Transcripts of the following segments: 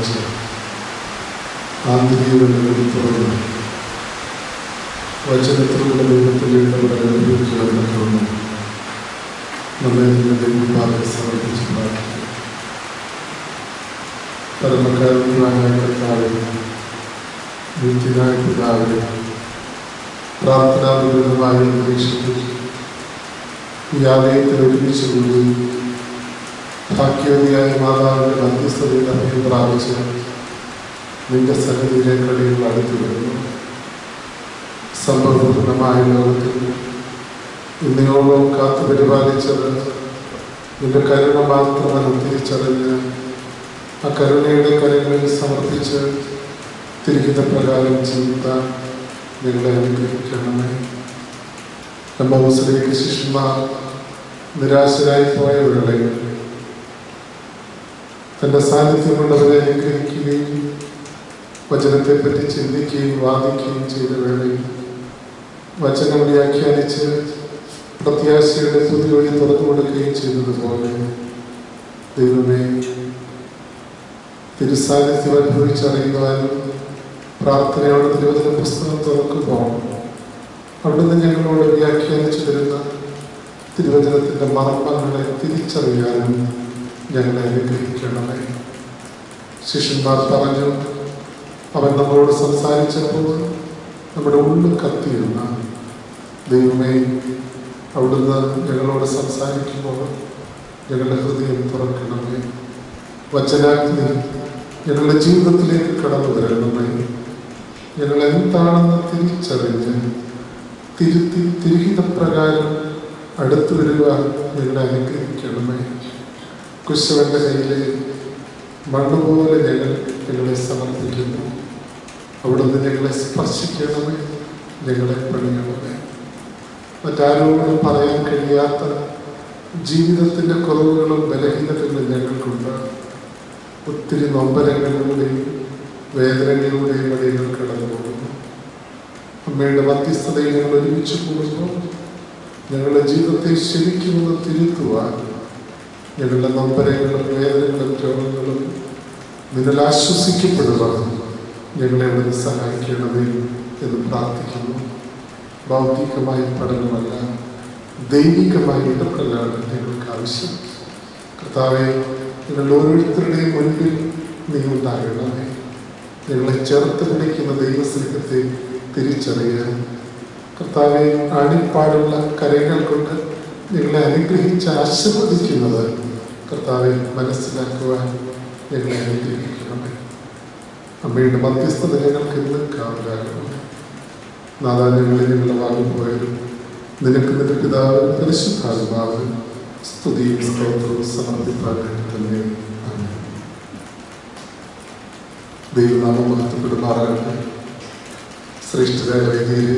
വായിച്ച് ആന്തരികതകളിൽ തുറന്ന് വചനത്തിലൂടെ ദൈവത്തിൻ്റെ ഇടപെടൽ അനുഭവിക്കുവാനൊക്കെ നമ്മെ നിന്റെ ദൈവഭാഗം സമർപ്പിച്ച് പ്രാർത്ഥിക്കും പരമകാരുണ്യമായ കർത്താവെ നിത്യനായ പിതാവെ പ്രാർത്ഥനാപൂർവമായ അന്തരീക്ഷത്തിൽ ഈ ആലയത്തിൽ ഒരുമിച്ച് കൂടി ഭാഗ്യവതിയായ മാതാവിൻ്റെ മധ്യസ്ഥതയിൽ അഭയം പ്രാപിച്ച് നിന്റെ സന്നിധിയിലേക്ക് അടികൾ അടുത്തു വരുന്നു സംഭവപൂർണമായ ലോകത്തിൽ ഇന്നയോളം കാത്തു പരിപാലിച്ചത് നിന്റെ കരുണ മാത്രമെന്ന് തിരിച്ചറിഞ്ഞ് ആ കരുണയുടെ കരങ്ങളിൽ സമർപ്പിച്ച് തിരിക്കുന്ന പ്രകാരം ജീവിക്കാൻ നിങ്ങളെ അനുഗ്രഹിക്കണമേ എമ്മൗസിലേക്ക് ശിഷ്യന്മാർ നിരാശരായി പോയ വേളയിൽ തൻ്റെ സാന്നിധ്യം കൊണ്ടവരെ അനുഗ്രഹിക്കുകയും വചനത്തെപ്പറ്റി ചിന്തിക്കുകയും വാദിക്കുകയും ചെയ്ത വേളയിൽ വചനം വ്യാഖ്യാനിച്ച് പ്രത്യാശയുടെ പുതിയ വഴി തുറന്നു കൊടുക്കുകയും ചെയ്തതുപോലെ ദൈവമേ തിരുസാന്നിധ്യം അനുഭവിച്ചറിയുവാനും പ്രാർത്ഥനയോടെ തിരുവചന പുസ്തകം തുറക്കുമ്പോൾ അവിടുന്ന് ഞങ്ങളോട് വ്യാഖ്യാനിച്ചു തരുന്ന തിരുവചനത്തിൻ്റെ മർമ്മങ്ങളെ തിരിച്ചറിയാനും ഞങ്ങളെ അനുഗ്രഹിക്കണമേ ശിഷ്യന്മാർ പറഞ്ഞു അവൻ നമ്മളോട് സംസാരിച്ചപ്പോൾ നമ്മുടെ ഉള്ളിൽ കത്തിയിരുന്ന ദൈവമേ അവിടുന്ന് ഞങ്ങളോട് സംസാരിക്കുമ്പോൾ ഞങ്ങളുടെ ഹൃദയം തുറക്കണമേ വചനാഗ്നി ഞങ്ങളുടെ ജീവിതത്തിലേക്ക് കടന്നു വരണമേ ഞങ്ങൾ എന്താണെന്ന് തിരിച്ചറിഞ്ഞ് തിരുത്തി തിരിഹിത പ്രകാരം അടുത്തു വരുവാൻ ഞങ്ങളെ അനുഗ്രഹിക്കണമേ കുശവന്റെ കയ്യിലെ മണ്ണുപോലെ ഞങ്ങൾ ഞങ്ങളെ സമർപ്പിക്കുന്നു അവിടുന്ന് ഞങ്ങളെ സ്പർശിക്കണമേ ഞങ്ങളെ പണിയണമേ മറ്റാരോടും പറയാൻ കഴിയാത്ത ജീവിതത്തിൻ്റെ കുറവുകളും ബലഹീനതകളും ഞങ്ങൾക്കുണ്ട് ഒത്തിരി നൊമ്പരങ്ങളിലൂടെയും വേദനകളിലൂടെയും വഴികൾ കടന്നു പോകുന്നു അമ്മയുടെ മധ്യസ്ഥതയിൽ ഞങ്ങൾ ഒരുമിച്ച് കൂടുമ്പോൾ ഞങ്ങളുടെ ജീവിതത്തെ ശരിക്കും ഒന്ന് തിരുത്തുവാൻ ഞങ്ങളുടെ നൊമ്പരങ്ങളും വേദനകളും രോഗങ്ങളും നിന്നിൽ ആശ്വസിക്കപ്പെടുവാൻ ഞങ്ങളെ അവിടെ സഹായിക്കണമേ എന്ന് പ്രാർത്ഥിക്കുന്നു ഭൗതികമായ പഠനമല്ല ദൈവികമായ ഇടപെടലാണ് ഞങ്ങൾക്ക് ആവശ്യം കർത്താവെ ഞങ്ങളുടെ ഓരോരുത്തരുടെയും മുൻപിൽ നീ ഉണ്ടാകണമേ ഞങ്ങളെ ചേർത്ത് പിടിക്കുന്ന ദൈവസ്നേഹത്തെ തിരിച്ചറിയാൻ കർത്താവെ ആണിപ്പാടുള്ള കരങ്ങൾ കൊണ്ട് ഞങ്ങളെ അനുഗ്രഹിച്ച് ആശീർവദിക്കുന്നത് കർത്താവെ മനസ്സിലാക്കുവാൻ ഞങ്ങളെ അനുഗ്രഹിക്കണമേ അമ്മയുടെ മധ്യസ്ഥത ഞങ്ങൾക്ക് ഇന്ന് കാവലാകണം നാദാ ഞങ്ങളെ ഞങ്ങളുടെ വാങ്ങിപ്പോയാലും നിനക്ക് നിന്റെ പിതാവ് പരിശുദ്ധാത്മാവ് സ്തുതിയും സ്തോത്രവും സമർപ്പിക്കാനായിട്ട് തന്നെ ആമേൻ. ദൈവനാമം മഹത്വപ്പെടുമാറാകട്ടെ ശ്രേഷ്ഠരായ വൈദ്യരെ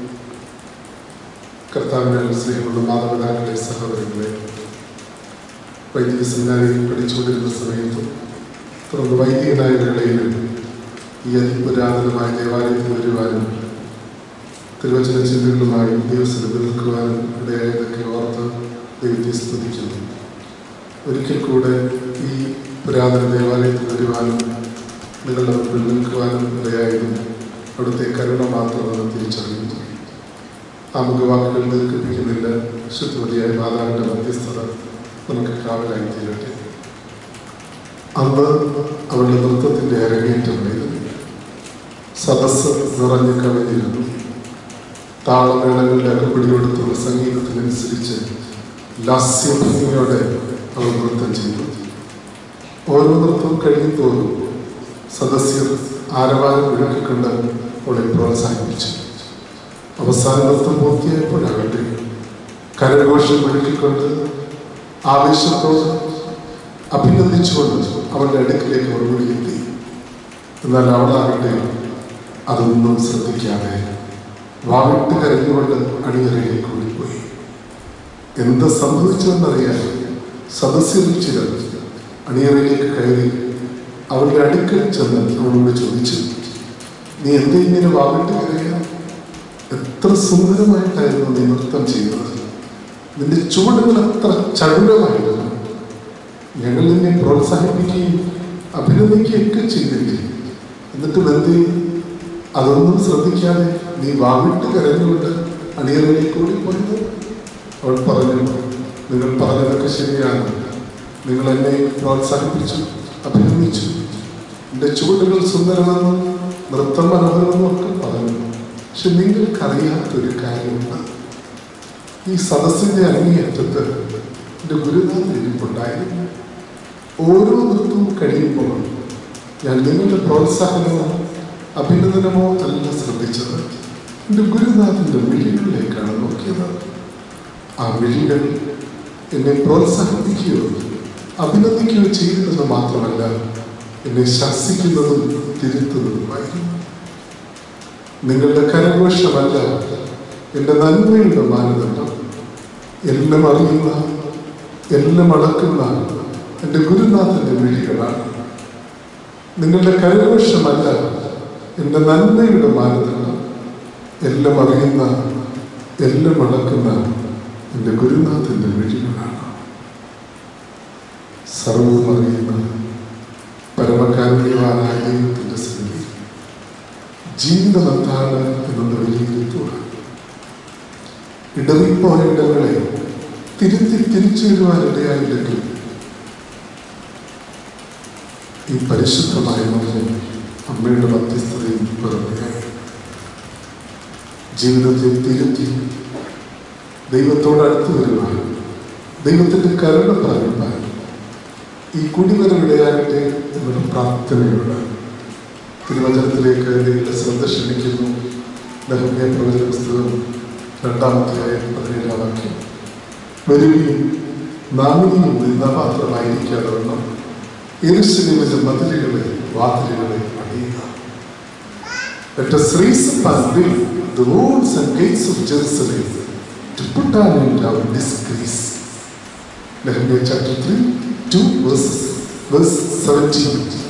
കർത്താവിനെ സ്നേഹമുള്ള മാതാപിതാക്കളെ സഹോദരങ്ങളെ വൈദിക സെമിനാരിയിൽ പഠിച്ചുകൊണ്ടിരുന്ന സമയത്തും തുടർന്ന് വൈദികനായ വേളയിലും ഈ അതിപുരാതനമായ ദേവാലയത്തിൽ വരുവാനും തിരുവചന ചിന്തകളുമായി ദിവസം നിൽക്കുവാനും ഇടയായതൊക്കെ ഓർത്ത് ദൈവത്തെ സ്തുതിക്കുന്നു ഒരിക്കൽ കൂടെ ഈ പുരാതന ദേവാലയത്തിൽ വരുവാനും നിങ്ങളുടെ മുമ്പിൽ നിൽക്കുവാനും ഇടയായതും അവിടുത്തെ കരുണ മാത്രമെന്ന് തിരിച്ചറിയുന്നു ആമുഖ വാക്കുകൾ ദീർഘിപ്പിക്കുന്നില്ല ശുദ്ധമതിയായ മാതാവിൻ്റെ മധ്യസ്ഥത നമുക്ക് കാവലായി തീരട്ടെ അന്ന് അവളുടെ നൃത്തത്തിൻ്റെ അരങ്ങേറ്റമായിരുന്നു സദസ്സ് നിറഞ്ഞു കവിഞ്ഞിരുന്നു താളമേളങ്ങളുടെ അകപ്പിടിയോടുത്തുള്ള സംഗീതത്തിനനുസരിച്ച് ലാസ്യഭംഗിയോടെ അവർ നൃത്തം ചെയ്തു ഓരോ നൃത്തം കഴിയുന്തോറും സദസ്യർ ആരവാരം മുഴക്കിക്കൊണ്ട് അവളെ പ്രോത്സാഹിപ്പിച്ചു അവസാന നൃത്തം പൂർത്തിയായപ്പോഴാകട്ടെ കരഘോഷം മുഴക്കിക്കൊണ്ട് ആവേശത്തോട് അഭിനന്ദിച്ചുകൊണ്ട് അവളുടെ അടുക്കിലേക്ക് മറുപടി എത്തി എന്നാൽ അവളാകട്ടെ അതൊന്നും ശ്രദ്ധിക്കാതെ വാവിട്ട് കരഞ്ഞുകൊണ്ട് അണിയറയിലേക്ക് ഓടിപ്പോയി എന്ത് സംഭവിച്ചതെന്നറിയാൻ സദസ്യരിൽ ചിലർ അണിയറയിലേക്ക് കയറി അവളുടെ അടുക്കൽ ചെന്ന് അവളോട് ചോദിച്ചു നീ എന്ത് ഇങ്ങനെ വാവിട്ട് കരയുക എത്ര സുന്ദരമായിട്ടായിരുന്നു നീ നൃത്തം ചെയ്തത് നിന്റെ ചുവടുകൾ എത്ര ചടുലമായിരുന്നു ഞങ്ങൾ നിന്നെ പ്രോത്സാഹിപ്പിക്കുകയും അഭിനന്ദിക്കുകയൊക്കെ ചെയ്തില്ലേ എന്നിട്ട് വെന്തി അതൊന്നും ശ്രദ്ധിക്കാതെ നീ വാവിട്ട് കരഞ്ഞുകൊണ്ട് അണിയറയിലേക്ക് ഓടിപ്പോയത് അവൾ പറഞ്ഞു നിങ്ങൾ പറഞ്ഞതൊക്കെ ശരിയാണ് നിങ്ങൾ എന്നെ പ്രോത്സാഹിപ്പിച്ചു അഭിനന്ദിച്ചു എൻ്റെ ചുവടുകൾ സുന്ദരമെന്നും നൃത്തം മനോഹരമെന്നും ഒക്കെ പറഞ്ഞു പക്ഷെ നിങ്ങൾക്കറിയാത്തൊരു കാര്യമുണ്ട് ഈ സദസ്സിന്റെ അങ്ങേയറ്റത്ത് എൻ്റെ ഗുരുനാഥൻ ഇരിപ്പുണ്ടായിരുന്നു ഓരോ നൃത്തവും കഴിയുമ്പോൾ ഞാൻ നിങ്ങളുടെ പ്രോത്സാഹനമോ അഭിനന്ദനമോ അല്ല ശ്രദ്ധിച്ചത് എൻ്റെ ഗുരുനാഥൻ്റെ വിഴികളിലേക്കാണ് നോക്കിയത് ആ വിഴികൾ എന്നെ പ്രോത്സാഹിപ്പിക്കുകയോ അഭിനന്ദിക്കുകയോ ചെയ്യുന്നത് മാത്രമല്ല എന്നെ ശാസിക്കുന്നതും തിരുത്തുന്നതുമായിരുന്നു നിങ്ങളുടെ കരഘോഷമല്ല എൻ്റെ നന്മയുടെ മാനദണ്ഡം എല്ലാം അറിയുന്ന എല്ലാം അളക്കുന്ന എൻ്റെ ഗുരുനാഥൻ്റെ വിഴികളാണ് നിങ്ങളുടെ കരഘോഷമല്ല എൻ്റെ നന്മയുടെ മാനദണ്ഡം എല്ലാം അറിയുന്ന എല്ലാം അളക്കുന്ന എൻ്റെ ഗുരുനാഥൻ്റെ വിഴികളാണ് സർവവും അറിയുന്ന പരമകാരുണ്യവാനായ ദൈവത്തിൻ്റെ സന്നിധി ജീവിതം എന്താണ് എന്നത് വിലയിരുത്തുക ഇടറിപ്പോയ ഇടങ്ങളെ തിരുത്തി തിരിച്ചു വരുവാനിടയായില്ലെങ്കിൽ ഈ പരിശുദ്ധമായ മകനെ അമ്മയുടെ മധ്യസ്ഥതയിൽ പിറന്നെയായി ജീവിതത്തെ തിരുത്തി ദൈവത്തോട് അടുത്ത് വരുവാൻ ദൈവത്തിൻ്റെ കരുണ പ്രാപിപ്പാൻ ഈ കുടിവരവിടയാകട്ടെ എന്നുള്ള പ്രാർത്ഥനയുണ്ട് തിരുവചനത്തിലേക്ക് നിങ്ങളുടെ ശ്രദ്ധ ക്ഷണിക്കുന്നു നെഹമ്യ പ്രവചന പുസ്തകം രണ്ടാമത്തെ പതിനേഴാം വാക്യം വരുവിയും നാമിനിയും നിന്നപാത്രമായിരിക്കാതെ വണ്ണം എരുസലേമിന്റെ മതിലുകളെ വാതിലുകളെ അണിയുക Let us raise up and build the walls and gates of Jerusalem to put an end to our disgrace. Nehemiah chapter 3, 2 verses, verse 17.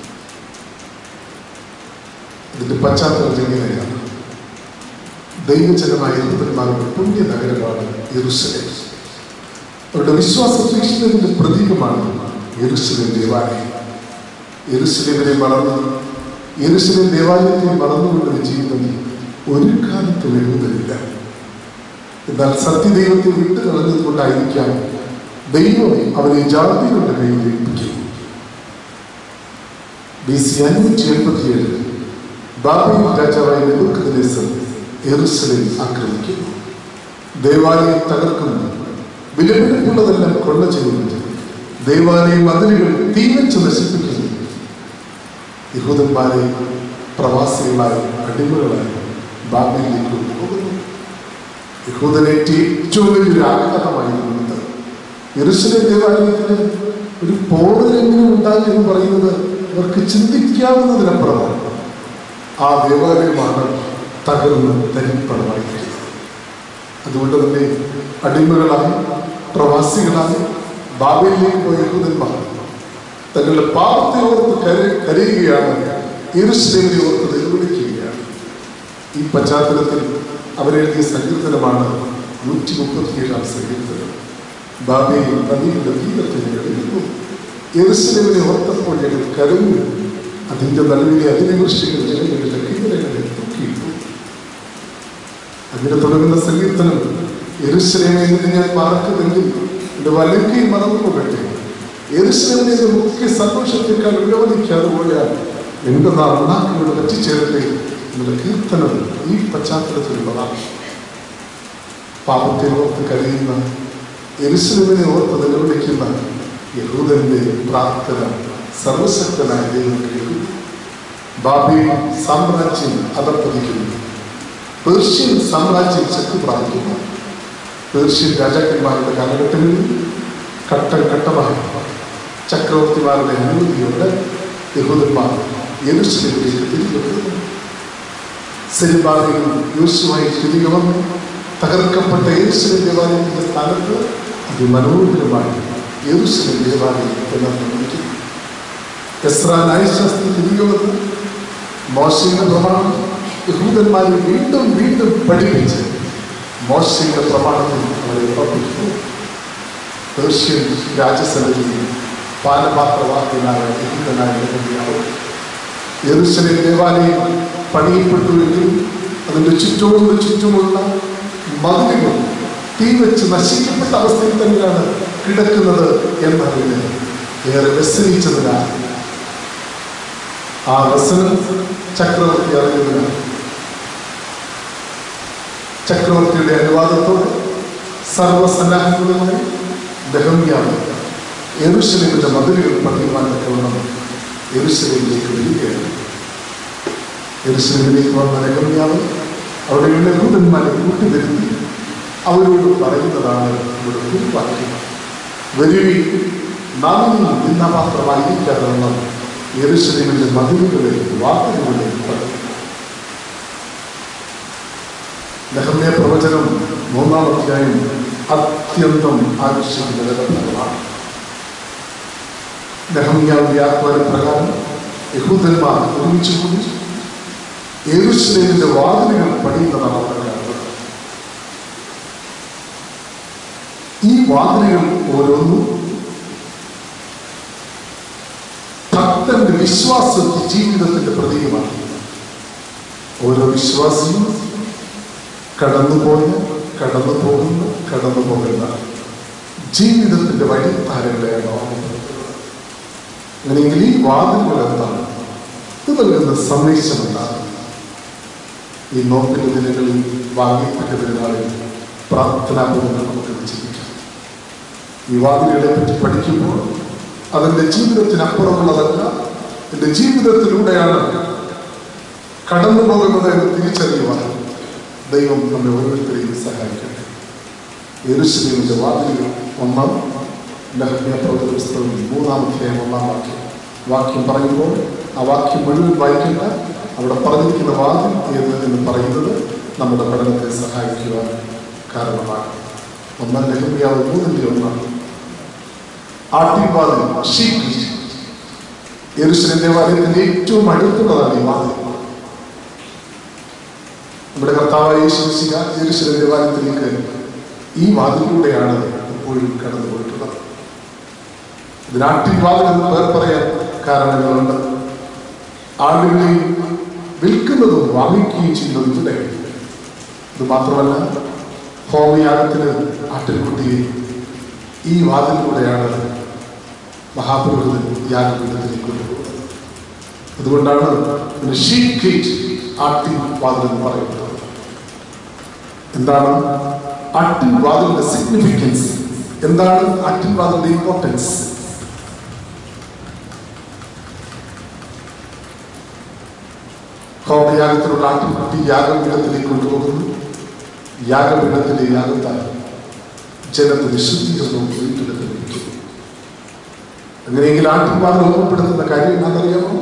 ഇതിന്റെ പശ്ചാത്തലം എങ്ങനെയാണ് ദൈവജനമായ യഹൂദന്മാരുടെ പുണ്യ നഗരമാണ് യെരുസലേം അവരുടെ വിശ്വാസ തീക്ഷ്ണതയുടെ പ്രതീകമാണ് യെരുസലേം ദേവാലയം യെരുസലേമിനെ വളർന്ന് യെരുസലേം ദേവാലയത്തെ വളർന്നുകൊണ്ടൊരു ജീവിതം ഒരു കാലത്തും യഹൂദനില്ല എന്നാൽ സത്യദൈവത്തെ വിട്ടു കളഞ്ഞത് കൊണ്ടായിരിക്കാം ദൈവം അവനെ ജാതികളുടെ കയ്യിൽ ഏൽപ്പിക്കുന്നു ബി സി അഞ്ഞൂറ്റി എൺപത്തിയേഴ് ബാബിൽ രാജാവായ നെബുക്കദ്നേസർ യെറുസലേം ആക്രമിക്കുന്നു ദേവാലയം തകർക്കുന്നു വിലപിടിപ്പുള്ളതെല്ലാം കൊള്ള ചെയ്യുന്നു ദേവാലയ മതിലുകൾ തീവച്ച് നശിപ്പിക്കുന്നു യഹൂദന്മാരെ പ്രവാസികളായി അടിമകളായി ബാബിലേക്ക് കൊണ്ടുപോകുന്നു യഹൂദനേറ്റ് ഏറ്റവും വലിയൊരു ആഘാതമായിരുന്നു ഇത് യെറുസലേം ദേവാലയത്തിന് ഒരു പോറലെങ്കിലും ഉണ്ടാകും എന്ന് പറയുന്നത് ഇവർക്ക് ചിന്തിക്കാവുന്നതിനപ്പുറമാണ് ആ ദേവാലയമാണ് തകർന്ന് തരിപ്പണമായിരിക്കുന്നത് അതുകൊണ്ട് തന്നെ അടിമകളായി പ്രവാസികളായി ബാബയിലേക്ക് പോയ യഹൂദന്മാർ തങ്ങളുടെ പാപത്തെ ഓർത്ത് കര കരയുകയാണ് യെരുസലേമിനെ ഓർത്ത് നിലവിളിക്കുകയാണ് ഈ പശ്ചാത്തലത്തിൽ അവരെഴുതിയ സങ്കീർത്തനമാണ് നൂറ്റി മുപ്പത്തിയേഴാം സങ്കീർത്തനം ബാബയിൽ നദിയുടെ തീരത്തിൽ എഴുതുന്നു യെരുസലേമിനെ ഓർത്തപ്പോൾ ഞങ്ങൾ കരഞ്ഞു അതിന്റെ നടുവിലെ അതിനിവൃഷ്ടികൾ ജനങ്ങളുടെ കീഴകളെ തൂക്കിയിട്ടു അങ്ങനെ തുടങ്ങുന്ന സങ്കീർത്തനം യെരുസലേമിൽ നിന്ന് ഞാൻ മറക്കുമെങ്കിൽ എന്റെ വലങ്കയും മറന്നു പോകട്ടെ യെരുസലേമിന്റെ മുഖ്യ സന്തോഷത്തെക്കാൾ വിലമതിക്കാതെ പോയാൽ എന്റെ നാക്കിനോട് പറ്റിച്ചേരട്ടെ എന്നുള്ള കീർത്തനം ഈ പശ്ചാത്തലത്തിലുള്ളതാണ് പാപത്തെ ഓർത്ത് കരയുന്ന യെരുസലേമിനെ ഓർത്ത് നിലവിളിക്കുന്ന യഹൂദന്റെ പ്രാർത്ഥന സർവശക്തനായ ദൈവം കേൾക്കുന്നു ബാബി സാമ്രാജ്യം അതപ്പതിക്കുന്നു പേർഷ്യൻ സാമ്രാജ്യം ശക്തി പ്രാപിക്കുന്നു പേർഷ്യൻ രാജാക്കന്മാരുടെ കാലഘട്ടങ്ങളിൽ ഘട്ടം ഘട്ടമായി ചക്രവർത്തിമാരുടെ അനുമതിയോടെ യഹൂദന്മാർ യെരുസലേമിലേക്ക് തിരികെ വരുന്നു സെരിബാബിലും യൂസുമായി തിരികെ വന്നു തകർക്കപ്പെട്ട യെരുസലേം ദേവാലയത്തിന്റെ സ്ഥാനത്ത് അതിമനോഹരമായി യെരുസലേം ദേവാലയം പുനർനിർമ്മിക്കുന്നു എസ്ര ന്യായശാസ്ത്രം തിരികെ വന്ന് മോശയുടെ പ്രമാണം യഹൂദന്മാരെ വീണ്ടും വീണ്ടും പഠിപ്പിച്ച് മോശയുടെ പ്രമാണത്തിൽ അവരെ ഉറപ്പിക്കുന്നു പേർഷ്യൻ രാജസമിതി പാനപാത്രവാക്കിനായ യഹൂദനായ നെഹമ്യാവ് യെരൂശലേം ദേവാലയം പണിയപ്പെട്ടുവെങ്കിൽ അതിൻ്റെ ചുറ്റോട് ചുറ്റുമുള്ള മതിലുകൾ തീ വെച്ച് നശിക്കപ്പെട്ട അവസ്ഥയിൽ തന്നെയാണ് കിടക്കുന്നത് എന്നതിന് ഏറെ വ്യസനിച്ചതിനാൽ ആ വ്യസനം ചക്രവർത്തി അറിയുന്നതിനാൽ ചക്രവർത്തിയുടെ അനുവാദത്തോടെ സർവസന്നാഹങ്ങളുമായി ദഹമ്യാവ് യെരുശലേമിന്റെ മതിലുകൾ പണിയുവാൻ തക്കവണ്ണം യെരുശലേമിലേക്ക് വരികയാണ് യെരുശലേമിലേക്ക് വന്ന രഹമ്യാവ് അവിടെയുള്ള യഹൂദന്മാരെ കൂട്ടിവരുത്തി അവരോട് പറയുന്നതാണ് ഇവിടെ കുറിപ്പാക്കി വരുവി നാം നിന്നപാത്രമായിരിക്കാതെ വണ്ണം യെരുശലേമിന്റെ മതിലുകളിൽ വാക്കുകളിൽ പറയും നെഹമ്യ പ്രവചനം മൂന്നാം അധ്യായം അത്യന്തം ആകർഷിക്കുന്ന ഭാഗമാണ് നെഹമ്യാവിന്റെ ആഹ്വാന പ്രകാരം യഹൂദന്മാർ ഒരുമിച്ച് കൂടി യെരൂശലേമിന്റെ വാതിലുകൾ പണിയുന്നതാണ് അവിടെ കാണുന്നത് ഈ വാതിലുകൾ ഓരോന്നും ഭക്തന്റെ വിശ്വാസ ജീവിതത്തിന്റെ പ്രതീകമാണ് ഓരോ വിശ്വാസിയും കടന്നുപോയ കടന്നു പോകുന്ന കടന്നു പോകുന്ന ജീവിതത്തിന്റെ വഴിത്താരങ്ങളെയാണ് ഓർമ്മപ്പെടുത്തുന്നത് അങ്ങനെയെങ്കിൽ ഈ വാതിലുകൾ എന്താണ് ഇത് നൽകുന്ന സന്ദേശം എന്താണ് ഈ നോക്കിന്റെ ദിനങ്ങളിൽ വാങ്ങിപ്പെട്ട പെരുന്നാളിൽ പ്രാർത്ഥനാപൂർവ്വം നമുക്ക് ചിന്തിക്കാം ഈ വാതിലുകളെ പറ്റി പഠിക്കുമ്പോൾ അതിൻ്റെ ജീവിതത്തിനപ്പുറമുള്ളതല്ല എൻ്റെ ജീവിതത്തിലൂടെയാണ് കടന്നു പോകുന്നത് എന്ന് തിരിച്ചറിയുവാൻ ദൈവം നമ്മെ ഓരോരുത്തരെയും സഹായിക്കട്ടെ യെരുശലേമിന്റെ വാതിലുകൾ ഒന്നാം ലഹമ്യ പ്രവചന പുസ്തകം മൂന്നാമത്തെ ഒന്നാം വാക്യം വാക്യം പറയുമ്പോൾ ആ വാക്യം മുഴുവൻ വായിക്കേണ്ട അവിടെ പറഞ്ഞിരിക്കുന്ന വാതിൽ ഏത് എന്ന് പറയുന്നത് നമ്മുടെ പഠനത്തെ സഹായിക്കുവാൻ കാരണമാണ് ഒന്നാം ലഹമ്യാവ് മൂന്നിൻ്റെ ഒന്നാണ് ആട്ടിൻവാതിൽ ഷീറ്റ് യെരുശലേം ദേവാലയത്തിന്റെ ഏറ്റവും അടുത്തുള്ളതാണ് ഈ വാതിൽ നമ്മുടെ കർത്താവായ യേശുശിക യെരുശലേം ദേവാലയത്തിലേക്ക് ഈ വാതിലൂടെയാണ് എപ്പോഴും കടന്നു പോയിട്ടുള്ളത് ഇതിനാട്ടിൻ വാതിൽ എന്ന് പേർ പറയാൻ കാരണങ്ങളുണ്ട് ആളുകളെ വിൽക്കുന്നതും വാങ്ങിക്കുകയും ചെയ്യുന്നതും ഇവിടെ ഇത് മാത്രമല്ല ഹോമയാഗത്തിന് ആട്ടിൻകുട്ടിയെ ഈ വാതിലൂടെയാണ് മഹാപുരോഹിതൻ യാഗപീഠത്തിലേക്ക് കൊണ്ടുപോകുന്നത് അതുകൊണ്ടാണ് ഇതിന് ഷീറ്റ് ഗേറ്റ് ആട്ടിൻ വാതിൽ എന്ന് പറയുന്നത് എന്താണ് ആട്ടിൻ വാതിലിന്റെ സിഗ്നിഫിക്കൻസ് എന്താണ് ആട്ടിൻ വാതിലിന്റെ ഇമ്പോർട്ടൻസ് ഹോമയാഗത്തിലുള്ള ആട്ടിൻകുട്ടി യാഗപീഠത്തിലേക്ക് കൊണ്ടുപോകുന്നു യാഗപീഠത്തിലെ യാഗത്താൽ ജനത്തിന് ശുദ്ധീകരണവും വീണ്ടെടുത്ത് ലഭിക്കുന്നു അങ്ങനെയെങ്കിൽ ആട്ടിൻവാതിൽ ഓർമ്മപ്പെടുത്തുന്ന കാര്യം എന്താണെന്നറിയാമോ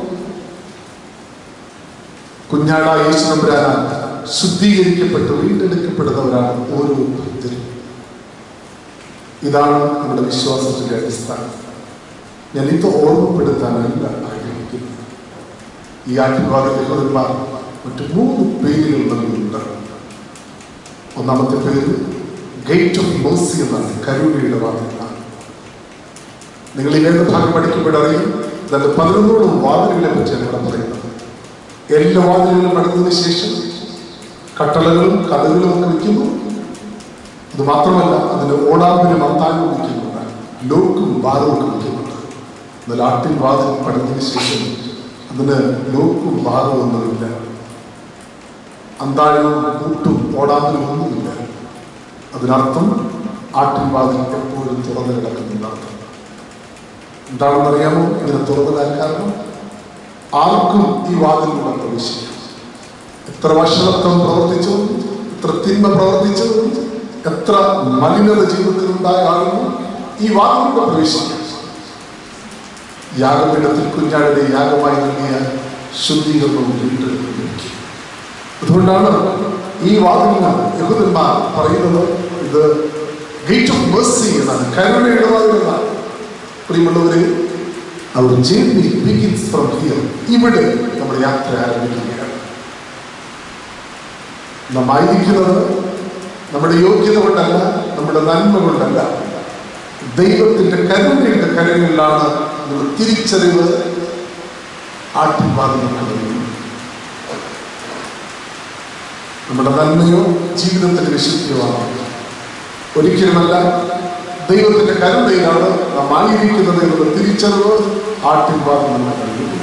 കുഞ്ഞാട യേശു നമ്പുരാനാണ് ശുദ്ധീകരിക്കപ്പെട്ട് വീണ്ടെടുക്കപ്പെടുന്നവരാണ് ഓരോ ഭക്തരും ഇതാണ് നമ്മുടെ വിശ്വാസത്തിന്റെ അടിസ്ഥാനം ഞാൻ ഇത് ഓർമ്മപ്പെടുത്താനല്ല ആഗ്രഹിക്കുന്നത് ഈ ആട്ടിൻവാദ യഹൂദന്മാർ മറ്റു മൂന്ന് പേരുകൾ നൽകുന്നുണ്ട് ഒന്നാമത്തെ പേര് ഗേറ്റ് ഓഫ് മേഴ്സി എന്നാണ് കരുണയുടെ വാതിലാണ് നിങ്ങൾ ഈ വേദഭാഗം പഠിക്കുമ്പോഴറിയും അതിന്റെ പതിനൊന്നോളം വാതിലുകളെ പറ്റിയാണ് ഇവിടെ പറയുന്നത് എല്ലാ വാതിലുകളും പണിതതിനു ശേഷം കട്ടളകളും കഥകളും ഒക്കെ വയ്ക്കുന്നു അത് മാത്രമല്ല അതിന് ഓടാമ്പിനും അത്താനും വയ്ക്കുന്നുണ്ട് ലോക്കും ബാറും ഒക്കെ വയ്ക്കുന്നുണ്ട് എന്നാൽ ആട്ടിൻ വാതിൽ പണിതതിനു ശേഷം അതിന് ലോക്കും ബാറും ഒന്നുമില്ല അന്താഴവും കൂട്ടും ഓടാമ്പിനും ഒന്നുമില്ല അതിനർത്ഥം ആട്ടിൻ വാതിൽ എപ്പോഴും തുറന്നു കിടക്കുന്നുണ്ട് എന്താണെന്നറിയാമോ ഇതിനെ തുറന്നിടാൻ കാരണം ആർക്കും ഈ വാതിലൂടെ പ്രവേശിക്കാം എത്ര വഷളത്വം പ്രവർത്തിച്ചു എത്ര തിന്മ പ്രവർത്തിച്ചു എത്ര മലിനത ജീവിതത്തിൽ ഉണ്ടായ ആളുകൾ ഈ വാതിലൂടെ പ്രവേശിക്കാം യാഗപീഠത്തിൽ കുഞ്ഞാടിനെ യാഗമായി നൽകിയ ശുദ്ധീകരണവും വീണ്ടെടുക്കും ലഭിക്കും അതുകൊണ്ടാണ് ഈ വാതിലിന് യഹൂദന്മാർ പറയുന്നത് ഇത് ഗേറ്റ് ഓഫ് മേഴ്സി എന്നാണ് കരുണയുടെ വാതിൽ എന്നാണ് പ്രിയമുള്ളവരെ അവർ ജേർണി ബിഗിൻസ് ഫ്രം ഹിയർ ഇവിടെ നമ്മുടെ യാത്ര ആരംഭിക്കുകയാണ് നാം ആയിരിക്കുന്നത് നമ്മുടെ യോഗ്യത കൊണ്ടല്ല നമ്മുടെ നന്മ കൊണ്ടല്ല ദൈവത്തിന്റെ കരുണയുടെ കരങ്ങളിലാണ് എന്നുള്ള തിരിച്ചറിവ് ആട്ടിൻപാതി നമുക്ക് നൽകുന്നു നമ്മുടെ നന്മയോ ജീവിതത്തിന്റെ വിശുദ്ധിയുമാണ് ഒരിക്കലുമല്ല ദൈവത്തിന്റെ കരുണയിലാണ് നാം ആയിരിക്കുന്നത് എന്നുള്ള തിരിച്ചറിവ് ആട്ടിൻപാതി നമ്മൾ നൽകുന്നു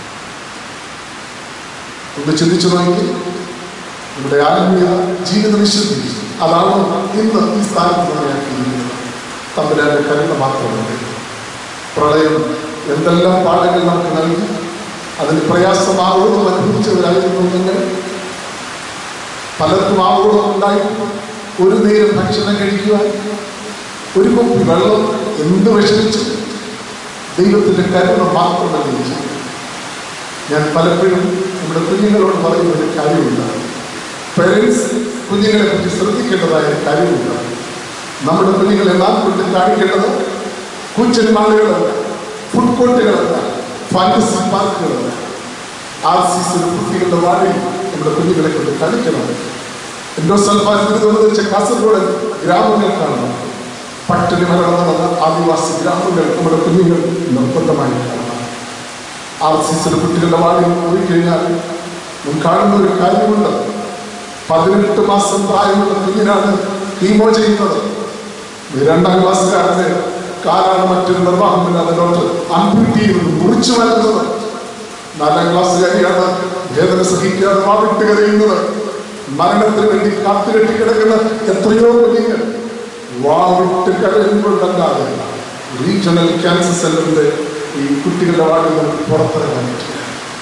ഒന്ന് ചിന്തിച്ചു നോക്കി നമ്മുടെ ആത്മീയ ജീവിത വിശുദ്ധി അതാണ് ഇന്ന് ഈ സ്ഥാനത്ത് നമ്മയാക്കിയിരിക്കുന്നത് തമ്പുരാന്റെ കരുണ മാത്രമല്ല പ്രളയം എന്തെല്ലാം പാഠങ്ങൾ നമുക്ക് നൽകി അതിന് പ്രയാസമാവോളം അനുഭവിച്ചവരായിരുന്നു നിങ്ങൾ പലർക്കും ആവോളം ഉണ്ടായി ഒരു നേരം ഭക്ഷണം കഴിക്കുവാൻ ഒരു കുപ്പി വെള്ളം എന്ത് വിഷമിച്ചു ദൈവത്തിന്റെ കരുണ മാത്രമല്ല ഇത്. ഞാൻ പലപ്പോഴും നമ്മുടെ കുഞ്ഞുങ്ങളോട് പറയുന്ന ഒരു കാര്യമില്ല പേരൻസ് കുഞ്ഞുങ്ങളെ പറ്റി ശ്രദ്ധിക്കേണ്ടതായ ഒരു കാര്യമില്ല നമ്മുടെ കുഞ്ഞുങ്ങളെ നാം കൊണ്ട് കാണിക്കേണ്ടത് കൂച്ചൻ മാളുകളല്ല ഫുഡ് കോർട്ടുകളല്ല ഫാൻറ്റസി പാർക്കുകളല്ല ആർ സി സി കുട്ടികളുടെ വാഴയിൽ നമ്മുടെ കുഞ്ഞുങ്ങളെ കൊണ്ട് കാണിക്കണം എൻഡോസൽഫാൻ വെച്ച കാസർഗോഡ് ഗ്രാമങ്ങൾ കാണണം പട്ടിണി മരണം വന്ന ആദിവാസി ഗ്രാമങ്ങൾ നമ്മുടെ കുഞ്ഞുങ്ങൾ നിർബന്ധമായി കാണണം ആർ സി സി കുട്ടികളുടെ വാഴയിൽ പോയി കഴിഞ്ഞാൽ നാം കാണുന്ന ഒരു കാര്യമുണ്ട് പതിനെട്ട് മാസം പ്രായമുള്ള കുഞ്ഞിനാണ് കീമോ ചെയ്യുന്നത് ഈ രണ്ടാം ക്ലാസ്സുകാരന് കാലാണ് മറ്റൊരു നിർവാഹമില്ലാതെ ഡോക്ടർ അൺബ്യൂട്ടി ചെയ്യുന്നത് മുറിച്ചു മാറ്റുന്നത് നാലാം ക്ലാസ്സുകാരിയാണ് വേദന സഹിക്കാതെ വാവിട്ട് കരയുന്നത് മരണത്തിന് വേണ്ടി കാത്തുകെട്ടി കിടക്കുന്ന എത്രയോ കുഞ്ഞുങ്ങൾ വാവിട്ട് കരയുമ്പോഴല്ലാതെ റീജിയണൽ ക്യാൻസർ സെന്ററിന്റെ ഈ കുട്ടികളുടെ വാർഡുകൾ പുറത്തിറങ്ങാൻ പറ്റില്ല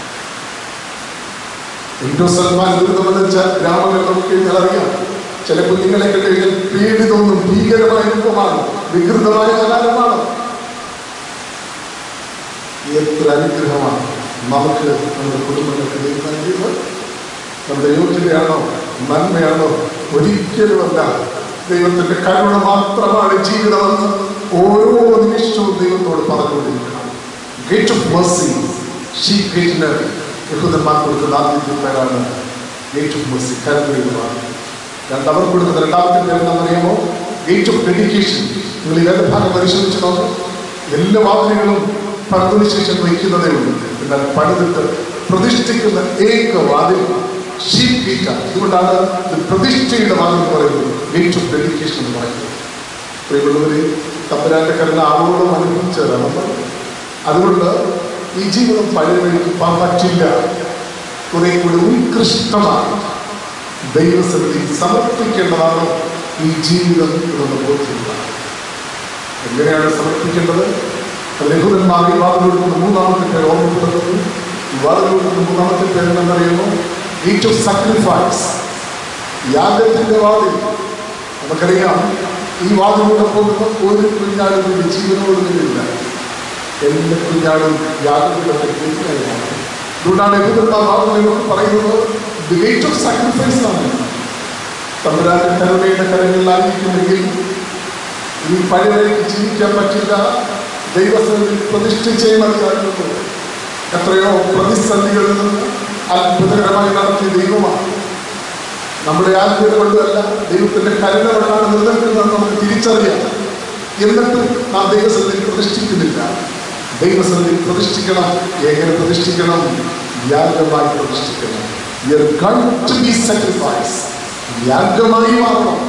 ഇൻഡോസൽമാൻ ദുരിതമെന്ന് വെച്ചാൽ ഗ്രാമങ്ങൾ നമുക്ക് കഴിഞ്ഞാൽ അറിയാം ചില കുഞ്ഞുങ്ങളെ കഴിഞ്ഞാൽ പേടി തോന്നും ഭീകരമായ രൂപമാണ് വികൃതമായ കലാരമാണ് എത്ര അനുഗ്രഹമാണ് നമുക്ക് നമ്മുടെ കുടുംബങ്ങൾക്ക് ദൈവം നൽകിയത് നമ്മുടെ യോഗ്യതയാണോ നന്മയാണോ ഒരിക്കലുമല്ല ദൈവത്തിന്റെ കരുണ മാത്രമാണ് ജീവിതമെന്ന് ഓരോ നിമിഷവും ദൈവത്തോട് പറഞ്ഞുകൊണ്ടിരിക്കണം ഗേറ്റ് ഓഫ് mercy ഷീ ഗേറ്റിന് യഹൂദന്മാർ കൊടുക്കുന്ന ആദ്യത്തെ പേരാണ് ഗേറ്റ് ഓഫ് mercy കരുണയുമാണ് രണ്ടവർ കൊടുക്കുന്ന രണ്ടാമത്തെ പേര് എന്താണെന്നറിയാമോ ഗേറ്റ് ഓഫ് ഡെഡിക്കേഷൻ നിങ്ങൾ ഈ വേദഭാഗം പരിശോധിച്ച് നോക്കും എല്ലാ വാതിലുകളും പണിതിന് ശേഷം വയ്ക്കുന്നതേ ഉള്ളൂ എന്നാൽ പണിതിട്ട് പ്രതിഷ്ഠിക്കുന്ന ഏക വാതിൽ ഷീപ്പ് ഗേറ്റ് അതുകൊണ്ടാണ് ഇത് പ്രതിഷ്ഠയുടെ വാതിൽ എന്ന് പറയുന്നത് ഗേറ്റ് ഓഫ് ഡെഡിക്കേഷൻ എന്ന് പറയുന്നത് പ്രിയമുള്ളവരെ തമ്പുരാന്റെ കരുണ ആവോളം അനുഭവിച്ചവരാണ് നമ്മൾ അതുകൊണ്ട് ഈ ജീവിതം പഴയ വഴിക്ക് പോകാൻ പറ്റില്ല കുറെ കൂടി ഉത്കൃഷ്ടമാണ് ദൈവസന്നിധി സമർപ്പിക്കേണ്ടതാണ് ഈ ജീവിതം എന്നുള്ള ബോധ്യമാണ് എങ്ങനെയാണ് സമർപ്പിക്കേണ്ടത് ലഘുരന്മാർ ഈ വാദം കൊടുക്കുന്ന മൂന്നാമത്തെ പേര് ഓർമ്മപ്പെടുന്നത് ഈ വാദം കൊടുക്കുന്ന മൂന്നാമത്തെ പേര് എന്നറിയുമോ ഗേറ്റ് ഓഫ് സാക്രിഫൈസ് യാഗത്തിന്റെ വാതിൽ നമുക്കറിയാം ഈ വാതിലൂടെ പോകുന്ന ഒരു കുഞ്ഞാടും കൂടി ജീവനോടുമില്ല എല്ലാ കുഞ്ഞാടും യാഗത്തിലൊക്കെ തീർച്ചയായും അതുകൊണ്ടാണ് യഹൂദന്മാർ വാദം പറയുന്നത് ദി ഗേറ്റ് ഓഫ് സാക്രിഫൈസ് ആണ് തമ്പുരാന്റെ കരുണയുടെ കരങ്ങളിലായിരിക്കുമെങ്കിൽ ഈ പഴയവഴിക്ക് ജീവിക്കാൻ പറ്റില്ല ദൈവസന്നിധി പ്രതിഷ്ഠിച്ചേ മതിയാകുന്നു എത്രയോ പ്രതിസന്ധികളിൽ നിന്ന് അത്ഭുതകരമായി നടത്തിയ ദൈവമാണ് നമ്മുടെ ആത്മീയത കൊണ്ടല്ല ദൈവത്തിന്റെ കരുണ കൊണ്ടാണ് നിലനിൽക്കുന്നത് നമുക്ക് തിരിച്ചറിയാം എന്നിട്ടും നാം ദൈവസന്നിധി പ്രതിഷ്ഠിക്കുന്നില്ല ദൈവസന്നിധി പ്രതിഷ്ഠിക്കണം എങ്ങനെ പ്രതിഷ്ഠിക്കണം യാഗമായി പ്രതിഷ്ഠിക്കണം You're going to be sacrificed. യാഗമായി മാറണം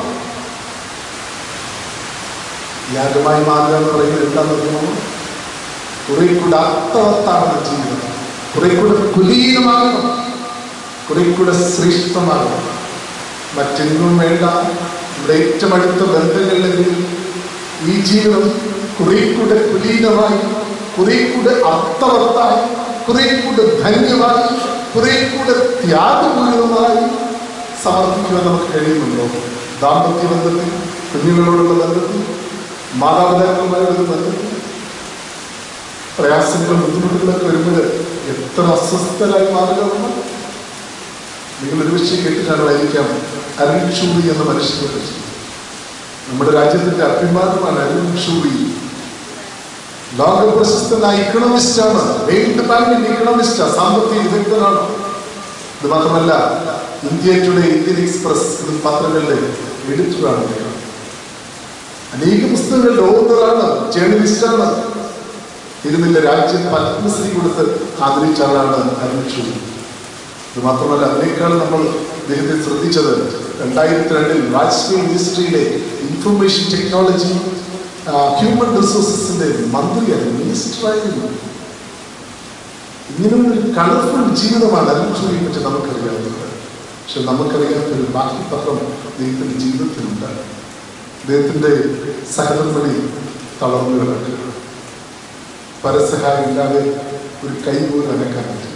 യാഗമായി മാറുക എന്ന് പറയുന്നത് എന്താണെന്ന് അറിയാമോ കുറെ കൂടെ അർത്ഥവത്താണ് ജീവിതം കുറെ കൂടെ കുലീനമാകണം കുറെ കൂടെ ശ്രേഷ്ഠമാകണം മറ്റെങ്ങും വേണ്ട നമ്മുടെ ഏറ്റവും അടുത്ത ബന്ധങ്ങളിലെങ്കിൽ ഈ ജീവിതം കുറെ കൂടെ കുലീനമായി കുറെ കൂടെ അർത്ഥവത്തായി കുറെ കൂടെ ധന്യമായി കുറെ കൂടെ ത്യാഗപൂർണമായി സമർപ്പിക്കുവാൻ നമുക്ക് കഴിയുന്നുണ്ടോ ദാമ്പത്യ ബന്ധത്തിൽ കുഞ്ഞുങ്ങളോടുള്ള ബന്ധത്തിൽ മാതാപിതാക്കളുമായുള്ള ബന്ധത്തിൽ പ്രയാസങ്ങളും ബുദ്ധിമുട്ടുകളൊക്കെ വരുമ്പോൾ എത്ര അസ്വസ്ഥരായി മാറുക നമ്മൾ നിങ്ങൾ ഒരു വിഷയം കേട്ടിട്ടാണായിരിക്കാം അരുൺ ഷൂറി എന്ന മനുഷ്യനെ കുറിച്ച് നമ്മുടെ രാജ്യത്തിന്റെ അഭിമാനമാണ് അരുൺ ഷൂറി ലോക പ്രശസ്തനായ ഇക്കണോമിസ്റ്റ് ആണ് വേൾഡ് ബാങ്കിന്റെ ഇക്കണോമിസ്റ്റ് സാമ്പത്തിക വിദഗ്ധനാണ് ഇത് മാത്രമല്ല ഇന്ത്യ ടുഡേ ഇന്ത്യൻ എക്സ്പ്രസ് ഇത് പത്രങ്ങളിലെ എഡിറ്ററാണ് അദ്ദേഹം അനേക പുസ്തകങ്ങളുടെ ഓതറാണ് ജേർണലിസ്റ്റാണ് തിരുനെല്ല രാജ്യം പത്മശ്രീ കൊടുത്ത് ആദരിച്ച ആളാണ് അരുൺ ഷൂരി ഇത് മാത്രമല്ല അതിനേക്കാൾ നമ്മൾ അദ്ദേഹത്തെ ശ്രദ്ധിച്ചത് രണ്ടായിരത്തി രണ്ടിൽ വാജ്പേയി മിനിസ്ട്രിയിലെ ഇൻഫർമേഷൻ ടെക്നോളജി ഹ്യൂമൻ റിസോഴ്സസിന്റെ മന്ത്രിയായിരുന്നു മിനിസ്റ്ററായിരുന്നു ഇങ്ങനെ ഒരു കളർഫുൾ ജീവിതമാണ് അരുൺ ഷൂരിയെ പറ്റി നമുക്കറിയാവുന്നത് പക്ഷെ നമുക്കറിയാത്ത ഒരു ബാക്കി പത്രം അദ്ദേഹത്തിന്റെ ജീവിതത്തിലുണ്ട് അദ്ദേഹത്തിന്റെ സഹധർമ്മണി തളർന്നു കിടക്കുക പരസഹായം ഇല്ലാതെ ഒരു കൈ പോലും അനക്കാൻ പറ്റില്ല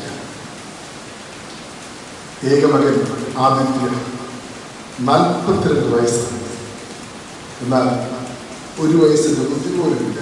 ഏകമകൻ ആദിത്യ നാൽപ്പത്തിരണ്ട് വയസ്സാണ് എന്നാൽ ഒരു വയസ്സിന്റെ ബുദ്ധി പോലുമില്ല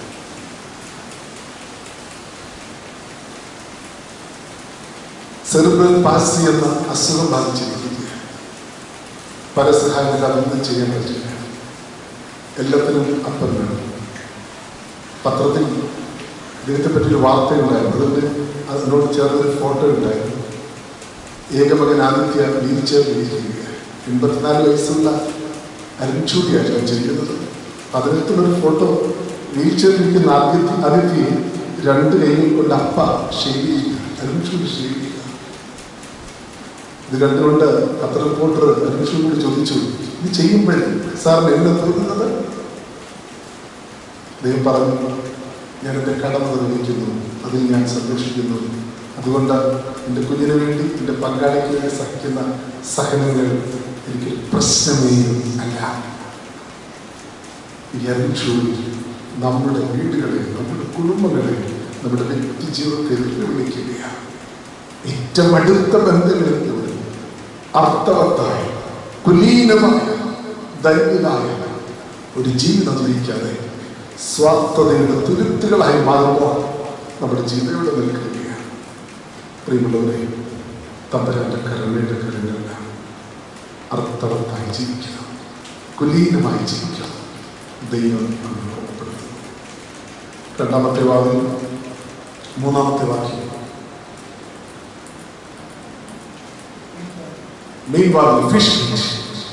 സെറിബ്രൽ പാസി എന്ന അസുഖം ബാധിച്ചിരിക്കുകയാണ് പരസഹായമില്ലാതെ ഒന്നും ചെയ്യാൻ പറ്റില്ല എല്ലാത്തിനും അപ്പം വേണം പത്രത്തിൽ ഇദ്ദേഹത്തെ പറ്റി ഒരു വാർത്തയുണ്ടായിരുന്നു അതുകൊണ്ട് അതിനോട് ചേർന്നൊരു ഫോട്ടോ ഉണ്ടായിരുന്നു ഏകമകൻ ആദിത്യ വീൽ ചെയറിലിരിക്കുകയാണ് എൺപത്തിനാല് വയസ്സുള്ള അരുൺചൂടിയാണ് വെച്ചിരിക്കുന്നത് അതിനകത്തുള്ളൊരു ഫോട്ടോ വീൽ ചെയറിലിരിക്കുന്ന ആദിത്യ ആദിത്യയെ രണ്ട് കൈകൾ കൊണ്ട് അപ്പ ഷെയ്ലി അരുൺചൂടി ഷെയ്ലി ഇത് കണ്ടുകൊണ്ട് പത്ര റിപ്പോർട്ടർ അരുൺചൂടിയോട് ചോദിച്ചു ഇത് ചെയ്യുമ്പോഴേ സാറിന് എന്താ തോന്നുന്നത് ദൈവം പറഞ്ഞു ഞാൻ എൻ്റെ കടമ നിർവഹിക്കുന്നു അതിൽ ഞാൻ സന്തോഷിക്കുന്നു അതുകൊണ്ട് എൻ്റെ കുഞ്ഞിന് വേണ്ടി എൻ്റെ പങ്കാളിക്ക് വേണ്ടി സഹിക്കുന്ന സഹനങ്ങൾ എനിക്ക് പ്രശ്നമേ അല്ല ഈ അരുൺചൂടി നമ്മുടെ വീടുകളെ നമ്മുടെ കുടുംബങ്ങളെ നമ്മുടെ വ്യക്തി ജീവിതത്തെ വെല്ലുവിളിക്കുകയാണ് ഏറ്റവും അടുത്ത ബന്ധങ്ങളിൽ പോലും അർത്ഥവത്തായ കുലീനമായ ദൈവികമായ ഒരു ജീവിതം നയിക്കാതെ സ്വാർത്ഥതയുടെ തുരുത്തുകളായി മാറുമ്പോൾ നമ്മുടെ ജീവിതയോടെ നിൽക്കുകയാണ് പ്രിയമുള്ളവരെ തമ്പരാന്റെ കരുണയുടെ കരുണയെല്ലാം അർത്ഥവത്തായി ജീവിക്കണം കുലീനമായി ജീവിക്കണം ദൈവം നമ്മെ ഓർമ്മപ്പെടുത്തുന്നു രണ്ടാമത്തെ വാക്യം മൂന്നാമത്തെ വാക്യം Meanwhile, fish eat.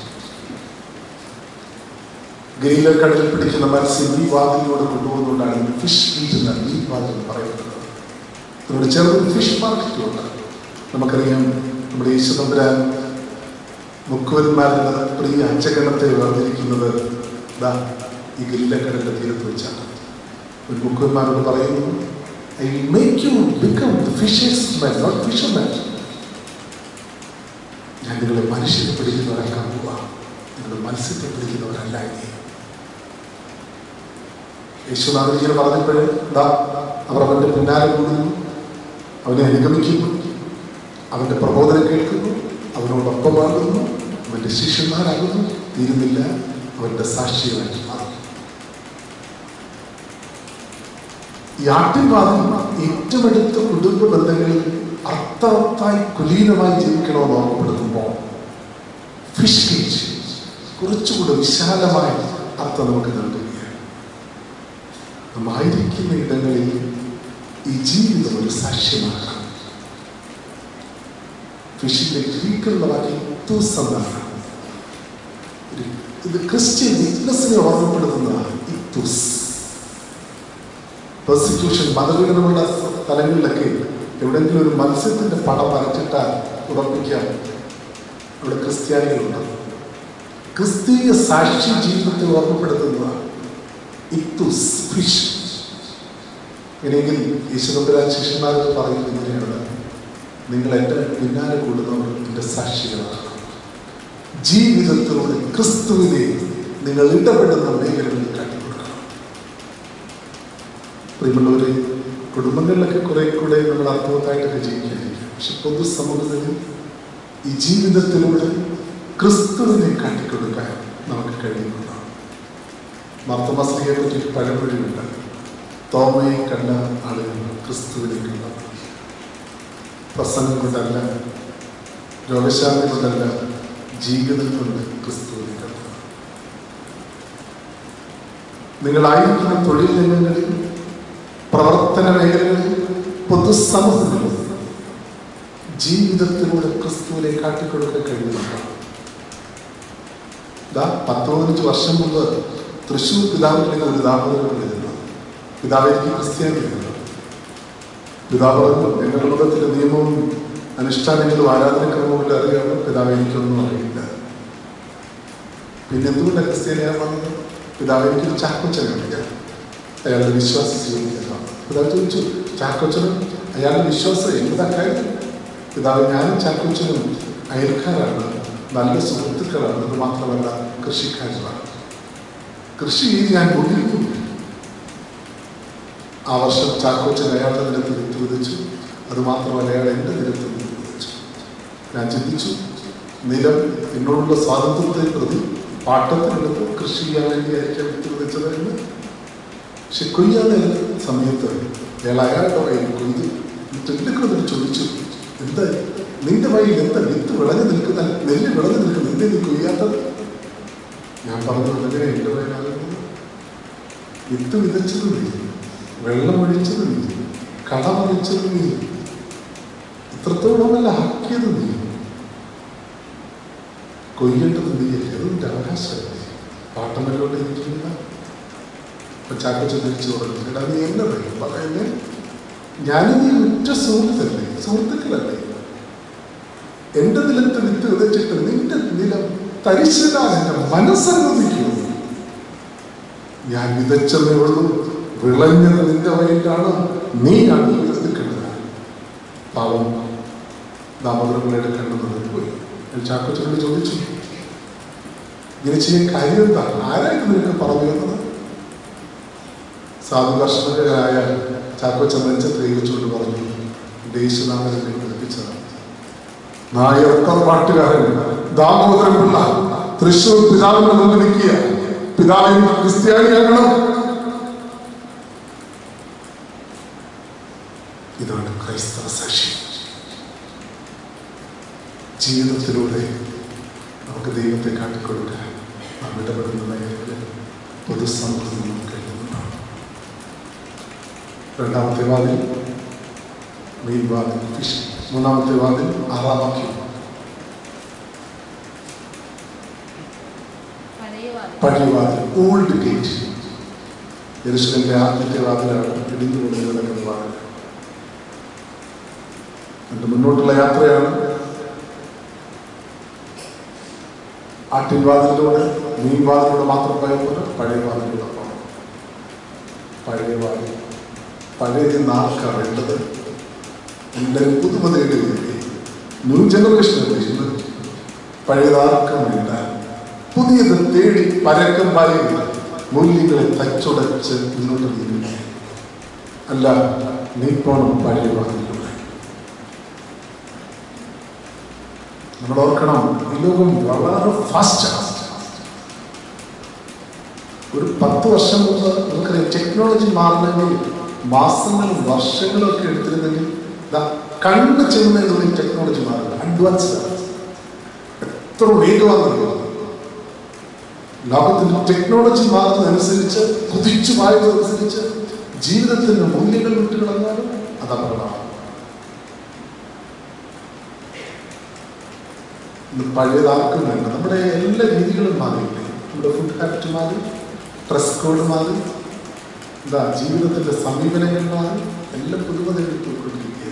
ഗലീല കടലിൽ പിടിക്കുന്ന മത്സ്യം ഈ വാതിലൂടെ കൊണ്ടുപോകുന്നതുകൊണ്ടാണ് ഫിഷ് മീറ്റ് എന്ന ഈ വാതിൽ പറയുന്നത് അതിനോട് ചേർന്ന് ഫിഷ് മാർക്കറ്റും ഉണ്ട് നമുക്കറിയാം നമ്മുടെ യേശുദമ്പുരാൻ മുക്കുവന്മാരുടെ പ്രിയ അച്ചഗണത്തെ വേർതിരിക്കുന്നത് ദാ ഈ ഗലീലക്കടലിന്റെ തീരത്ത് വെച്ചാണ് ഒരു മുക്കുവന്മാരോട് പറയുന്നു I make you become fishers man not fisherman ഞാൻ നിങ്ങളെ മനുഷ്യരെ പിടിക്കുന്നവരാക്കാൻ പോവാ നിങ്ങൾ മത്സ്യത്തെ പിടിക്കുന്നവരല്ല ഇനി യേശുനാഥൻ ഇങ്ങനെ പറഞ്ഞപ്പോഴേ ദാ അവർ അവന്റെ പിന്നാലെ കൂടുന്നു അവനെ അനുഗമിക്കുന്നു അവന്റെ പ്രബോധനം കേൾക്കുന്നു അവനോടൊപ്പമാകുന്നു അവന്റെ ശിഷ്യന്മാരാകുന്നു തീരുന്നില്ല അവന്റെ സാക്ഷികളായിട്ട് മാറും ഈ ആട്ടിൻവാദം ഏറ്റവും അടുത്ത കുടുംബ ബന്ധങ്ങളിൽ അർത്ഥവത്തായി കുലീനമായി ജീവിക്കണമെന്ന് ഓർമ്മപ്പെടുത്തുമ്പോൾ ഫിഷ് കേജ് കുറച്ചുകൂടെ വിശാലമായ അർത്ഥം നമുക്ക് നൽകുകയാണ് നമ്മായിരിക്കുന്ന ഇടങ്ങളിൽ ഈ ജീവിതം ഒരു സാക്ഷ്യമാകാം ഫിഷിന്റെ ഗ്രീക്കുള്ള വാക്യം ഇത്തൂസ് എന്നാണ് ഒരു- ഇത് ക്രിസ്ത്യൻ വിറ്റ്നസിനെ ഓർമ്മപ്പെടുത്തുന്നതാണ് ഇത്തൂസ് പെർസിക്യൂഷൻ മതപീഡനമുള്ള സ്ഥലങ്ങളിലൊക്കെ എവിടെയെങ്കിലും ഒരു മത്സ്യത്തിന്റെ പടം വരച്ചിട്ടാൽ ഉറപ്പിക്കാം അവിടെ ക്രിസ്ത്യാനികളുണ്ട് ക്രിസ്തീയ സാക്ഷി ജീവിതത്തെ ഓർമ്മപ്പെടുത്തുന്നതാണ് ഇത്തുസ് ഫിഷ് ഇങ്ങനെയെങ്കിൽ യേശുദമ്പരാൻ ശിഷ്യന്മാരോട് പറയുന്നത് ഇങ്ങനെയാണ് നിങ്ങൾ എൻ്റെ പിന്നാലെ കൂടുന്നവർ എൻ്റെ സാക്ഷികളാണ് ജീവിതത്തിലൂടെ ക്രിസ്തുവിനെ നിങ്ങൾ ഇടപെടുന്ന മേഖലകളിൽ കാട്ടിക്കൊടുക്കണം പ്രിയമുള്ളവരെ കുടുംബങ്ങളിലൊക്കെ കുറെ കൂടെ നമ്മൾ അർത്ഥവത്തായിട്ടൊക്കെ ജീവിക്കാതിരിക്കും പക്ഷെ പൊതുസമൂഹത്തിൽ ഈ ജീവിതത്തിലൂടെ ക്രിസ്തുവിനെ കാട്ടിക്കൊടുക്കാൻ നമുക്ക് കഴിയുന്നതാണ് മർത്തമസ്ലിയെ പറ്റി ഒരു പഴമൊഴിയുണ്ട് തോമയെ കണ്ട ആളുകൾ ക്രിസ്തുവിനെ കണ്ട പ്രസംഗം കൊണ്ടല്ല രോഗശാന്തി കൊണ്ടല്ല ജീവിതം കൊണ്ട് ക്രിസ്തുവിനെ കണ്ടത് നിങ്ങളായിരിക്കുന്ന തൊഴിൽ രംഗങ്ങളിൽ പ്രവർത്തന മേഖലകളിൽ പൊതുസമൂഹങ്ങളിൽ ജീവിതത്തിലൂടെ ക്രിസ്തുവിനെ കാട്ടിക്കൊടുക്കാൻ കഴിയുന്നുണ്ട് ദാ പത്ത് പതിനഞ്ച് വർഷം മുമ്പ് തൃശ്ശൂർ പിതാവിലേക്ക് ഒരു ദാമോദരം എഴുതുന്നു പിതാവ് എനിക്ക് ക്രിസ്ത്യാനി എഴുതുന്നു പിതാവ് പറഞ്ഞു എൻ്റെ കുടുംബത്തിലെ നിയമവും അനുഷ്ഠാനങ്ങളും ആരാധനക്രമവും എല്ലാം അറിയാമോ പിതാവ് എനിക്കൊന്നും അറിയില്ല പിന്നെ എന്തുകൊണ്ടാണ് ക്രിസ്ത്യാനിയാൻ വന്നത് പിതാവ് എനിക്കൊരു ചാക്കോച്ചനുണ്ട് അയാളുടെ വിശ്വാസ ജീവിതത്തിലാണ് പിതാവ് ചോദിച്ചു ചാക്കോച്ചനും അയാളുടെ വിശ്വാസം എന്താ കാര്യം പിതാവ് ഞാനും ചാക്കോച്ചനും അയൽക്കാരാണ് നല്ല സുഹൃത്തുക്കളാണ് അത് മാത്രമല്ല കൃഷിക്കാരുമാണ് കൃഷി ചെയ്ത് ഞാൻ കൊണ്ടിരിക്കുന്നു ആ വർഷം ചാക്കോച്ചൻ അയാളുടെ നിലത്ത് വിത്ത് വിതച്ചു അത് മാത്രമല്ല അയാൾ എൻ്റെ നിലത്ത് വിത്ത് വിതച്ചു ഞാൻ ചിന്തിച്ചു നിലം എന്നോടുള്ള സ്വാതന്ത്ര്യത്തെ പ്രതി പാട്ടത്തിനെടുത്ത് കൃഷി ചെയ്യാൻ വേണ്ടിയായിരിക്കാം വിത്ത് വിതച്ചത് എന്ന് പക്ഷെ കൊയ്യാതെ സമയത്ത് അയാൾ അയാളുടെ വയലിൽ കൊയ്ത് എന്നിട്ട് ചോദിച്ചു എന്താ നിന്റെ വയലിൽ എന്താ വിത്ത് വിളഞ്ഞു നിൽക്കുന്ന നെല്ല് വിളഞ്ഞു നിൽക്കുന്ന എന്തേ നീ കൊയ്യാത്തത് ഞാൻ പറഞ്ഞു അതെങ്ങനെ എൻ്റെ വയലാകുന്നത് വിത്ത് വിതച്ചത് നീ വെള്ളം ഒഴിച്ചത് നീ കളമറിച്ചത് നീ ഇത്രത്തോളമല്ല ആക്കിയത് നീ കൊയ്യേണ്ടത് നീയല്ലേ അത് നിന്റെ അവകാശമല്ലേ പാട്ടമല്ലോട്ട് എനിക്കില്ല അപ്പൊ ചാക്കോച്ച തിരിച്ചു പറഞ്ഞു എടാ നീ എന്നെ പറയും പറയുന്നേ ഞാനും നീ ഉറ്റ സുഹൃത്തല്ലേ സുഹൃത്തുക്കളല്ലേ എന്റെ നിലത്ത് വിത്ത് വിതച്ചിട്ട് നിന്റെ നിലം തരിശിടാൻ എന്റെ മനസ്സനുവദിക്കുന്നു ഞാൻ വിതച്ചതേ ഉള്ളൂ വിളഞ്ഞത് നിന്റെ വയലിലാണ് നീയാണ് വിതക്കേണ്ടത് പാവം ദാമോദരങ്ങളുടെ കണ്ണു പോയി ഞാൻ ചാക്കോച്ചനോട് ചോദിച്ചു ഇങ്ങനെ ചെയ്യാൻ കാര്യം എന്താ ആരായിട്ട് നിനക്ക് പറഞ്ഞു തന്നത് സാധു കർഷകരായ ചാക്കോച്ച നെഞ്ചത്ത് കൈവച്ചുകൊണ്ട് പറഞ്ഞു ദേശനാമനെ പഠിപ്പിച്ചതാണ് നായർക്കർ പാട്ടുകാരൻ ദാമോദരൻ പിള്ള തൃശൂർ പിതാവിന്റെ മുന്നിൽ നിൽക്കുക പിതാവിന് ക്രിസ്ത്യാനിയാകണം ഇതാണ് ക്രൈസ്തവ സാക്ഷി ജീവിതത്തിലൂടെ നമുക്ക് ദൈവത്തെ കാട്ടിക്കൊടുക്കാൻ നാം ഇടപെടുന്ന മേഖലകളിൽ പൊതുസമൂഹത്തിൽ നമുക്ക് കഴിയുന്നതാണ് രണ്ടാമത്തെ വാതിൽ മെയിൻ വാതിൽ ഫിഷ് മൂന്നാമത്തെ വാതിൽ ആറാം വാക്യം പഴയ വാതിൽ പഴയ വാതിൽ ഓൾഡ് ഗേറ്റ് യെരുശലേമിന്റെ ആദ്യത്തെ വാതിലാണ് ഇടിഞ്ഞു കൊണ്ട് കിടക്കുന്ന വാതിൽ എന്നിട്ട് മുന്നോട്ടുള്ള യാത്രയാണ് ആട്ടിൻ വാതിലൂടെ മീൻ വാതിലൂടെ മാത്രം പോയപ്പോൾ പഴയ വാതിലൂടെ പോകണം പഴയ വാതിൽ പഴയത് നാൾക്കാണ് വേണ്ടത് എല്ലാവരും പുതുമ തേടുകയില്ലേ ന്യൂ ജനറേഷൻ ചെയ്യുന്നത് പഴയതാർക്കും വേണ്ട പുതിയത് തേടി പരക്കം പായുക മൂല്യങ്ങളെ തച്ചുടച്ച് മുന്നോട്ട് നീങ്ങുക അല്ല നീ പോണം പഴയ വാതിലൂടെ നമ്മൾ ഓർക്കണം ഈ ലോകം വളരെ ഫാസ്റ്റാണ് ഒരു പത്ത് വർഷം മുമ്പ് നമുക്കറിയാം ടെക്നോളജി മാറണമെങ്കിൽ മാസങ്ങളും വർഷങ്ങളും ഒക്കെ എടുത്തിരുന്നെങ്കിൽ ദാ കണ്ണ് ചെയ്യുന്നതിനുള്ളിൽ ടെക്നോളജി മാറില്ല അഡ്വാൻസ്ഡ് ആണ് എത്ര വേഗമാണെന്നറിയോ ലോകത്തിന്റെ ടെക്നോളജി മാറുന്നതനുസരിച്ച് കുതിച്ചു മാറുന്നതനുസരിച്ച് ജീവിതത്തിന്റെ മൂല്യങ്ങൾ വിട്ടുകളഞ്ഞാലും അത് അപകടമാണ് ഇന്ന് പഴയതാർക്കും വേണ്ട നമ്മുടെ എല്ലാ രീതികളും മാറിയില്ലേ നമ്മുടെ ഫുഡ് ഹാബിറ്റ് മാറി ഡ്രസ് കോഡ് മാറി എന്താ ജീവിതത്തിന്റെ സമീപനങ്ങൾ മാറി എല്ലാം പുതുമതകൾ പോയിക്കൊണ്ടിരിക്കുകയാണ്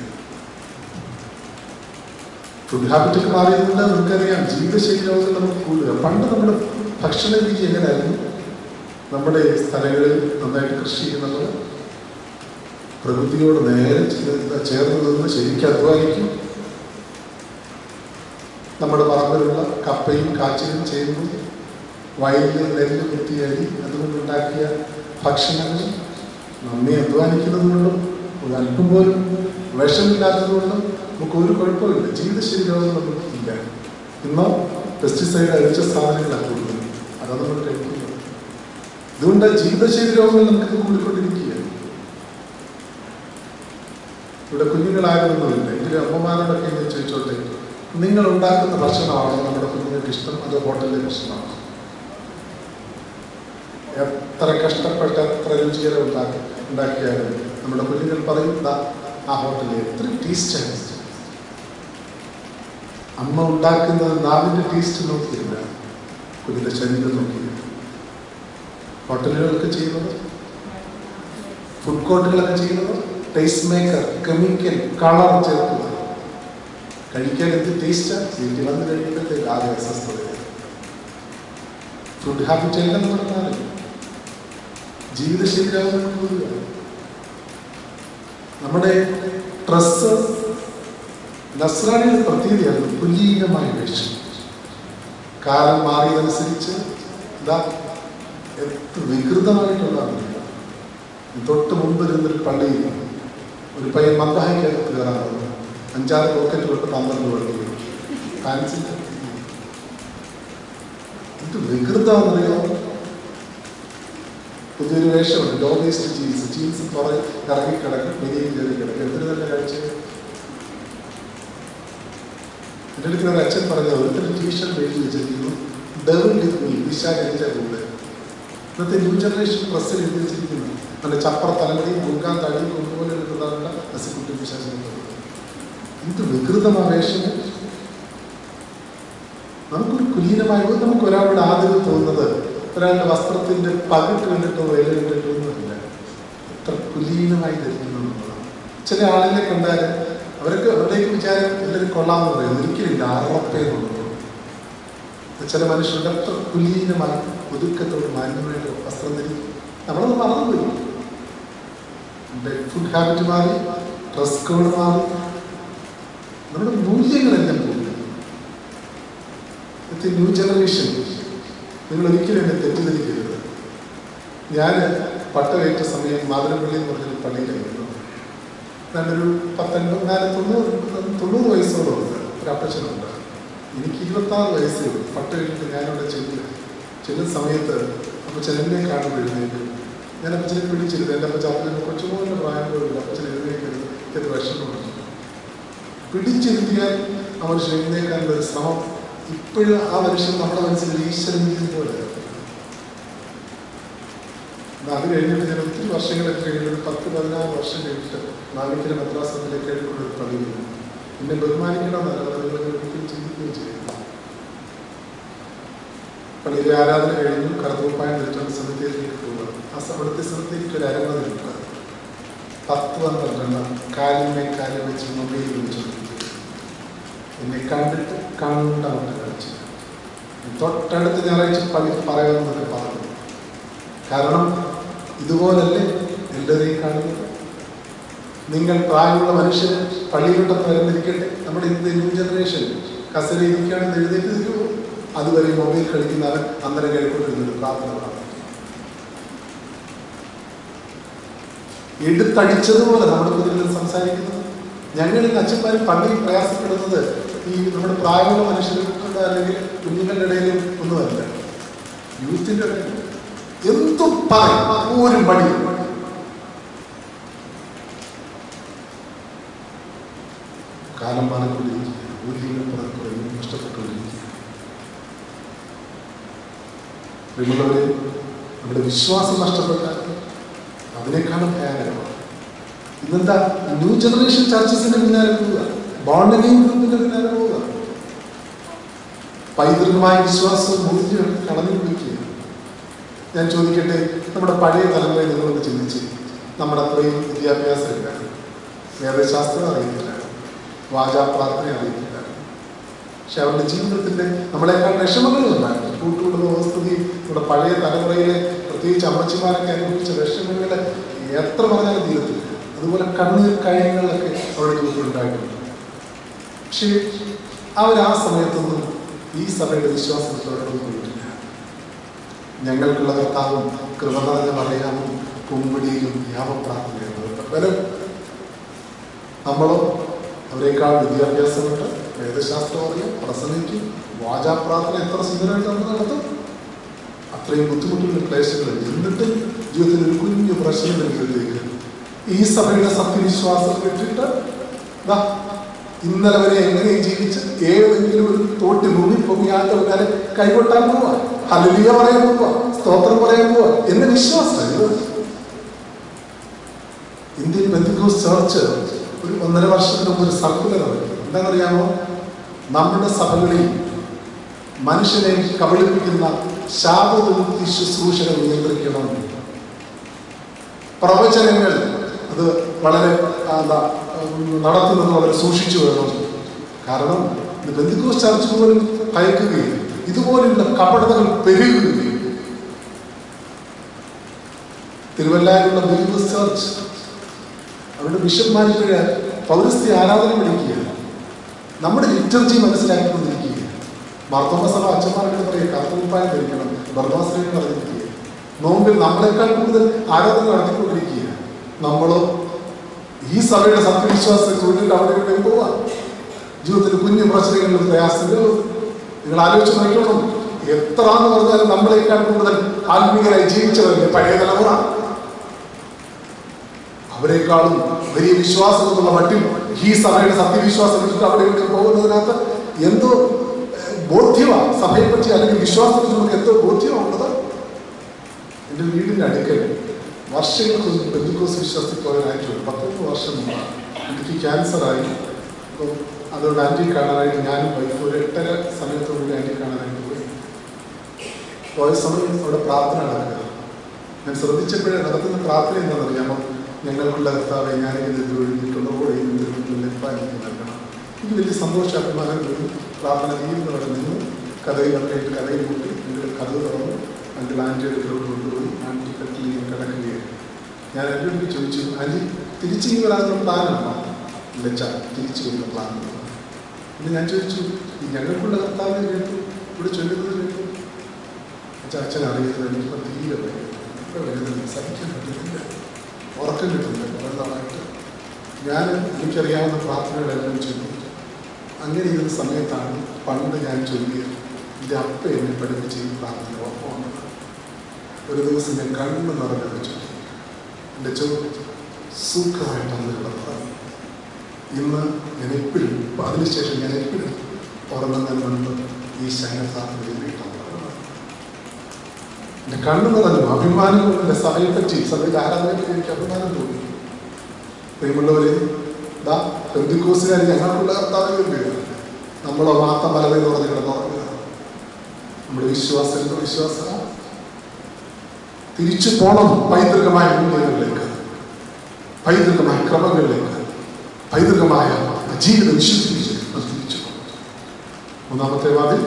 ഫുഡ് ഹാബിറ്റ് ഒക്കെ മാറിയതുകൊണ്ട് നമുക്കറിയാം ജീവിതശൈലി രോഗങ്ങൾ നമുക്ക് കൂടുക പണ്ട് നമ്മുടെ ഭക്ഷണ രീതി എങ്ങനെയായിരുന്നു നമ്മുടെ സ്ഥലങ്ങളിൽ നന്നായിട്ട് കൃഷി ചെയ്യുന്നത് പ്രകൃതിയോട് നേരെ ചേർന്ന് ചേർന്ന് നിന്ന് ശരിക്കും അധ്വാനിക്കും നമ്മുടെ പറമ്പിലുള്ള കപ്പയും കാച്ചിലും ചേമ്പും വയലിൽ നെല്ല് കുത്തിയരി അതുകൊണ്ടുണ്ടാക്കിയ ഭക്ഷണങ്ങൾ നമ്മെ അധ്വാനിക്കുന്നത് കൊണ്ടും ഒരു അല്പം പോലും വിഷമില്ലാത്തത് കൊണ്ടും നമുക്ക് ഒരു കുഴപ്പമില്ല ജീവിതശൈലി രോഗം നമുക്ക് ഇല്ല ഇന്നോ പെസ്റ്റിസൈഡ് അടിച്ച സാധനങ്ങളാണ് കൂടുതൽ അതാണ് നമ്മൾ കഴിക്കുന്നത് ഇതുകൊണ്ട് ജീവിതശൈലി രോഗങ്ങൾ നമുക്ക് കൂടിക്കൊണ്ടിരിക്കുകയാണ് ഇവിടെ കുഞ്ഞുങ്ങളായിരുന്നൊന്നുമില്ല എങ്കിലും അമ്മമാരോടൊക്കെ ഞാൻ ചോദിച്ചോട്ടെ നിങ്ങൾ ഉണ്ടാക്കുന്ന ഭക്ഷണമാണോ നമ്മുടെ കുഞ്ഞുങ്ങൾക്ക് ഇഷ്ടം അതോ ഹോട്ടലിലെ ഭക്ഷണമാണോ എത്ര കഷ്ടപ്പെട്ട് എത്ര രുചികരം ഉണ്ടാക്കി ഉണ്ടാക്കിയാലും നമ്മുടെ കുഞ്ഞുങ്ങൾ പറയും "ദാ, ആ ഹോട്ടലിൽ എത്ര ടേസ്റ്റാണ് അമ്മ ഉണ്ടാക്കുന്നത് നാവിൻ്റെ ടേസ്റ്റ് നോക്കിയില്ല കുഞ്ഞിൻ്റെ ശരീരം നോക്കിയില്ല ഹോട്ടലുകളൊക്കെ ചെയ്യുന്നത് ഫുഡ് കോർട്ടുകളൊക്കെ ചെയ്യുന്നത് ടേസ്റ്റ് മേക്കർ കെമിക്കൽ കളർ ചേർക്കുന്നത് കഴിക്കാൻ എന്ത് ടേസ്റ്റാണ് വീട്ടിൽ വന്ന് കഴിയുമ്പോഴത്തേക്ക് ആകെ അസ്വസ്ഥതയാണ് ഫുഡ് ഹാബിറ്റ് എല്ലാം പറഞ്ഞാലും ജീവിതശൈലിയാവുന്ന നമ്മുടെ ഡ്രസ്സ് നസ്രാണിയുടെ പ്രത്യേകതയാണ് കുലീനമായ വേഷം കാലം മാറിയതനുസരിച്ച് ഇതാ എത്ര വികൃതമായിട്ടുള്ളതാണ് തൊട്ട് മുമ്പ് ഇരുന്നൊരു പള്ളിയിൽ ഒരു പയ്യൻ മന്ദഹായിക്കകത്ത് കയറാറുണ്ട് അഞ്ചാറ് പോക്കറ്റ് തൊട്ട് പന്ത്രണ്ട് പള്ളി ഫാൻസി ഇത് വികൃതമാണെന്നറിയാമോ പുതിയൊരു വേഷമുണ്ട് ലോ വേസ്റ്റ് ജീൻസ് ജീൻസ് പുറകെ ഇറങ്ങി കിടക്കും മിനിയും കയറി കിടക്കും എന്തിനു തന്നെ കാഴ്ച എൻ്റെ അടുത്ത് ഒരു അച്ഛൻ പറഞ്ഞ ഒരുത്തരം ടീഷർട്ട് എഴുതി വെച്ചിരിക്കുന്നു ഡബിൾ വിത്ത് മീ വിശാൽ എൻ്റെ കൂടെ ഇന്നത്തെ ന്യൂ ജനറേഷൻ പ്രസ്സിൽ എഴുതി വെച്ചിരിക്കുന്നു നല്ല ചപ്പറ തലമുടിയും മുൻകാൻ തടിയും കൊണ്ടുപോലെ എടുക്കുന്നതാണ് അസിക്കുട്ടി വിശ്വാസം എന്ത് വികൃതമാ വേഷം നമുക്കൊരു കുലീനമായ നമുക്ക് ഒരാളുടെ ആദ്യം തോന്നുന്നത് ഒരാളുടെ വസ്ത്രത്തിന്റെ പകിട്ട് കണ്ടിട്ടോ വേല കണ്ടിട്ടോ ഒന്നുമില്ല എത്ര കുലീനമായി ധരിക്കുന്നു എന്നുള്ളതാണ് ചില ആളുകളെ കണ്ടാൽ അവരൊക്കെ അവരുടെയൊക്കെ വിചാരം എല്ലാവരും കൊള്ളാമെന്ന് പറയുന്നത് ഒരിക്കലില്ല അറപ്പേ എന്നുള്ളത് ചില മനുഷ്യരുടെ എത്ര കുലീനമായി ഒതുക്കത്തോട് മാന്യമായിട്ട് വസ്ത്രം ധരിക്കും നമ്മളത് മറന്നുപോയി ഫുഡ് ഹാബിറ്റ് മാറി ഡ്രസ് കോഡ് മാറി നമ്മുടെ മൂല്യങ്ങളെല്ലാം പോയി ഇന്നത്തെ ന്യൂ ജനറേഷൻ നിങ്ങൾ ഒരിക്കലും എന്നെ തെറ്റിദ്ധരിക്കരുത് ഞാൻ പട്ടമേറ്റ സമയം മാതൃപള്ളി എന്ന് പറഞ്ഞൊരു പള്ളിയിലായിരുന്നു ഞാനൊരു പത്തൊൻപത് നാല് തൊണ്ണൂറ് തൊണ്ണൂറ് വയസ്സോളം ഉണ്ട് ഒരു അപ്പച്ചനുണ്ട് എനിക്ക് ഇരുപത്താറ് വയസ്സേ ഉള്ളൂ പട്ട് കഴിഞ്ഞിട്ട് ഞാനവിടെ ചെല്ലുക ചെല്ലുന്ന സമയത്ത് അപ്പച്ചൻ എന്നെ കാണുമ്പോൾ എഴുന്നേറ്റ് ഞാൻ അപ്പച്ചനെ പിടിച്ചിരുന്നു എൻ്റെ അപ്പച്ചൻ അപ്പച്ചൻ കൊച്ചുമോൻ്റെ പ്രായം പോലും അപ്പച്ചൻ എഴുന്നേക്കരുത് എന്ന് വിഷമമുണ്ട് പിടിച്ചിരുത്തിയാൽ ആ മനുഷ്യൻ എഴുന്നേക്കാനുള്ള ഒരു ശ്രമം ഇപ്പോഴും ആ മനുഷ്യൻ നമ്മുടെ മനസ്സിൽ ഈശ്വരൻ പോലെ അത് കഴിഞ്ഞിട്ട് ഞാൻ ഒത്തിരി വർഷങ്ങളൊക്കെ കഴിഞ്ഞിട്ട് ഒരു പത്ത് പതിനാറ് വർഷം കഴിഞ്ഞിട്ട് നാവിക്കര മദ്രാസത്തിലേക്ക് എടുക്കുന്ന ഒരു പള്ളിയിൽ എന്നെ ബഹുമാനിക്കണമെന്നല്ല നിങ്ങൾ ഒരിക്കലും ചിന്തിക്കുകയും ചെയ്യുന്നു പള്ളിയിലെ ആരാധന കഴിഞ്ഞു കറുത്തൂപ്പായം ധരിച്ചുകൊണ്ട് സെമിത്തേരിലേക്ക് പോകുക ആ അവിടുത്തെ സെമിത്തേരിക്ക് ഒരു അരമതയുണ്ട് പത്ത് പന്ത്രണ്ടെണ്ണം കാലിന്മേ കാലിൽ വെച്ച് മൊബൈൽ വിളിച്ചുകൊണ്ടിരിക്കും എന്നെ കണ്ടിട്ട് കണ്ടവട്ട് കളിച്ചു തൊട്ടടുത്ത് ഞായറാഴ്ച പള്ളി പറയാമെന്നൊക്കെ പറഞ്ഞു കാരണം ഇതുപോലല്ലേ എല്ലാവരെയും കാണുന്നത് നിങ്ങൾ പ്രായമുള്ള മനുഷ്യർ പള്ളിയിലോട്ടൊക്കെ വരുന്നിരിക്കട്ടെ നമ്മുടെ ഇന്നത്തെ ന്യൂ ജനറേഷൻ കസര ഇരിക്കുകയാണെന്ന് എഴുന്നേറ്റ് നിൽക്കുമോ അതുവരെ മൊബൈൽ കളിക്കുന്നവൻ അന്നേരം കേൾക്കൊണ്ടിരുന്നൊരു പ്രാർത്ഥന പ്രാർത്ഥിക്കും എടുത്തടിച്ചതുപോലെ നമ്മുടെ മുന്നിൽ സംസാരിക്കുന്നത് ഞങ്ങൾ ഇന്ന് അച്ഛന്മാരും പള്ളിയിൽ പ്രയാസപ്പെടുന്നത് ഈ നമ്മുടെ പ്രായമുള്ള മനുഷ്യരുടെ അല്ലെങ്കിൽ കുഞ്ഞുങ്ങളുടെ ഇടയിലും ഒന്നുമല്ല യൂത്തിൻ്റെ ഇടയിൽ എന്തും പറയും ഒരു മടി കാലം മാറിക്കൊണ്ടിരിക്കുക മൂല്യങ്ങൾ കുറയും നഷ്ടപ്പെട്ടുകൊണ്ടിരിക്കുക പ്രിയമുള്ളവരെ നമ്മുടെ വിശ്വാസം നഷ്ടപ്പെട്ടാൽ അതിനേക്കാളും ഭയാനകമാണ് ഇന്നെന്താ ന്യൂ ജനറേഷൻ ചർച്ചസിന്റെ പിന്നാലെ പോവുക ബോണ്ടനിങ് ഗ്രൂപ്പിന്റെ പിന്നാലെ പോവുക പൈതൃകമായ വിശ്വാസവും മൂല്യം കളഞ്ഞു പിടിക്കുക ഞാൻ ചോദിക്കട്ടെ നമ്മുടെ പഴയ തലമുറയെ നിങ്ങളൊന്ന് ചിന്തിച്ച് നമ്മുടെ അത്രയും വിദ്യാഭ്യാസമില്ല വേദശാസ്ത്രം അറിയത്തില്ല വാചാപ്രാർത്ഥന അറിയത്തില്ല പക്ഷെ അവരുടെ ജീവിതത്തിന്റെ നമ്മളെക്കാൾ വിഷമങ്ങളുണ്ടായിരുന്നു കൂട്ടുകുടുംബ വ്യവസ്ഥിതി നമ്മുടെ പഴയ തലമുറയിലെ പ്രത്യേകിച്ച് അമ്മച്ചിമാരൊക്കെ അനുഭവിച്ച വിഷമങ്ങൾ എത്ര പറഞ്ഞാലും തീരത്തില്ല അതുപോലെ കണ്ണീർ കാര്യങ്ങളിലൊക്കെ അവരുടെ ജീവിതത്തിൽ ഉണ്ടായിട്ടുണ്ട് പക്ഷേ അവർ ആ സമയത്തൊന്നും ഈ സഭയുടെ വിശ്വാസത്തോടൊന്നും പോയിട്ടില്ല ഞങ്ങൾക്കുള്ള കർത്താവും കൃപ നിറഞ്ഞ പറയാനും കുമ്പിടിയിലും യാവപ്രാർത്ഥനയാണ് പകരം നമ്മളോ അവരെക്കാൾ വിദ്യാഭ്യാസമുണ്ട് വേദശാസ്ത്രം അറിയാം പ്രസംഗിക്കും വാചാപ്രാർത്ഥന എത്ര സുന്ദരമായിട്ട് നമ്മൾ നടത്തും അത്രയും ബുദ്ധിമുട്ടുള്ള ക്ലേശങ്ങളുണ്ട് എന്നിട്ടും ജീവിതത്തിൽ ഒരു കുഞ്ഞു പ്രശ്നം വരുമ്പോഴത്തേക്ക് ഈ സഭയുടെ സത്യവിശ്വാസം വിട്ടിട്ട് ദാ ഇന്നലെ വരെ എങ്ങനെയും ജീവിച്ച് ഏതെങ്കിലും ഒരു തോട്ടി മുങ്ങി പൊങ്ങിയാത്ത ഒരു കൈകൊട്ടാൻ പോവാ ഹലിയ പറയാൻ പോവാ സ്തോത്രം പറയാൻ പോവാ എന്റെ വിശ്വാസം ഇത് ഇന്ത്യൻ ബന്ധുക്കോസ് ചർച്ച് ഒരു ഒന്നര വർഷത്തിന് മുമ്പ് ഒരു സർക്കുലർ ഇറക്കി എന്താണെന്നറിയാമോ നമ്മുടെ സഭകളിൽ മനുഷ്യനെ കബളിപ്പിക്കുന്ന ശാപവിമുക്തി ശുശ്രൂഷകൾ നിയന്ത്രിക്കണം പ്രവചനങ്ങൾ അത് വളരെ ആ, എന്താ ഉം, നടത്തുന്നത് വളരെ സൂക്ഷിച്ചു വേണം കാരണം ഇത് ബന്ധുക്കോസ് ചർച്ച പോലും ഭയക്കുകയും ഇതുപോലുള്ള കപടതകൾ പെരുകുകയും തിരുവല്ലായിലുള്ള ബിലീവേഴ്സ് ചർച്ച് അവരുടെ ബിഷപ്പ്മാരിപ്പോഴ് പൗരസ്ത്യ ആരാധന വിളിക്കുക നമ്മുടെ ലിറ്റർജി മനസ്സിലാക്കിക്കൊണ്ടിരിക്കുക മർദ്ദമ സഭ അച്ഛന്മാരുടെ പറയുക കറുത്തൂപ്പായം ധരിക്കണം ബർദ്ദാശ്രയം പറഞ്ഞിരിക്കുക നോമ്പിൽ നമ്മളെക്കാൾ കൂടുതൽ ആരാധന നടത്തിക്കൊണ്ടിരിക്കുക നമ്മളോ ഈ സഭയുടെ സത്യവിശ്വാസത്തെ തൊഴിലിട്ട് അവിടെ ഇവിടെ പോവാ ജീവിതത്തിൽ കുഞ്ഞു പ്രശ്നങ്ങളും പ്രയാസങ്ങളും നിങ്ങൾ ആലോചിച്ച് നോക്കണം എത്ര എന്ന് പറഞ്ഞാലും നമ്മളെക്കാൾ കൂടുതൽ ആത്മീയരായി ജീവിച്ചവരല്ലേ പഴയ തലമുറ അവരെക്കാളും വലിയ വിശ്വാസം എന്നുള്ള മട്ടിൽ ഈ സഭയുടെ സത്യവിശ്വാസം എടുത്തിട്ട് അവിടെ ഇവിടെ പോകുന്നതിനകത്ത് എന്തോ ഏഹ്, ബോധ്യമാണ് സഭയെ പറ്റി അല്ലെങ്കിൽ വിശ്വാസത്തെ പറ്റി നമുക്ക് എന്തോ ബോധ്യമാണുള്ളത് എൻ്റെ വീടിൻ്റെ അടുക്കൽ വർഷങ്ങൾക്ക് മുമ്പ് ബന്ധുക്കോസ് വിശ്വസിപ്പോയതിനായിട്ടുണ്ട് പത്തൊമ്പത് വർഷം മുമ്പ് എനിക്ക് ക്യാൻസറായി അപ്പോൾ അതുകൊണ്ട് ആൻറ്റി കാണാനായിട്ട് ഞാനും വൈഫ് ഒരു എട്ടര സമയത്തോടുകൂടി ആൻറ്റി കാണാനായിട്ട് പോയി പോയ സമയം അവിടെ പ്രാർത്ഥന നടക്കുക ഞാൻ ശ്രദ്ധിച്ചപ്പോഴേ നടത്തുന്ന പ്രാർത്ഥന എന്താണെന്നറിയാമോ ഞങ്ങൾക്കുള്ള കർത്താവെ ഞാനിങ്ങനെ ഒഴിഞ്ഞിട്ടുള്ളപ്പോൾ എനിക്ക് നൽകണം എനിക്ക് വലിയ സന്തോഷ അഭിമാനം തോന്നി പ്രാർത്ഥന തീരുന്നവിടെ നിന്ന് കഥയിലൊക്കെ കഥയിൽ കൂട്ടി എൻ്റെ കഥ തുറന്നു എൻ്റെ ആൻറ്റിയുടെ അടുക്കലോട്ട് കൊണ്ടുപോയി ആൻറ്റി കട്ടിൽ ഇങ്ങനെ കിടക്കുകയാണ് ഞാൻ എൻ്റെ അടുത്ത് ചോദിച്ചു ആൻറ്റി തിരിച്ചു ഈ വരാനുള്ള പ്ലാനാണോ ഇല്ല ചാ തിരിച്ചു വരുന്ന പ്ലാൻ പിന്നെ ഞാൻ ചോദിച്ചു ഈ ഞങ്ങൾക്കുള്ള കർത്താവിനെ കേട്ടു ഇവിടെ ചൊല്ലുന്നത് കേട്ടു അച്ഛാ അച്ഛൻ അറിയുന്നത് എനിക്കിപ്പോൾ തീരെ വരും ഇപ്പോൾ വരുന്നില്ല സഹിക്കാൻ പറ്റുന്നില്ല ഉറക്കം കിട്ടുന്നില്ല കുറേ നാളായിട്ട് ഞാൻ എനിക്കറിയാവുന്ന പ്രാർത്ഥനകളെല്ലാം ചൊല്ലി അങ്ങനെ ഇരുന്ന സമയത്താണ് പണ്ട് ഞാൻ ചൊല്ലിയത് എൻ്റെ അപ്പ എന്നെ പഠിപ്പിച്ച് ഈ പ്രാർത്ഥന ഉറപ്പ് വന്നത് ഒരു ദിവസം ഞാൻ കണ്ണു നിറഞ്ഞത് ചൊല്ലി എൻ്റെ ചോ സുഖമായിട്ടാണ് ഉള്ളത് ഇന്ന് ഞാൻ എപ്പോഴും അതിനുശേഷം ഞാൻ എപ്പോഴും ഉറങ്ങുന്നതിന് മുൻപ് ഈ ശയനപ്രാർത്ഥനയിൽ വീട്ടാണ് എൻ്റെ കണ്ണു നിറഞ്ഞു അഭിമാനം കൊണ്ട് എൻ്റെ സഭയെ പറ്റി സഭയുടെ ആരാധനയെ പറ്റി എനിക്ക് അഭിമാനം തോന്നി പ്രിയമുള്ളവരെ ദാ പെന്തിക്കോസുകാർ ഞങ്ങൾക്കുള്ള കർത്താവില്ലേ നമ്മളോ മാത്രം പലതെന്ന് പറഞ്ഞ് കിടന്നുറങ്ങുക നമ്മുടെ വിശ്വാസം എന്തോ വിശ്വാസമാണ് തിരിച്ചു പോണം പൈതൃകമായ മൂല്യങ്ങളിലേക്ക് പൈതൃകമായ ക്രമങ്ങളിലേക്ക് പൈതൃകമായ ജീവിത വിശുദ്ധിയിലേക്ക് അത് തിരിച്ചു പോകണം മൂന്നാമത്തെ വാതിൽ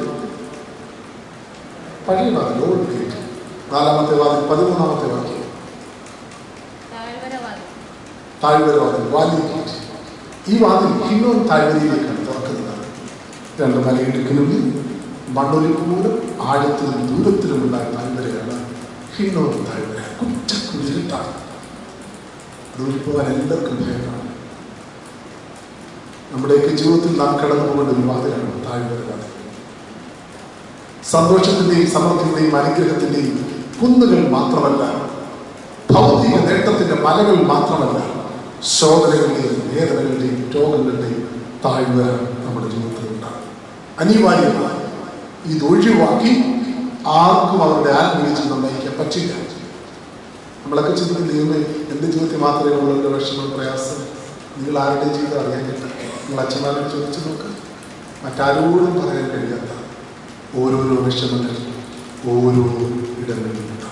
പഴയ വാതിൽ ഓൾഡ് ഗേറ്റ് നാലാമത്തെ വാതിൽ പതിമൂന്നാമത്തെ വാക്യം താഴ്വരവാദം താഴ്വര വാതിൽ വാലി ഗേറ്റ് ഈ വാതിൽ ഹിന്നോൻ താഴ്വരയിലേക്കാണ് തുറക്കുന്നത് രണ്ട് മലയിടുക്കിനുള്ളിൽ മണ്ണൊലിപ്പോലും ആഴത്തിലും ദൂരത്തിലും ഉണ്ടായ താഴ്വരയാണ് ഹിന്നോൻ താഴ്വര കുറ്റക്കുരുട്ടാണ് അതുകൊണ്ട് പോകാൻ എല്ലാവർക്കും ഭയമാണ് നമ്മുടെയൊക്കെ ജീവിതത്തിൽ നാം കടന്നു പോകേണ്ട ഒരു വാതിലാണ് താഴ്വര വാതിൽ സന്തോഷത്തിന്റെയും സമൃദ്ധിയുടെയും അനുഗ്രഹത്തിന്റെയും കുന്നുകൾ മാത്രമല്ല ഭൗതിക നേട്ടത്തിന്റെ മലകൾ മാത്രമല്ല ശോധനകളുടെയും വേദനകളുടെയും രോഗങ്ങളുടെയും താഴ്വര നമ്മുടെ ജീവിതത്തിൽ ഉണ്ടാകും അനിവാര്യമായി ഇത് ഒഴിവാക്കി ആർക്കും അവരുടെ ആത്മീയ ജീവിതം നയിക്കാൻ പറ്റില്ല നമ്മളൊക്കെ ചിന്തിക്കും ദൈവമേ എൻ്റെ ജീവിതത്തിൽ മാത്രമേ ഉള്ളൂ വിഷമം പ്രയാസം നിങ്ങൾ ആരുടെ ജീവിതം അറിയാൻ പറ്റില്ല നിങ്ങൾ അച്ഛന്മാരോട് ചോദിച്ചു നോക്ക് മറ്റാരോടും പറയാൻ കഴിയാത്ത ഓരോരോ വിഷമങ്ങൾ ഓരോ ഇടങ്ങളിലും ഉണ്ടാകും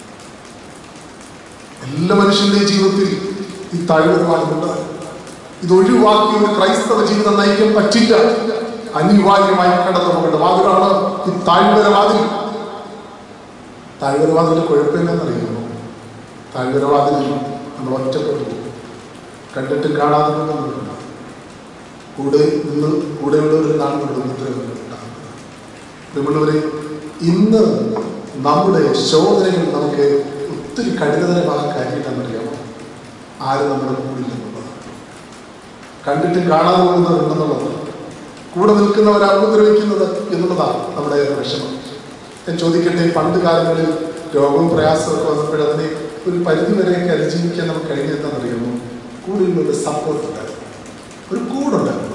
എല്ലാ മനുഷ്യന്റെയും ജീവിതത്തിൽ ഈ താഴ്വരവാദമുണ്ട് ഇത് ഒഴിവാക്കി ഒരു ക്രൈസ്തവ ജീവിതം നയിക്കാൻ പറ്റില്ല അനിവാര്യമായി കടന്നു പോകേണ്ട വാതിലാണ് ഈ താഴ്വരവാതിൽ താഴ്വരവാതിന്റെ കുഴപ്പമെന്നറിയുമോ താഴ്വരവാതിൽ നമ്മൾ ഒറ്റപ്പെട്ടു പോകും കണ്ടിട്ടും കാണാതെ പോകുന്നുണ്ട് കൂടെ നിന്ന് കൂടെയുള്ളവരിൽ നിന്നാണ് നമ്മുടെ ഉത്തരവുകൾ ഉണ്ടാകുന്നത് പ്രിയമുള്ളവരെ ഇന്ന് നമ്മുടെ ശോധനകൾ നമുക്ക് ഒത്തിരി കഠിനതരമായ കാര്യം എന്താണെന്നറിയാമോ ആരും നമ്മുടെ കൂടില്ലെന്നുള്ളത് കണ്ടിട്ടും കാണാതെ പോകുന്നവരുണ്ടെന്നുള്ളത് കൂടെ നിൽക്കുന്നവരെ ഉപദ്രവിക്കുന്നത് എന്നുള്ളതാണ് നമ്മുടെ വിഷമം ഞാൻ ചോദിക്കട്ടെ പണ്ട് കാലങ്ങളിൽ രോഗവും പ്രയാസമൊക്കെ വന്നപ്പോൾ അതിനെ ഒരു പരിധി വരെയൊക്കെ അതിജീവിക്കാൻ നമുക്ക് കഴിഞ്ഞെന്താണെന്നറിയാമോ കൂടെയുള്ള ഒരു സപ്പോർട്ട് ഉണ്ടായിരുന്നു ഒരു കൂടുണ്ടായിരുന്നു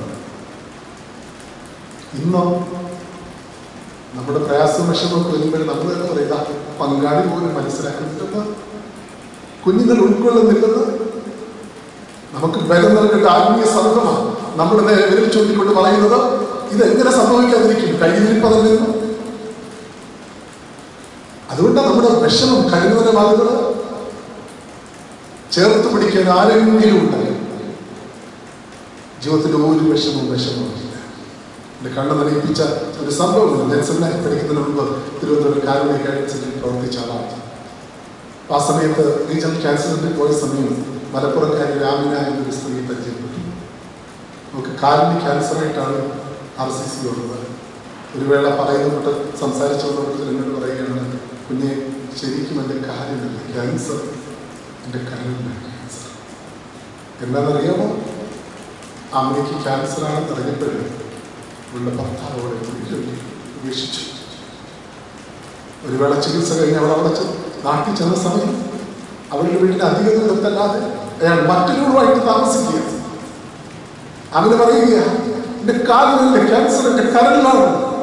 ഇന്നോ നമ്മുടെ പ്രയാസം വിഷമമൊക്കെ വരുമ്പോൾ നമ്മൾ തന്നെ പറയുക പങ്കാളി പോലും മനസ്സിലാക്കുന്നില്ലെന്ന് കുഞ്ഞുങ്ങൾ ഉൾക്കൊള്ളുന്നില്ലെന്ന് നമുക്ക് ബലം നൽകേണ്ട ആത്മീയ സമൂഹമാണ് നമ്മൾ നേരെ വിരൽ ചൂണ്ടിക്കൊണ്ട് പറയുന്നത് ഇതെങ്ങനെ സംഭവിക്കാതിരിക്കും കയ്യിലിരിപ്പതിൽ നിന്ന് അതുകൊണ്ടാണ് നമ്മുടെ വിഷമം കഴിയുന്നതിന്റെ ബാധ്യത ചേർത്ത് പിടിക്കാൻ ആരെങ്കിലും ഉണ്ടെങ്കിൽ ജീവിതത്തിന്റെ ഒരു വിഷമവും വിഷമമില്ല എന്റെ കണ്ണ് നനയിപ്പിച്ച ഒരു സംഭവമുണ്ട് ഞാൻ സെമിനാരി പഠിക്കുന്നതിന് മുമ്പ് തിരുവനന്തപുരം കാരുണ്യ ക്യാൻസറിൽ പ്രവർത്തിച്ച ആളാണ് ആ സമയത്ത് റീജിയണൽ ക്യാൻസർ സെന്ററിൽ പോയ സമയം മലപ്പുറക്കാരി രാമിന എന്നൊരു സ്ത്രീയെ പരിചയപ്പെട്ടു നമുക്ക് കാലിന് ക്യാൻസറായിട്ടാണ് ആർ സി സി ഉള്ളത് ഒരു വേള പറയുന്നപ്പെട്ട് സംസാരിച്ചു വന്നപ്പോൾ എന്നോട് പറയുകയാണ് കുഞ്ഞെ ശരിക്കും എൻ്റെ കാലിനല്ല ക്യാൻസർ എൻ്റെ കരളില്ല ക്യാൻസർ എന്താണെന്നറിയാമോ അമ്മയ്ക്ക് ക്യാൻസറാണെന്ന് അറിഞ്ഞപ്പോഴും ഉള്ള ഭർത്താവോടെ ഉപേക്ഷിച്ചു ഒരു വേള ചികിത്സ കഴിഞ്ഞ് അവൾ അവിടെ ചെന്ന് നാട്ടിൽ ചെന്ന സമയം അവരുടെ വീട്ടിൽ അധിക ദൂരത്തല്ലാതെ അയാൾ മറ്റൊരുവായിട്ട് താമസിക്കുക അവന് പറയുക എന്റെ കാലിലെ ക്യാൻസർ എന്റെ കരളിലാണ്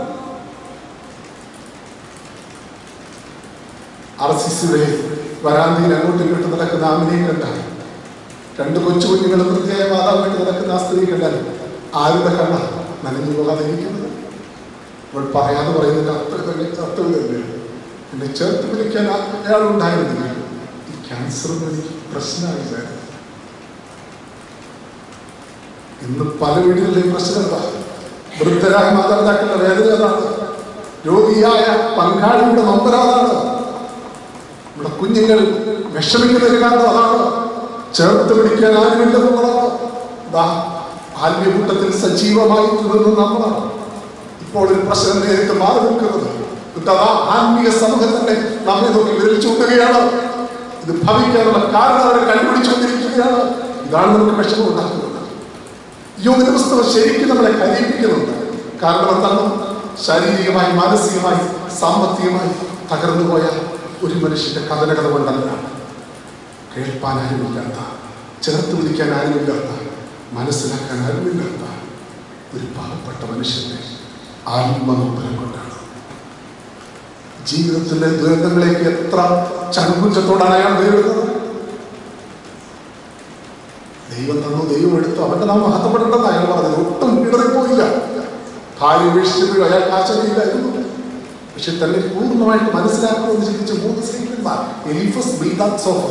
ആർ സി സിയുടെ വരാന്തിയിൽ അങ്ങോട്ടും ഇങ്ങോട്ടും നടക്കുന്ന ആമിനെയും കണ്ടാൽ രണ്ട് കൊച്ചു കുഞ്ഞുങ്ങളും വൃത്തിയായ മാതാവായിട്ട് നടക്കുന്ന ആ സ്ത്രീ കണ്ടാൽ ആരുടെ കണ്ണ നനഞ്ഞു പോകാതെ ഇരിക്കുന്നത് അവൾ പറയാതെ പറയുന്നതിന്റെ അത്ര തന്നെ അർത്ഥം തന്നെ എന്നെ ചേർത്ത് പിടിക്കാൻ അയാളുണ്ടായിരുന്നില്ല ഈ ക്യാൻസർ എനിക്ക് പ്രശ്നമായില്ലായിരുന്നു ഇന്ന് പല വീടുകളിലെയും പ്രശ്നം എന്താ വൃദ്ധരായ മാതാപിതാക്കളുടെ വേദന അതാണ് രോഗിയായ പങ്കാളിയുടെ നമ്പരാതാണ് നമ്മുടെ കുഞ്ഞുങ്ങൾ വിഷമിക്കുന്നതിന് കാരണം അതാണ് ചേർത്ത് പിടിക്കാൻ ആരുമില്ലെന്നുള്ളതാണ് ദാ ആത്മീയകൂട്ടത്തിൽ സജീവമായി തുടർന്ന് നമ്മളാണ് ഇപ്പോൾ ഒരു പ്രശ്നം നേരിട്ട് മാറി നിൽക്കുന്നത് എന്നിട്ട് അതാ ആത്മീയ സമൂഹത്തിന്റെ നമ്മെ നോക്കി വിരൽ ചൂണ്ടുകയാണ് ഇത് ഭവിക്കാനുള്ള കാരണം അവരെ കണ്ടുപിടിച്ചുകൊണ്ടിരിക്കുകയാണ് ഇതാണ് നമുക്ക് വിഷമം ഉണ്ടാക്കുന്നത് യോഗ പുസ്തകം ശരിക്കും നമ്മളെ കരയിപ്പിക്കുന്നുണ്ട് കാരണം എന്താണ് ശാരീരികമായി മാനസികമായി സാമ്പത്തികമായി തകർന്നു പോയ ഒരു മനുഷ്യന്റെ കഥന കഥ കൊണ്ടല്ല കേൾപ്പാൻ ആരുമില്ലാത്ത ചേർത്ത് പിടിക്കാൻ ആരുമില്ലാത്ത മനസ്സിലാക്കാൻ ആരുമില്ലാത്ത ഒരു പാവപ്പെട്ട മനുഷ്യന്റെ ആത്മനോബലം കൊണ്ടാണ് ജീവിതത്തിന്റെ ദുരന്തങ്ങളിലേക്ക് എത്ര ചങ്കുറ്റത്തോടാണ് അയാൾ നേരിടുന്നത് ദൈവം തന്നു ദൈവം എടുത്തു അവന്റെ നാം മഹത്വപ്പെടേണ്ടെന്ന് അയാൾ പറഞ്ഞത് ഒട്ടും ഇടറിപ്പോയില്ല ഭാര്യ ഉപേക്ഷിച്ചപ്പോഴും അയാൾക്ക് ആശങ്കയില്ലായിരുന്നു പക്ഷെ തന്നെ പൂർണ്ണമായിട്ട് മനസ്സിലാക്കുമെന്ന് ചിന്തിച്ച മൂന്ന് സ്ത്രീകന്മാർ എലിഫസ് ബിൽദാദ് സോഫർ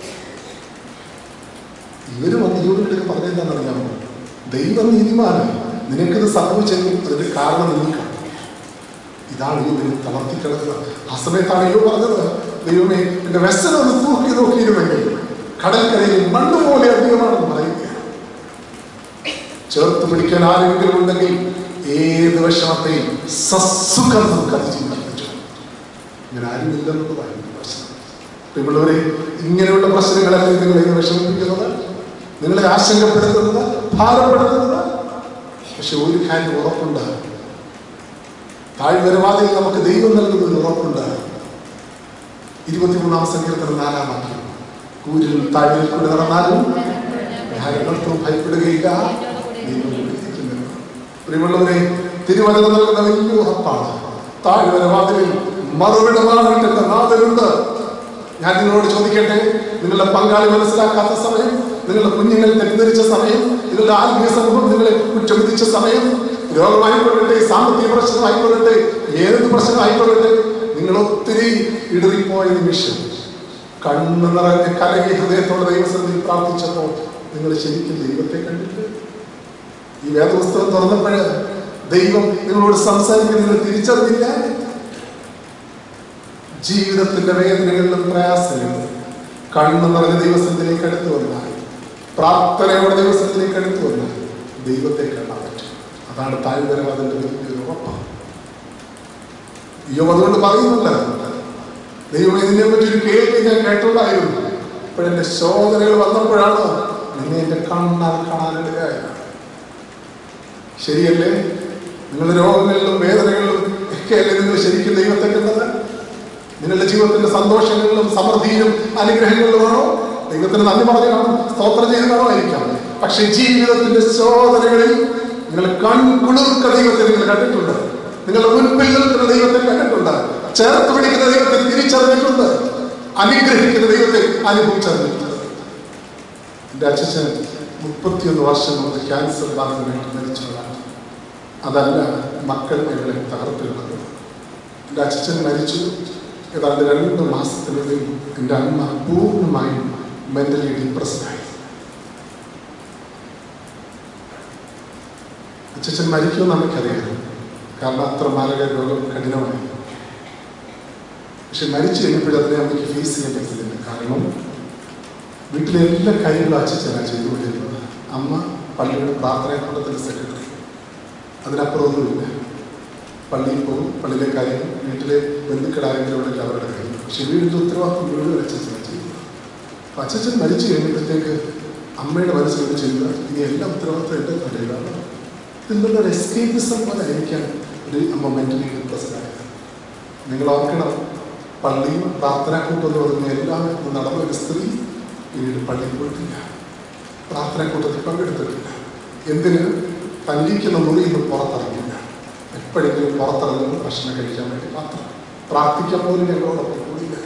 ഇവര് വന്ന് ഇവരുടെ പറഞ്ഞെന്താണെന്നറിയാമോ ദൈവം നീതിമാണ് നിനക്കിത് സംഭവിച്ചെങ്കിൽ അതിന്റെ കാരണം നിൽക്കാം ഇതാണ് ഇവന് തളർത്തി കിടക്കുന്നത് ആ സമയത്താണ് ഇവ പറഞ്ഞത് ദൈവമേ എന്റെ വ്യസനം ഒന്ന് തൂക്കി നോക്കിയിരുന്നെങ്കിൽ കടൽക്കരയിൽ മണ്ണ് പോലെ അധികമാണെന്ന് പറയുക ചേർത്ത് പിടിക്കാൻ ആരെങ്കിലും ഉണ്ടെങ്കിൽ ഏത് വിഷമത്തെയും സസുഖം നമുക്ക് അതിജീവിക്കാൻ പറ്റും ഇങ്ങനെ ആരുമില്ലെന്നുള്ളതാണ് പ്രശ്നം പ്രിയമുള്ളവരെ ഇങ്ങനെയുള്ള പ്രശ്നങ്ങളല്ലേ നിങ്ങളെ ഇങ്ങനെ വിഷമിപ്പിക്കുന്നത് നിങ്ങളെ ആശങ്കപ്പെടുത്തുന്നത് ഭാരപ്പെടുത്തുന്നത് പക്ഷെ ഒരു കാര്യം ഉറപ്പുണ്ട് താഴ്വരവാദിയിൽ നമുക്ക് ദൈവം നൽകുന്ന ഒരു ഉറപ്പുണ്ട് ഇരുപത്തിമൂന്നാം സങ്കീർത്തനം നാലാം വാക്യം കൂരിൽ താഴ്വരയിൽ കൂടെ നടന്നാലും ഭയപ്പെട്ടു ഭയപ്പെടുകയില്ല ദൈവം കൂടിയിരിക്കുന്നുണ്ട്. പ്രിയമുള്ളവരെ തിരുവനന്തപുരം നൽകുന്ന വലിയ ഉറപ്പാണ് താഴ്വരവാദിൽ മറുവിടമാകട്ടെ നാഥനുണ്ട് ഞാൻ നിങ്ങളോട് ചോദിക്കട്ടെ നിങ്ങളുടെ പങ്കാളി മനസ്സിലാക്കാത്ത സമയം നിങ്ങളുടെ കുഞ്ഞുങ്ങൾ തെറ്റിദ്ധരിച്ച സമയം നിങ്ങളുടെ ആത്മീയ സമൂഹം നിങ്ങളെ കുറ്റവിധിച്ച സമയം രോഗമായിക്കൊള്ളട്ടെ സാമ്പത്തിക പ്രശ്നമായിക്കൊള്ളട്ടെ ഏത് പ്രശ്നമായിക്കൊള്ളട്ടെ നിങ്ങൾ ഒത്തിരി ഇടറിപ്പോയ നിമിഷം കണ്ണു നിറഞ്ഞ കലകി ഹൃദയത്തോടെ ദൈവസന്നിധിയിൽ പ്രാർത്ഥിച്ചപ്പോൾ നിങ്ങൾ ശരിക്കും ദൈവത്തെ കണ്ടിട്ട് ഈ വേദപുസ്തകം തുറന്നപ്പോഴ് ദൈവം നിങ്ങളോട് സംസാരിക്കുന്ന നിങ്ങൾ തിരിച്ചറിഞ്ഞില്ല ജീവിതത്തിന്റെ വേദനകളിലും പ്രയാസങ്ങളിലും കണ്ണു നിറഞ്ഞ ദൈവസത്തിലേക്ക് അടുത്തു വന്നാൽ പ്രാർത്ഥനയോടെ ദൈവസത്തിലേക്ക് അടുത്തു വന്നാൽ ദൈവത്തെ കാണാൻ പറ്റും അതാണ് താഴ്വരവാദന്റെ വലിയൊരു ഉറപ്പാണ് അയ്യോ അതുകൊണ്ട് പറയുന്നില്ല ദൈവം ഇതിനെ പറ്റി ഒരു കേൾവി ഞാൻ കേട്ടുണ്ടായിരുന്നു ഇപ്പോഴെന്റെ ശോധനകൾ വന്നപ്പോഴാണ് നിന്നെ എന്റെ കണ്ണാൽ കാണാനിടയായത് ശരിയല്ലേ നിങ്ങളുടെ രോഗങ്ങളിലും വേദനകളിലും ഒക്കെയല്ലേ നിങ്ങൾ ശരിക്കും ദൈവത്തെ കണ്ടത് നിങ്ങളുടെ ജീവിതത്തിന്റെ സന്തോഷങ്ങളിലും സമൃദ്ധിയിലും അനുഗ്രഹങ്ങളിലുമാണോ ദൈവത്തിന് നന്ദി പറഞ്ഞു കാണും സ്തോത്രം ചെയ്ത് കാണുമായിരിക്കാം പക്ഷെ ജീവിതത്തിന്റെ ശോധനകളിൽ നിങ്ങൾ കൺകുളിർക്ക ദൈവത്തെ നിങ്ങൾ കണ്ടിട്ടുണ്ട് നിങ്ങളുടെ മുൻപിൽ നിൽക്കുന്ന ദൈവത്തെ കണ്ടിട്ടുണ്ട് ചേർത്ത് പിടിക്കുന്ന ദൈവത്തെ തിരിച്ചറിഞ്ഞിട്ടുണ്ട് അനുഗ്രഹിക്കുന്ന ദൈവത്തെ അനുഭവിച്ചറിഞ്ഞിട്ടുണ്ട് എൻ്റെ അച്ഛൻ മുപ്പത്തിയൊന്ന് വർഷം മുതൽ ക്യാൻസർ ബാധിതനായിട്ട് മരിച്ചവരാണ് അതല്ല മക്കൾ ഞങ്ങളെ തകർത്ത് കിടന്നത് എൻ്റെ അച്ഛൻ മരിച്ചു ഏതാണ്ട് രണ്ട് മാസത്തിനുള്ളിൽ എൻ്റെ അമ്മ പൂർണ്ണമായും മെന്റലി ഡിപ്രസ്ഡായി അച്ഛൻ മരിക്കുമെന്ന് നമുക്കറിയാം കാരണം അത്ര മാരക രോഗം കഠിനമായി പക്ഷെ മരിച്ചു കഴിഞ്ഞപ്പോൾ അതിനെ അമ്മയ്ക്ക് ഫേസ് ചെയ്യാൻ പറ്റുന്നില്ല കാരണം വീട്ടിലെ എല്ലാ കാര്യങ്ങളും അച്ഛനാണ് ചെയ്തുകൊണ്ടിരുന്നത് അമ്മ പള്ളിയുടെ പ്രാർത്ഥനാക്കൂടത്തിൻ്റെ സെക്രട്ടറി അതിനപ്പുറമൊന്നുമില്ല പള്ളിയിൽ പോകും പള്ളിയിലെ കാര്യങ്ങൾ വീട്ടിലെ ബന്ധുക്കളാരെങ്കിലും ഉണ്ടെങ്കിൽ അവരുടെ കാര്യം പക്ഷെ വീടിൻ്റെ ഉത്തരവാദിത്വം മുഴുവൻ അച്ഛനാണ് ചെയ്യുന്നത് അപ്പം അച്ഛൻ മരിച്ചു കഴിഞ്ഞപ്പോഴത്തേക്ക് അമ്മയുടെ മനസ്സിലൊരു ചിന്ത ഇനി എല്ലാ ഉത്തരവാദിത്വം എൻ്റെ തലയിലാണ് ഇതിൽ നിന്നൊരു എസ്കേപ്പിസം പോലെ ആയിരിക്കാൻ ഒരു അമ്മ മെൻ്റലി ഡിപ്രസ്ഡായത് നിങ്ങൾ ഓർക്കണം പള്ളിയും പ്രാർത്ഥനാക്കൂട്ടം എന്ന് പറഞ്ഞ എല്ലാവരും നടന്ന ഒരു സ്ത്രീ പിന്നീട് പള്ളിയിൽ പോയിട്ടില്ല പ്രാർത്ഥനാക്കൂട്ടത്തിൽ പങ്കെടുത്തിട്ടില്ല എന്തിന് തല്ലിക്കുന്ന മുറിയിൽ നിന്ന് പുറത്തിറങ്ങില്ല എപ്പോഴെങ്കിലും പുറത്തിറങ്ങുമ്പോൾ ഭക്ഷണം കഴിക്കാൻ വേണ്ടി മാത്രം പ്രാർത്ഥിക്കാൻ പോലും ഞങ്ങളോടൊപ്പം കൂടിയില്ല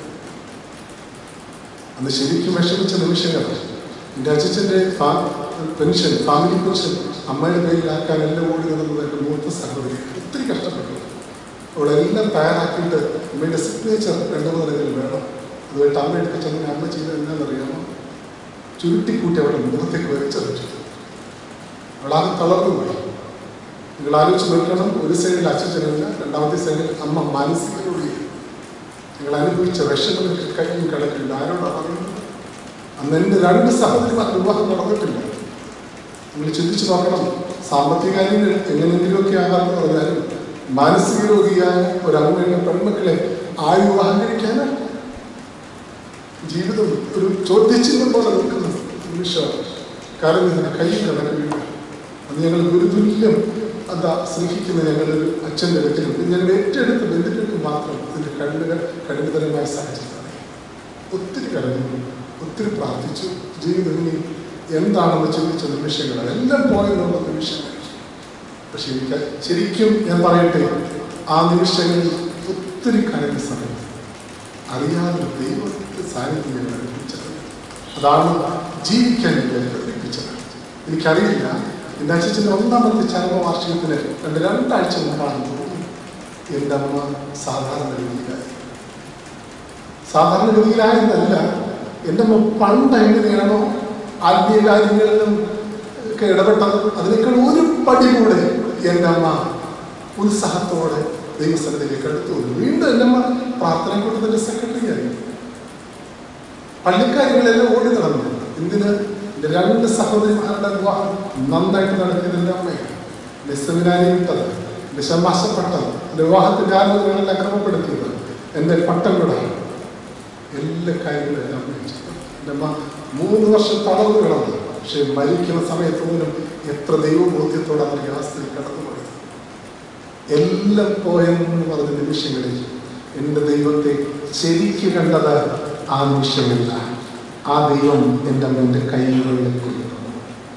അന്ന് ശരിക്കും വിഷമിച്ച നിമിഷങ്ങൾ എൻ്റെ അച്ഛൻ്റെ പെൻഷൻ ഫാമിലി പെൻഷൻ അമ്മയുടെ പേരിലാക്കാൻ എല്ലാം ഓടി നടന്നത് എൻ്റെ മൂത്ത സഹോദരി ഒത്തിരി കഷ്ടപ്പെട്ടു അവളെല്ലാം തയ്യാറാക്കിയിട്ട് അമ്മയുടെ സിഗ്നേച്ചർ രണ്ടു മൂന്ന് ഇതിൽ വേണം അതുമായിട്ട് അമ്മ എടുത്ത് ചെന്ന് അമ്മ ചെയ്തത് എന്താണെന്നറിയാമോ ചുരുട്ടിക്കൂട്ടി അവളുടെ മുഖത്തേക്ക് വരച്ചറിച്ചു അവളാകെ തളർന്നു പോയി നിങ്ങൾ ആലോചിച്ച് നോക്കണം ഒരു സൈഡിൽ അച്ഛനില്ല രണ്ടാമത്തെ സൈഡിൽ അമ്മ മാനസികരോട് നിങ്ങൾ അനുഭവിച്ച വിഷമങ്ങൾക്ക് കയ്യും കിടക്കില്ല ആരോടാ പറയുന്നത് അന്ന് എൻ്റെ രണ്ട് സഹോദരിമാർ വിവാഹം നടന്നിട്ടില്ല നിങ്ങൾ ചിന്തിച്ചു നോക്കണം സാമ്പത്തിക കാര്യങ്ങൾ എങ്ങനെയെങ്കിലുമൊക്കെ ആകാമെന്ന് പറഞ്ഞാലും മാനസിക രോഗിയായ ഒരു അമ്മയുടെ പെൺമക്കളെ ആര് വിവാഹം കഴിക്കാനാണ് ജീവിതം ഒരു ചോദ്യചിഹ്നം പോലെ നിൽക്കുന്ന നിമിഷമാണ് കാരണം ഇതിന് കൈ കണക്കില്ല അത് ഞങ്ങൾ ഗുരുതുല്യം എന്താ സ്നേഹിക്കുന്ന ഞങ്ങളൊരു അച്ഛൻ്റെ വ്യക്തിയുണ്ട് ഞങ്ങൾ ഏറ്റെടുത്ത ബന്ധുക്കൾക്ക് മാത്രം ഇതിൻ്റെ കഠിന കഠിനതരമായ സാഹചര്യമാണ് ഒത്തിരി കരഞ്ഞു ഒത്തിരി പ്രാർത്ഥിച്ചു ജീവിതം ഇനി എന്താണെന്ന് ചിന്തിച്ച നിമിഷങ്ങൾ എല്ലാം പോയെന്നുള്ള നിമിഷങ്ങൾ പക്ഷെ എനിക്ക് ശരിക്കും ഞാൻ പറയട്ടെ ആ നിമിഷങ്ങളിൽ ഒത്തിരി കരഞ്ഞ സമയം അറിയാതെ ദൈവത്തിന്റെ സാന്നിധ്യം ഞങ്ങൾ അനുഭവിച്ചത് അതാണ് ജീവിക്കാൻ ഞങ്ങളെ പ്രേരിപ്പിച്ചത് എനിക്കറിയില്ല എൻ്റെ അച്ഛൻ്റെ ഒന്നാമത്തെ ചരമവാർഷികത്തിന് രണ്ട് രണ്ടാഴ്ച മുമ്പാണ് തോന്നുന്നു എൻ്റെ അമ്മ സാധാരണ ഗതിയിലായി സാധാരണ ഗതിയിലായെന്നല്ല എൻ്റെ അമ്മ പണ്ട് എങ്ങനെയാണോ ആത്മീയ കാര്യങ്ങളിലും ഒക്കെ ഇടപെട്ടത് അതിനേക്കാൾ ഒരു പടി കൂടെ എൻ്റെ അമ്മ ഉത്സാഹത്തോടെ ദൈവസ്ഥലത്തിലേക്ക് എടുത്തു വന്നു വീണ്ടും എൻ്റെ അമ്മ പ്രാർത്ഥനാക്കൂട്ടത്തിൻ്റെ സെക്രട്ടറി ആയി പള്ളിക്കാര്യങ്ങളെല്ലാം ഓടി നടന്നു എന്തിന് എൻ്റെ രണ്ട് സഹോദരിമാരുടെ വിവാഹം നന്നായിട്ട് നടത്തിയത് എൻ്റെ അമ്മയാണ് എൻ്റെ സെമിനാരി വിട്ടത് എൻ്റെ ശമാശപ്പെട്ടത് എൻ്റെ വിവാഹത്തിൻ്റെ ആലോചനകളെല്ലാം ക്രമപ്പെടുത്തിയത് എൻ്റെ പട്ടം വിടാൻ എല്ലാ കാര്യങ്ങളും എൻ്റെ അമ്മ ചെയ്തു എൻ്റെ അമ്മ മൂന്ന് വർഷം തളർന്നു കിടന്നു പക്ഷെ മരിക്കുന്ന സമയത്ത് പോലും എത്ര ദൈവബോധ്യത്തോടെ അവർക്ക് ആ സ്ത്രീ കടന്നുപോയത് എല്ലാം പോയെന്ന് പറഞ്ഞ നിമിഷങ്ങളിൽ എൻ്റെ ദൈവത്തെ ശരിക്ക് കണ്ടത് ആ നിമിഷമില്ല ആ ദൈവം എൻ്റെ അമ്മൻ്റെ കൈകളിൽ കൊണ്ടുവന്നു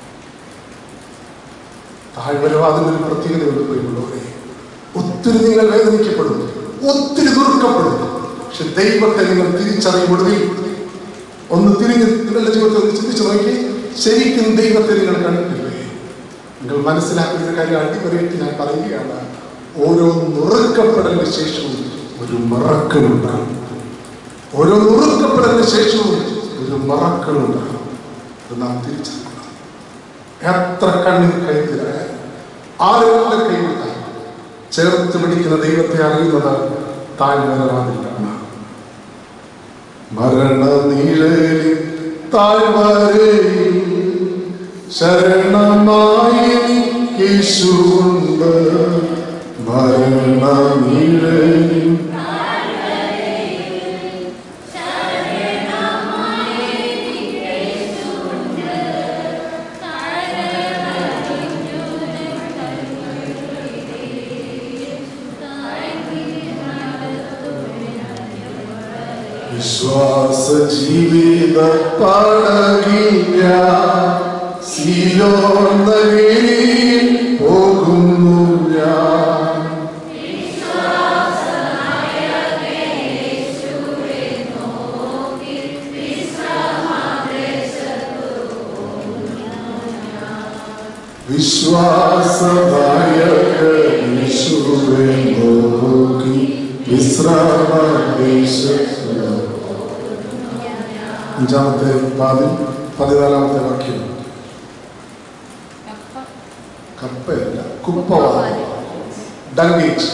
താഴ്വരവാദിനൊരു പ്രത്യേകതയുണ്ട് പോയുള്ളവരെ ഒത്തിരി നിങ്ങൾ വേദനിക്കപ്പെടും ഒത്തിരി ദുർക്കപ്പെടും പക്ഷെ ദൈവത്തെ നിങ്ങൾ തിരിച്ചറിയുമ്പോൾ ഒന്ന് തിരിഞ്ഞ് നിങ്ങളുടെ ജീവിതത്തിൽ ഒന്ന് ചിന്തിച്ചു നോക്കി ശരിക്കും ദൈവത്തെ നിങ്ങൾ കണ്ടിട്ടില്ലേ നിങ്ങൾ മനസ്സിലാക്കുന്ന ഒരു കാര്യം അടിപൊളിയായിട്ട് ഞാൻ പറയുകയാണ് ഓരോ നുറുക്കപ്പെടലിന് ശേഷവും ഒരു മറക്കലുണ്ട് ഓരോ നുറുക്കപ്പെടലിന് ശേഷവും ഒരു മറക്കലുണ്ട് അത് നാം തിരിച്ചറിയണം എത്ര കണ്ണിൽ കൈതിരായാലും ആരെല്ലാം കൈവിട്ടാൽ ചേർത്ത് പിടിക്കുന്ന ദൈവത്തെ അറിയുന്നത് താഴ്വരാതില്ലാണ് മരണനിഴലിൽ താഴ്വരയിൽ ശരണമായി യേശുണ്ട് മരണനിഴലിൽ വിശ്വാസ ജീവിത പടകില്ല സിയോന്ന കീഴിൽ പോകുന്നു ഞാൻ വിശ്വാസദായക യേശുവേ നോക്കി വിശ്രമദേശത്ത് അഞ്ചാമത്തെ പാതിൽ പതിനാലാമത്തെ വാക്യം കപ്പയല്ല കുപ്പവാദം ഡങ്കേജ്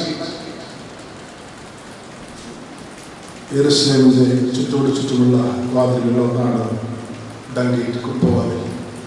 യെരുസലേമിന്റെ ചുറ്റോട് ചുറ്റുമുള്ള വാതിലുകൾ ഒന്നാണ് ഡങ്കേറ്റ് കുപ്പവാതിൽ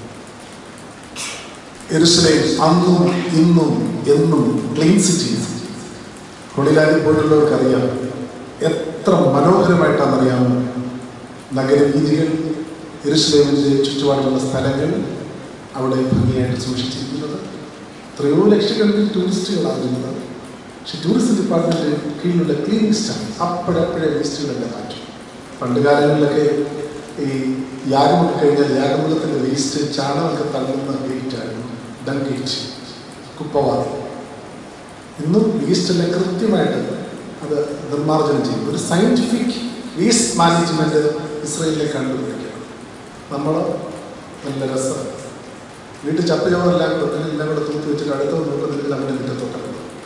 യെരുസലേം അന്നും ഇന്നും എന്നും ക്ലീൻ സിറ്റി ഹോളിലാൻഡിൽ പോയിട്ടുള്ളവർക്കറിയാം എത്ര മനോഹരമായിട്ടാണെന്നറിയാമോ നഗരവീതികൾ യെരുസലേമിന്റെ ചുറ്റുപാടുള്ള സ്ഥലങ്ങൾ അവിടെ ഭംഗിയായിട്ട് സൂക്ഷിച്ചിരിക്കുന്നത് എത്രയോ ലക്ഷക്കണക്കിന് ടൂറിസ്റ്റുകളാണ് വരുന്നത് പക്ഷെ ടൂറിസം ഡിപ്പാർട്ട്മെന്റ് കീഴിലുള്ള ക്ലീനിങ് സ്റ്റാഫ് അപ്പോഴപ്പോഴേ വേസ്റ്റുകളെല്ലാം മാറ്റും പണ്ട് കാലങ്ങളിലൊക്കെ ഈ യാഗമൊക്കെ കഴിഞ്ഞാൽ യാഗമൃഗത്തിൻ്റെ വേസ്റ്റ് ചാണകമൊക്കെ തള്ളുന്ന ഗേറ്റായിരുന്നു ഡൺ ഗേറ്റ് കുപ്പവാദം ഇന്നും വേസ്റ്റെല്ലാം കൃത്യമായിട്ട് അത് നിർമ്മാർജ്ജനം ചെയ്യും ഒരു സയൻറ്റിഫിക് വേസ്റ്റ് മാനേജ്മെന്റ് ഇസ്രയേലിലെ കണ്ടുപിടിക്കണം നമ്മൾ നല്ല രസം വീട്ടിൽ ചപ്പയോടെല്ലാം എല്ലാം കൂടെ തൂത്ത് വെച്ചിട്ട് അടുത്ത നോക്കുന്നില്ലെങ്കിൽ അവൻ്റെ മുറ്റത്തോട്ടാണ്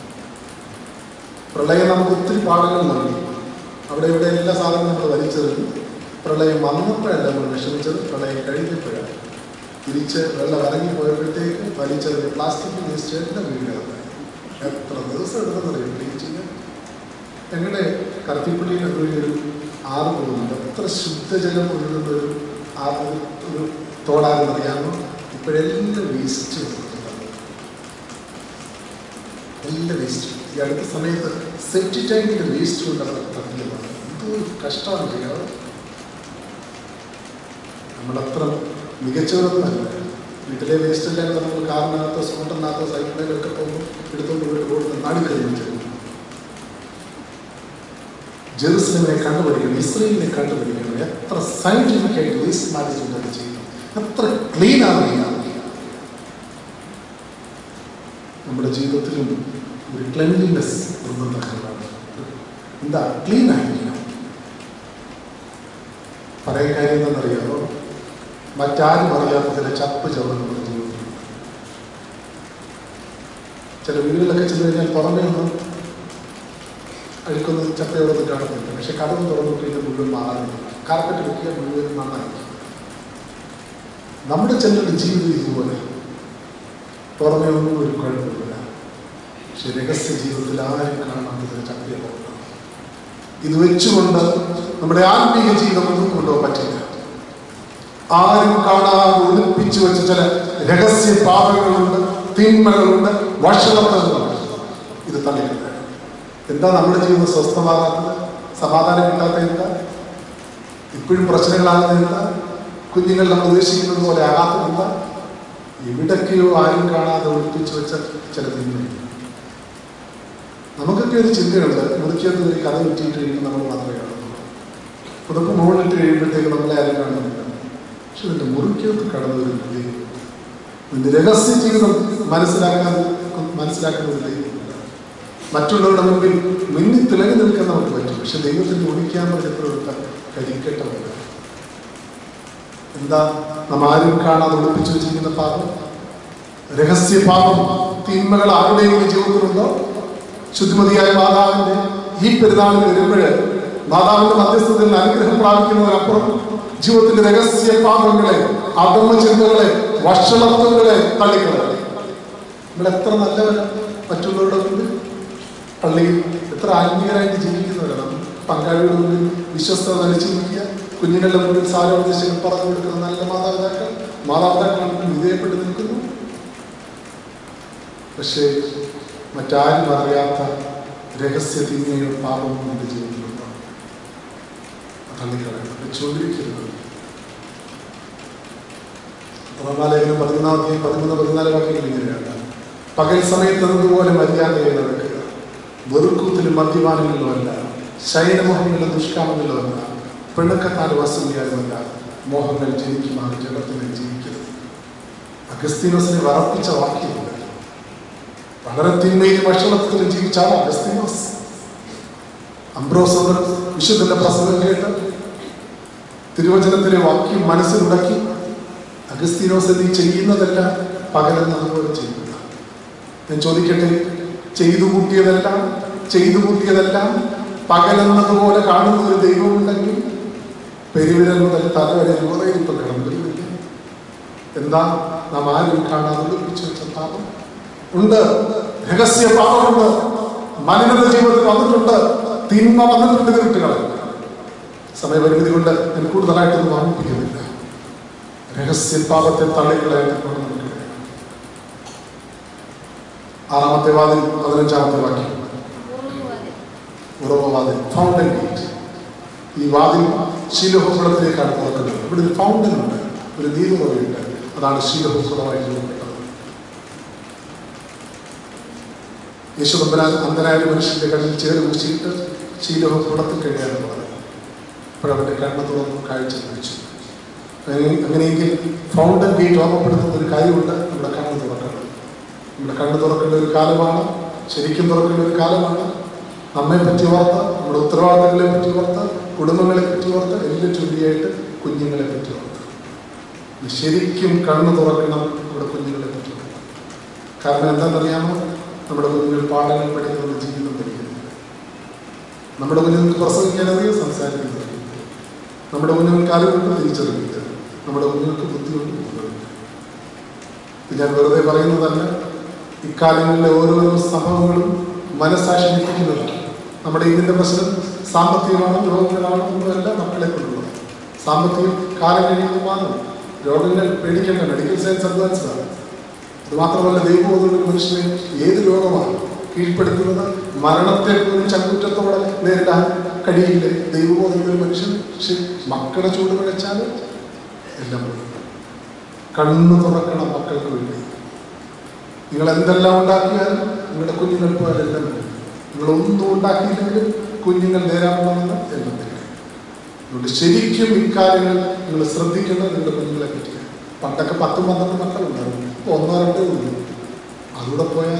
പ്രളയം നമുക്ക് ഒത്തിരി പാഠങ്ങൾ നൽകി അവിടെ ഇവിടെ എല്ലാ സാധനവും നമ്മൾ വലിച്ചെറിഞ്ഞു പ്രളയം വന്നപ്പോഴല്ല നമ്മൾ വിഷമിച്ചത് പ്രളയം കഴിഞ്ഞപ്പോഴാണ് തിരിച്ച് വെള്ളം ഇറങ്ങി പോയപ്പോഴത്തേക്ക് വലിച്ചെറിഞ്ഞ് പ്ലാസ്റ്റിക് വേസ്റ്റ് എല്ലാം വീടുകളായി എത്ര ദിവസം എടുക്കുന്നറിയും ക്ലീൻ ചെയ്യാൻ ഞങ്ങളുടെ കറുത്തിപ്പള്ളിയിലെ ഒരു ആറ് പോകുന്നുണ്ട് എത്ര ശുദ്ധജലം ഒഴുകുന്ന ഒരു ആ ഒരു ഒരു തോടാണെന്ന് അറിയാമോ ഇപ്പോഴെല്ലാം വേസ്റ്റ് എല്ലാം വേസ്റ്റ് ഈ അടുത്ത സമയത്ത് സെപ്റ്റി ടാങ്കിൻ്റെ വേസ്റ്റ് കൊണ്ട് അവർ തട്ടിയതാണ് എന്തോ ഒരു കഷ്ടമാണ് ചെയ്യാറ് നമ്മളത്ര മികച്ചവരൊന്നുമല്ല വീട്ടിലെ വേസ്റ്റ് എല്ലാം കൂടെ നമ്മൾ കാറിനകത്തോ സ്കൂട്ടറിനകത്തോ സൈക്കിളിലൊക്കെ പോകുമ്പോൾ എടുത്തുകൊണ്ട് പോയിട്ട് റോഡിൽ നാടിക്കഴിഞ്ഞു ജെറുസലമിനെ കണ്ടുപിടിക്കണം ഇസ്രയേലിനെ കണ്ടുപിടിക്കണം എത്ര സയന്റിഫിക് ആയിട്ട് വേസ്റ്റ് മാനേജ്മെന്റ് അത് ചെയ്യുന്നു എത്ര ക്ലീൻ ആണ് നമ്മുടെ ജീവിതത്തിലും ഒരു ക്ലെൻലിനെസ് നിർബന്ധമാണ് എന്താ ക്ലീൻ ആയിരിക്കണം പറയാൻ കാര്യം എന്താണെന്നറിയാമോ മറ്റാരും അറിയാത്ത ചില ചപ്പ് ചവറുകൾ നമ്മുടെ ജീവിതത്തിൽ ചില വീടുകളിലൊക്കെ ചെന്ന് കഴിഞ്ഞാൽ പുറമേ ഒന്നും അഴുക്കൊന്നും ചപ്പയോടൊന്നും കാണുന്നില്ല പക്ഷെ കടന്ന് തുറന്നു കഴിഞ്ഞാൽ മുഴുവൻ മാറാനില്ല കാർപ്പറ്റ് വെക്കുക മുഴുവൻ മണ്ണായിരിക്കും നമ്മുടെ ചിലരുടെ ജീവിതം ഇതുപോലെ പുറമേ ഒന്നും ഒരു കുഴപ്പമില്ല പക്ഷെ രഹസ്യ ജീവിതത്തിൽ ആരും കാണാത്തത് ചക്കയെ പോകണം ഇത് വെച്ചുകൊണ്ട് നമ്മുടെ ആത്മീയ ജീവിതം ഒന്നും കൊണ്ടുപോകാൻ പറ്റില്ല ആരും കാണാതെ ഒളിപ്പിച്ചു വെച്ച ചില രഹസ്യ പാപങ്ങളുണ്ട് തിന്മകളുണ്ട് വഷളത്വങ്ങളുണ്ട് ഇത് തള്ളിക്കളയണം എന്താ നമ്മുടെ ജീവിതം സ്വസ്ഥമാകാത്തത് സമാധാനം കിട്ടാത്ത എന്താ ഇപ്പോഴും പ്രശ്നങ്ങളാകുന്നത് എന്താ കുഞ്ഞുങ്ങൾ നമ്മൾ ഉദ്ദേശിക്കുന്നത് പോലെ ആകാത്തത് എന്താ എവിടൊക്കെയോ ആരും കാണാതെ ഒളിപ്പിച്ചു വെച്ച ചില തിന്മയുണ്ട് നമുക്കൊക്കെ ഒരു ചിന്തയുണ്ട് മുറിക്കകത്ത് ഒരു കഥ വെച്ചിട്ട് കഴിയുമ്പോൾ നമ്മൾ മാത്രമേ കാണുന്നുള്ളൂ പുതപ്പ് മുകളിലിട്ട് കഴിയുമ്പോഴത്തേക്ക് നമ്മളെ ആരും കാണുന്നില്ല പക്ഷെ ഇതിൻ്റെ മുറിക്കകത്ത് കടന്നു വരുന്നത് ഇതിൻ്റെ രഹസ്യ ജീവിതം മനസ്സിലാക്കാൻ മനസ്സിലാക്കുന്നത് ദൈവമില്ല മറ്റുള്ളവരുടെ മുമ്പിൽ മിന്നി തിളങ്ങി നിൽക്കാൻ നമുക്ക് പറ്റും പക്ഷെ ദൈവത്തിന്റെ ഒഴിക്കാനുള്ള ചിത്രമെടുത്ത കരിക്കട്ടമല്ല എന്താ നാം ആരും കാണാതെ ഒളിപ്പിച്ചു വെച്ചിരിക്കുന്ന പാപം രഹസ്യ പാപം തിന്മകൾ ആരുടെയെങ്കിലും ജീവിതത്തിലുണ്ടോ ശുദ്ധിമതിയായ മാതാവിന്റെ ഈ പെരുന്നാളിൽ വരുമ്പോഴ് മാതാവിന്റെ മധ്യസ്ഥതയിൽ അനുഗ്രഹം പ്രാപിക്കുന്നതിനപ്പുറം ജീവിതത്തിന്റെ രഹസ്യ പാപങ്ങളെ അധമ ചിന്തകളെ വഷളത്വങ്ങളെ തള്ളിക്കളയുക നമ്മൾ എത്ര നല്ലവരാണ് മറ്റുള്ളവരുടെ മുമ്പിൽ പള്ളിയിൽ എത്ര ആത്മീയരായിട്ട് ജീവിക്കുന്നവരാണ് നമ്മൾ പങ്കാളിയുടെ മുമ്പിൽ വിശ്വസ്തത നടിച്ചു നിൽക്കുക കുഞ്ഞുങ്ങളുടെ മുമ്പിൽ സാരോപദേശങ്ങൾ പറഞ്ഞു കൊടുക്കുന്ന നല്ല മാതാപിതാക്കൾ മാതാപിതാക്കളുടെ മുമ്പിൽ വിധേയപ്പെട്ട് നിൽക്കുന്നു പക്ഷേ മറ്റാരും അറിയാത്ത രഹസ്യ തിന്മയോ പാപമോ നമ്മുടെ ജീവിതത്തിലുണ്ടോ തള്ളിക്കളയണം വെച്ചുകൊണ്ടിരിക്കരുത് റോമാലേഖനം പതിനാലാം തീയതി പതിമൂന്ന് പതിനാല് വാക്യങ്ങൾ ഇങ്ങനെയാണ് പകൽ സമയത്ത് എന്നതുപോലെ മര്യാദയെ നടക്കുക വെറുക്കൂത്തിലും മദ്യപാനങ്ങളിലുമല്ല ശയനമോഹങ്ങളിലും ദുഷ്കാമങ്ങളിലുമല്ല പിണക്കത്താൽ വസൂലിയാലുമല്ല മോഹങ്ങൾ ജനിക്കുമാറ് ജഗത്തിനെ ജീവിക്കരുത് അഗസ്തീനോസിനെ വറപ്പിച്ച വാക്യമുണ്ട് വളരെ തിന്മയിലും ഭക്ഷണത്തിലും ജീവിച്ചാണ് അഗസ്തീനോസ് അംബ്രോസ് അവർ വിശുദ്ധന്റെ പ്രസംഗം കേട്ട് തിരുവചനത്തിലെ വാക്യം മനസ്സിലുടക്കി അഗസ്തീനോസ് നീ ചെയ്യുന്നതെല്ലാം പകലെന്നതുപോലെ ചെയ്യുക ഞാൻ ചോദിക്കട്ടെ ചെയ്തു കൂട്ടിയതെല്ലാം ചെയ്തു കൂട്ടിയതെല്ലാം പകലെന്നതുപോലെ കാണുന്ന ഒരു ദൈവമുണ്ടെങ്കിൽ പെരുവിരൽ മുതൽ തല വരെ രൂപയിൽ ഇപ്പം കിടന്നിരുന്നില്ല എന്താ നാം ആരും കാണാതെ ഒളിപ്പിച്ചു വെച്ച പാപം ഉണ്ട് രഹസ്യ പാപമുണ്ട് മലിനത ജീവിതത്തിൽ വന്നിട്ടുണ്ട് തിന്മ വന്നിട്ടുണ്ട് ഇരുട്ടുകളെ സമയപരിമിതി കൊണ്ട് ഞാൻ കൂടുതലായിട്ടൊന്നും ഓർമ്മിപ്പിക്കുന്നില്ല രഹസ്യ പാപത്തെ തള്ളിക്കളയാൻ ആറാമത്തെ വാതിൽ പതിനഞ്ചാമത്തെ വാക്യം ഉറവവാതിൽ ഫൗണ്ടൻ ഗേറ്റ് ഈ വാതിൽ ശീലഹോക്കുളത്തിലേക്കാണ് തുറക്കുന്നത് ഇവിടെ ഒരു ഫൗണ്ടൻ ഉണ്ട് ഒരു നീരുറവയുണ്ട് അതാണ് ശീലഹോക്കുളമായി രൂപപ്പെട്ടത് യേശുദമ്പരാൻ അന്ധനായ ഒരു മനുഷ്യന്റെ കണ്ണിൽ ചേര് കുറിച്ചിട്ട് ശീലഹോ കുളത്തിൽ കഴിയാതെ പറഞ്ഞു അപ്പോഴവന്റെ കണ്ണ് തുറന്നു കാഴ്ച ലഭിച്ചു അങ്ങനെ- അങ്ങനെയെങ്കിൽ ഫൗണ്ടൻ ഗേറ്റ് ഓർമ്മപ്പെടുത്തുന്ന ഒരു കാര്യമുണ്ട് നമ്മുടെ കണ്ണ് തുറക്കണം നമ്മുടെ കണ്ണ് തുറക്കേണ്ട ഒരു കാലമാണ് ശരിക്കും തുറക്കേണ്ട ഒരു കാലമാണ് നമ്മെ പറ്റി ഓർത്ത് നമ്മുടെ ഉത്തരവാദിത്തങ്ങളെ പറ്റി ഓർത്ത് കുടുംബങ്ങളെ പറ്റി ഓർത്ത് എല്ലാം ചൊല്ലിയായിട്ട് കുഞ്ഞുങ്ങളെ പറ്റി ഓർത്ത് ഇത് ശരിക്കും കണ്ണ് തുറക്കണം നമ്മുടെ കുഞ്ഞുങ്ങളെ പറ്റി ഓർത്ത് കാരണം എന്താണെന്നറിയാമോ നമ്മുടെ കുഞ്ഞുങ്ങൾ പാഠങ്ങൾ പഠിക്കുന്നത് ജീവിതം പഠിക്കുന്നത് നമ്മുടെ കുഞ്ഞുങ്ങൾക്ക് പ്രസംഗിക്കാൻ അറിയാം സംസാരിക്കാൻ അറിയാം നമ്മുടെ കുഞ്ഞുങ്ങൾക്ക് അറിവുണ്ട് തിരിച്ചറിവില്ല നമ്മുടെ കുഞ്ഞുങ്ങൾക്ക് ബുദ്ധിയുണ്ട് ബോധമുണ്ട്. ഇത് ഞാൻ വെറുതെ പറയുന്നതല്ല ഇക്കാലങ്ങളിലെ ഓരോരോ സംഭവങ്ങളും മനസ്സാക്ഷി നിൽക്കുന്നതാണ് നമ്മുടെ ഇതിൻ്റെ പ്രശ്നം സാമ്പത്തികമാണോ രോഗങ്ങളാണോ ഒന്നുമല്ല മക്കളെ കൊണ്ടുള്ളത് സാമ്പത്തികം കാലം കഴിയുമ്പോൾ മാറും രോഗങ്ങൾ പേടിക്കേണ്ട മെഡിക്കൽ സയൻസ് അഡ്വാൻസ്ഡാണ് അത് മാത്രമല്ല ദൈവബോധമുള്ള ഒരു മനുഷ്യനെ ഏത് രോഗമാണ് കീഴ്പ്പെടുത്തുന്നത് മരണത്തെ പോലും ചങ്കുറ്റത്തോടെ നേരിടാൻ കഴിയില്ലേ ദൈവബോധമുള്ള ഒരു മനുഷ്യൻ പക്ഷെ മക്കളുടെ ചൂട് പിഴച്ചാൽ എല്ലാം പോയി. കണ്ണു തുറക്കണം മക്കൾക്ക് വേണ്ടി നിങ്ങൾ എന്തെല്ലാം ഉണ്ടാക്കിയാലും നിങ്ങളുടെ കുഞ്ഞുങ്ങൾ പോയാൽ എല്ലാം പോയി. നിങ്ങൾ ഒന്നും ഉണ്ടാക്കിയില്ലെങ്കിലും കുഞ്ഞുങ്ങൾ നേരാണെന്ന് എല്ലാം തന്നെ അതുകൊണ്ട് ശരിക്കും ഇക്കാര്യങ്ങൾ നിങ്ങൾ ശ്രദ്ധിക്കേണ്ടത് നിങ്ങളുടെ കുഞ്ഞുങ്ങളെ പറ്റിയാണ് പണ്ടൊക്കെ പത്തും പന്ത്രണ്ട് മക്കളുണ്ടായിരുന്നു ഇപ്പൊ ഒന്നോ രണ്ടേ ഉള്ളൂ അതുകൂടെ പോയാൽ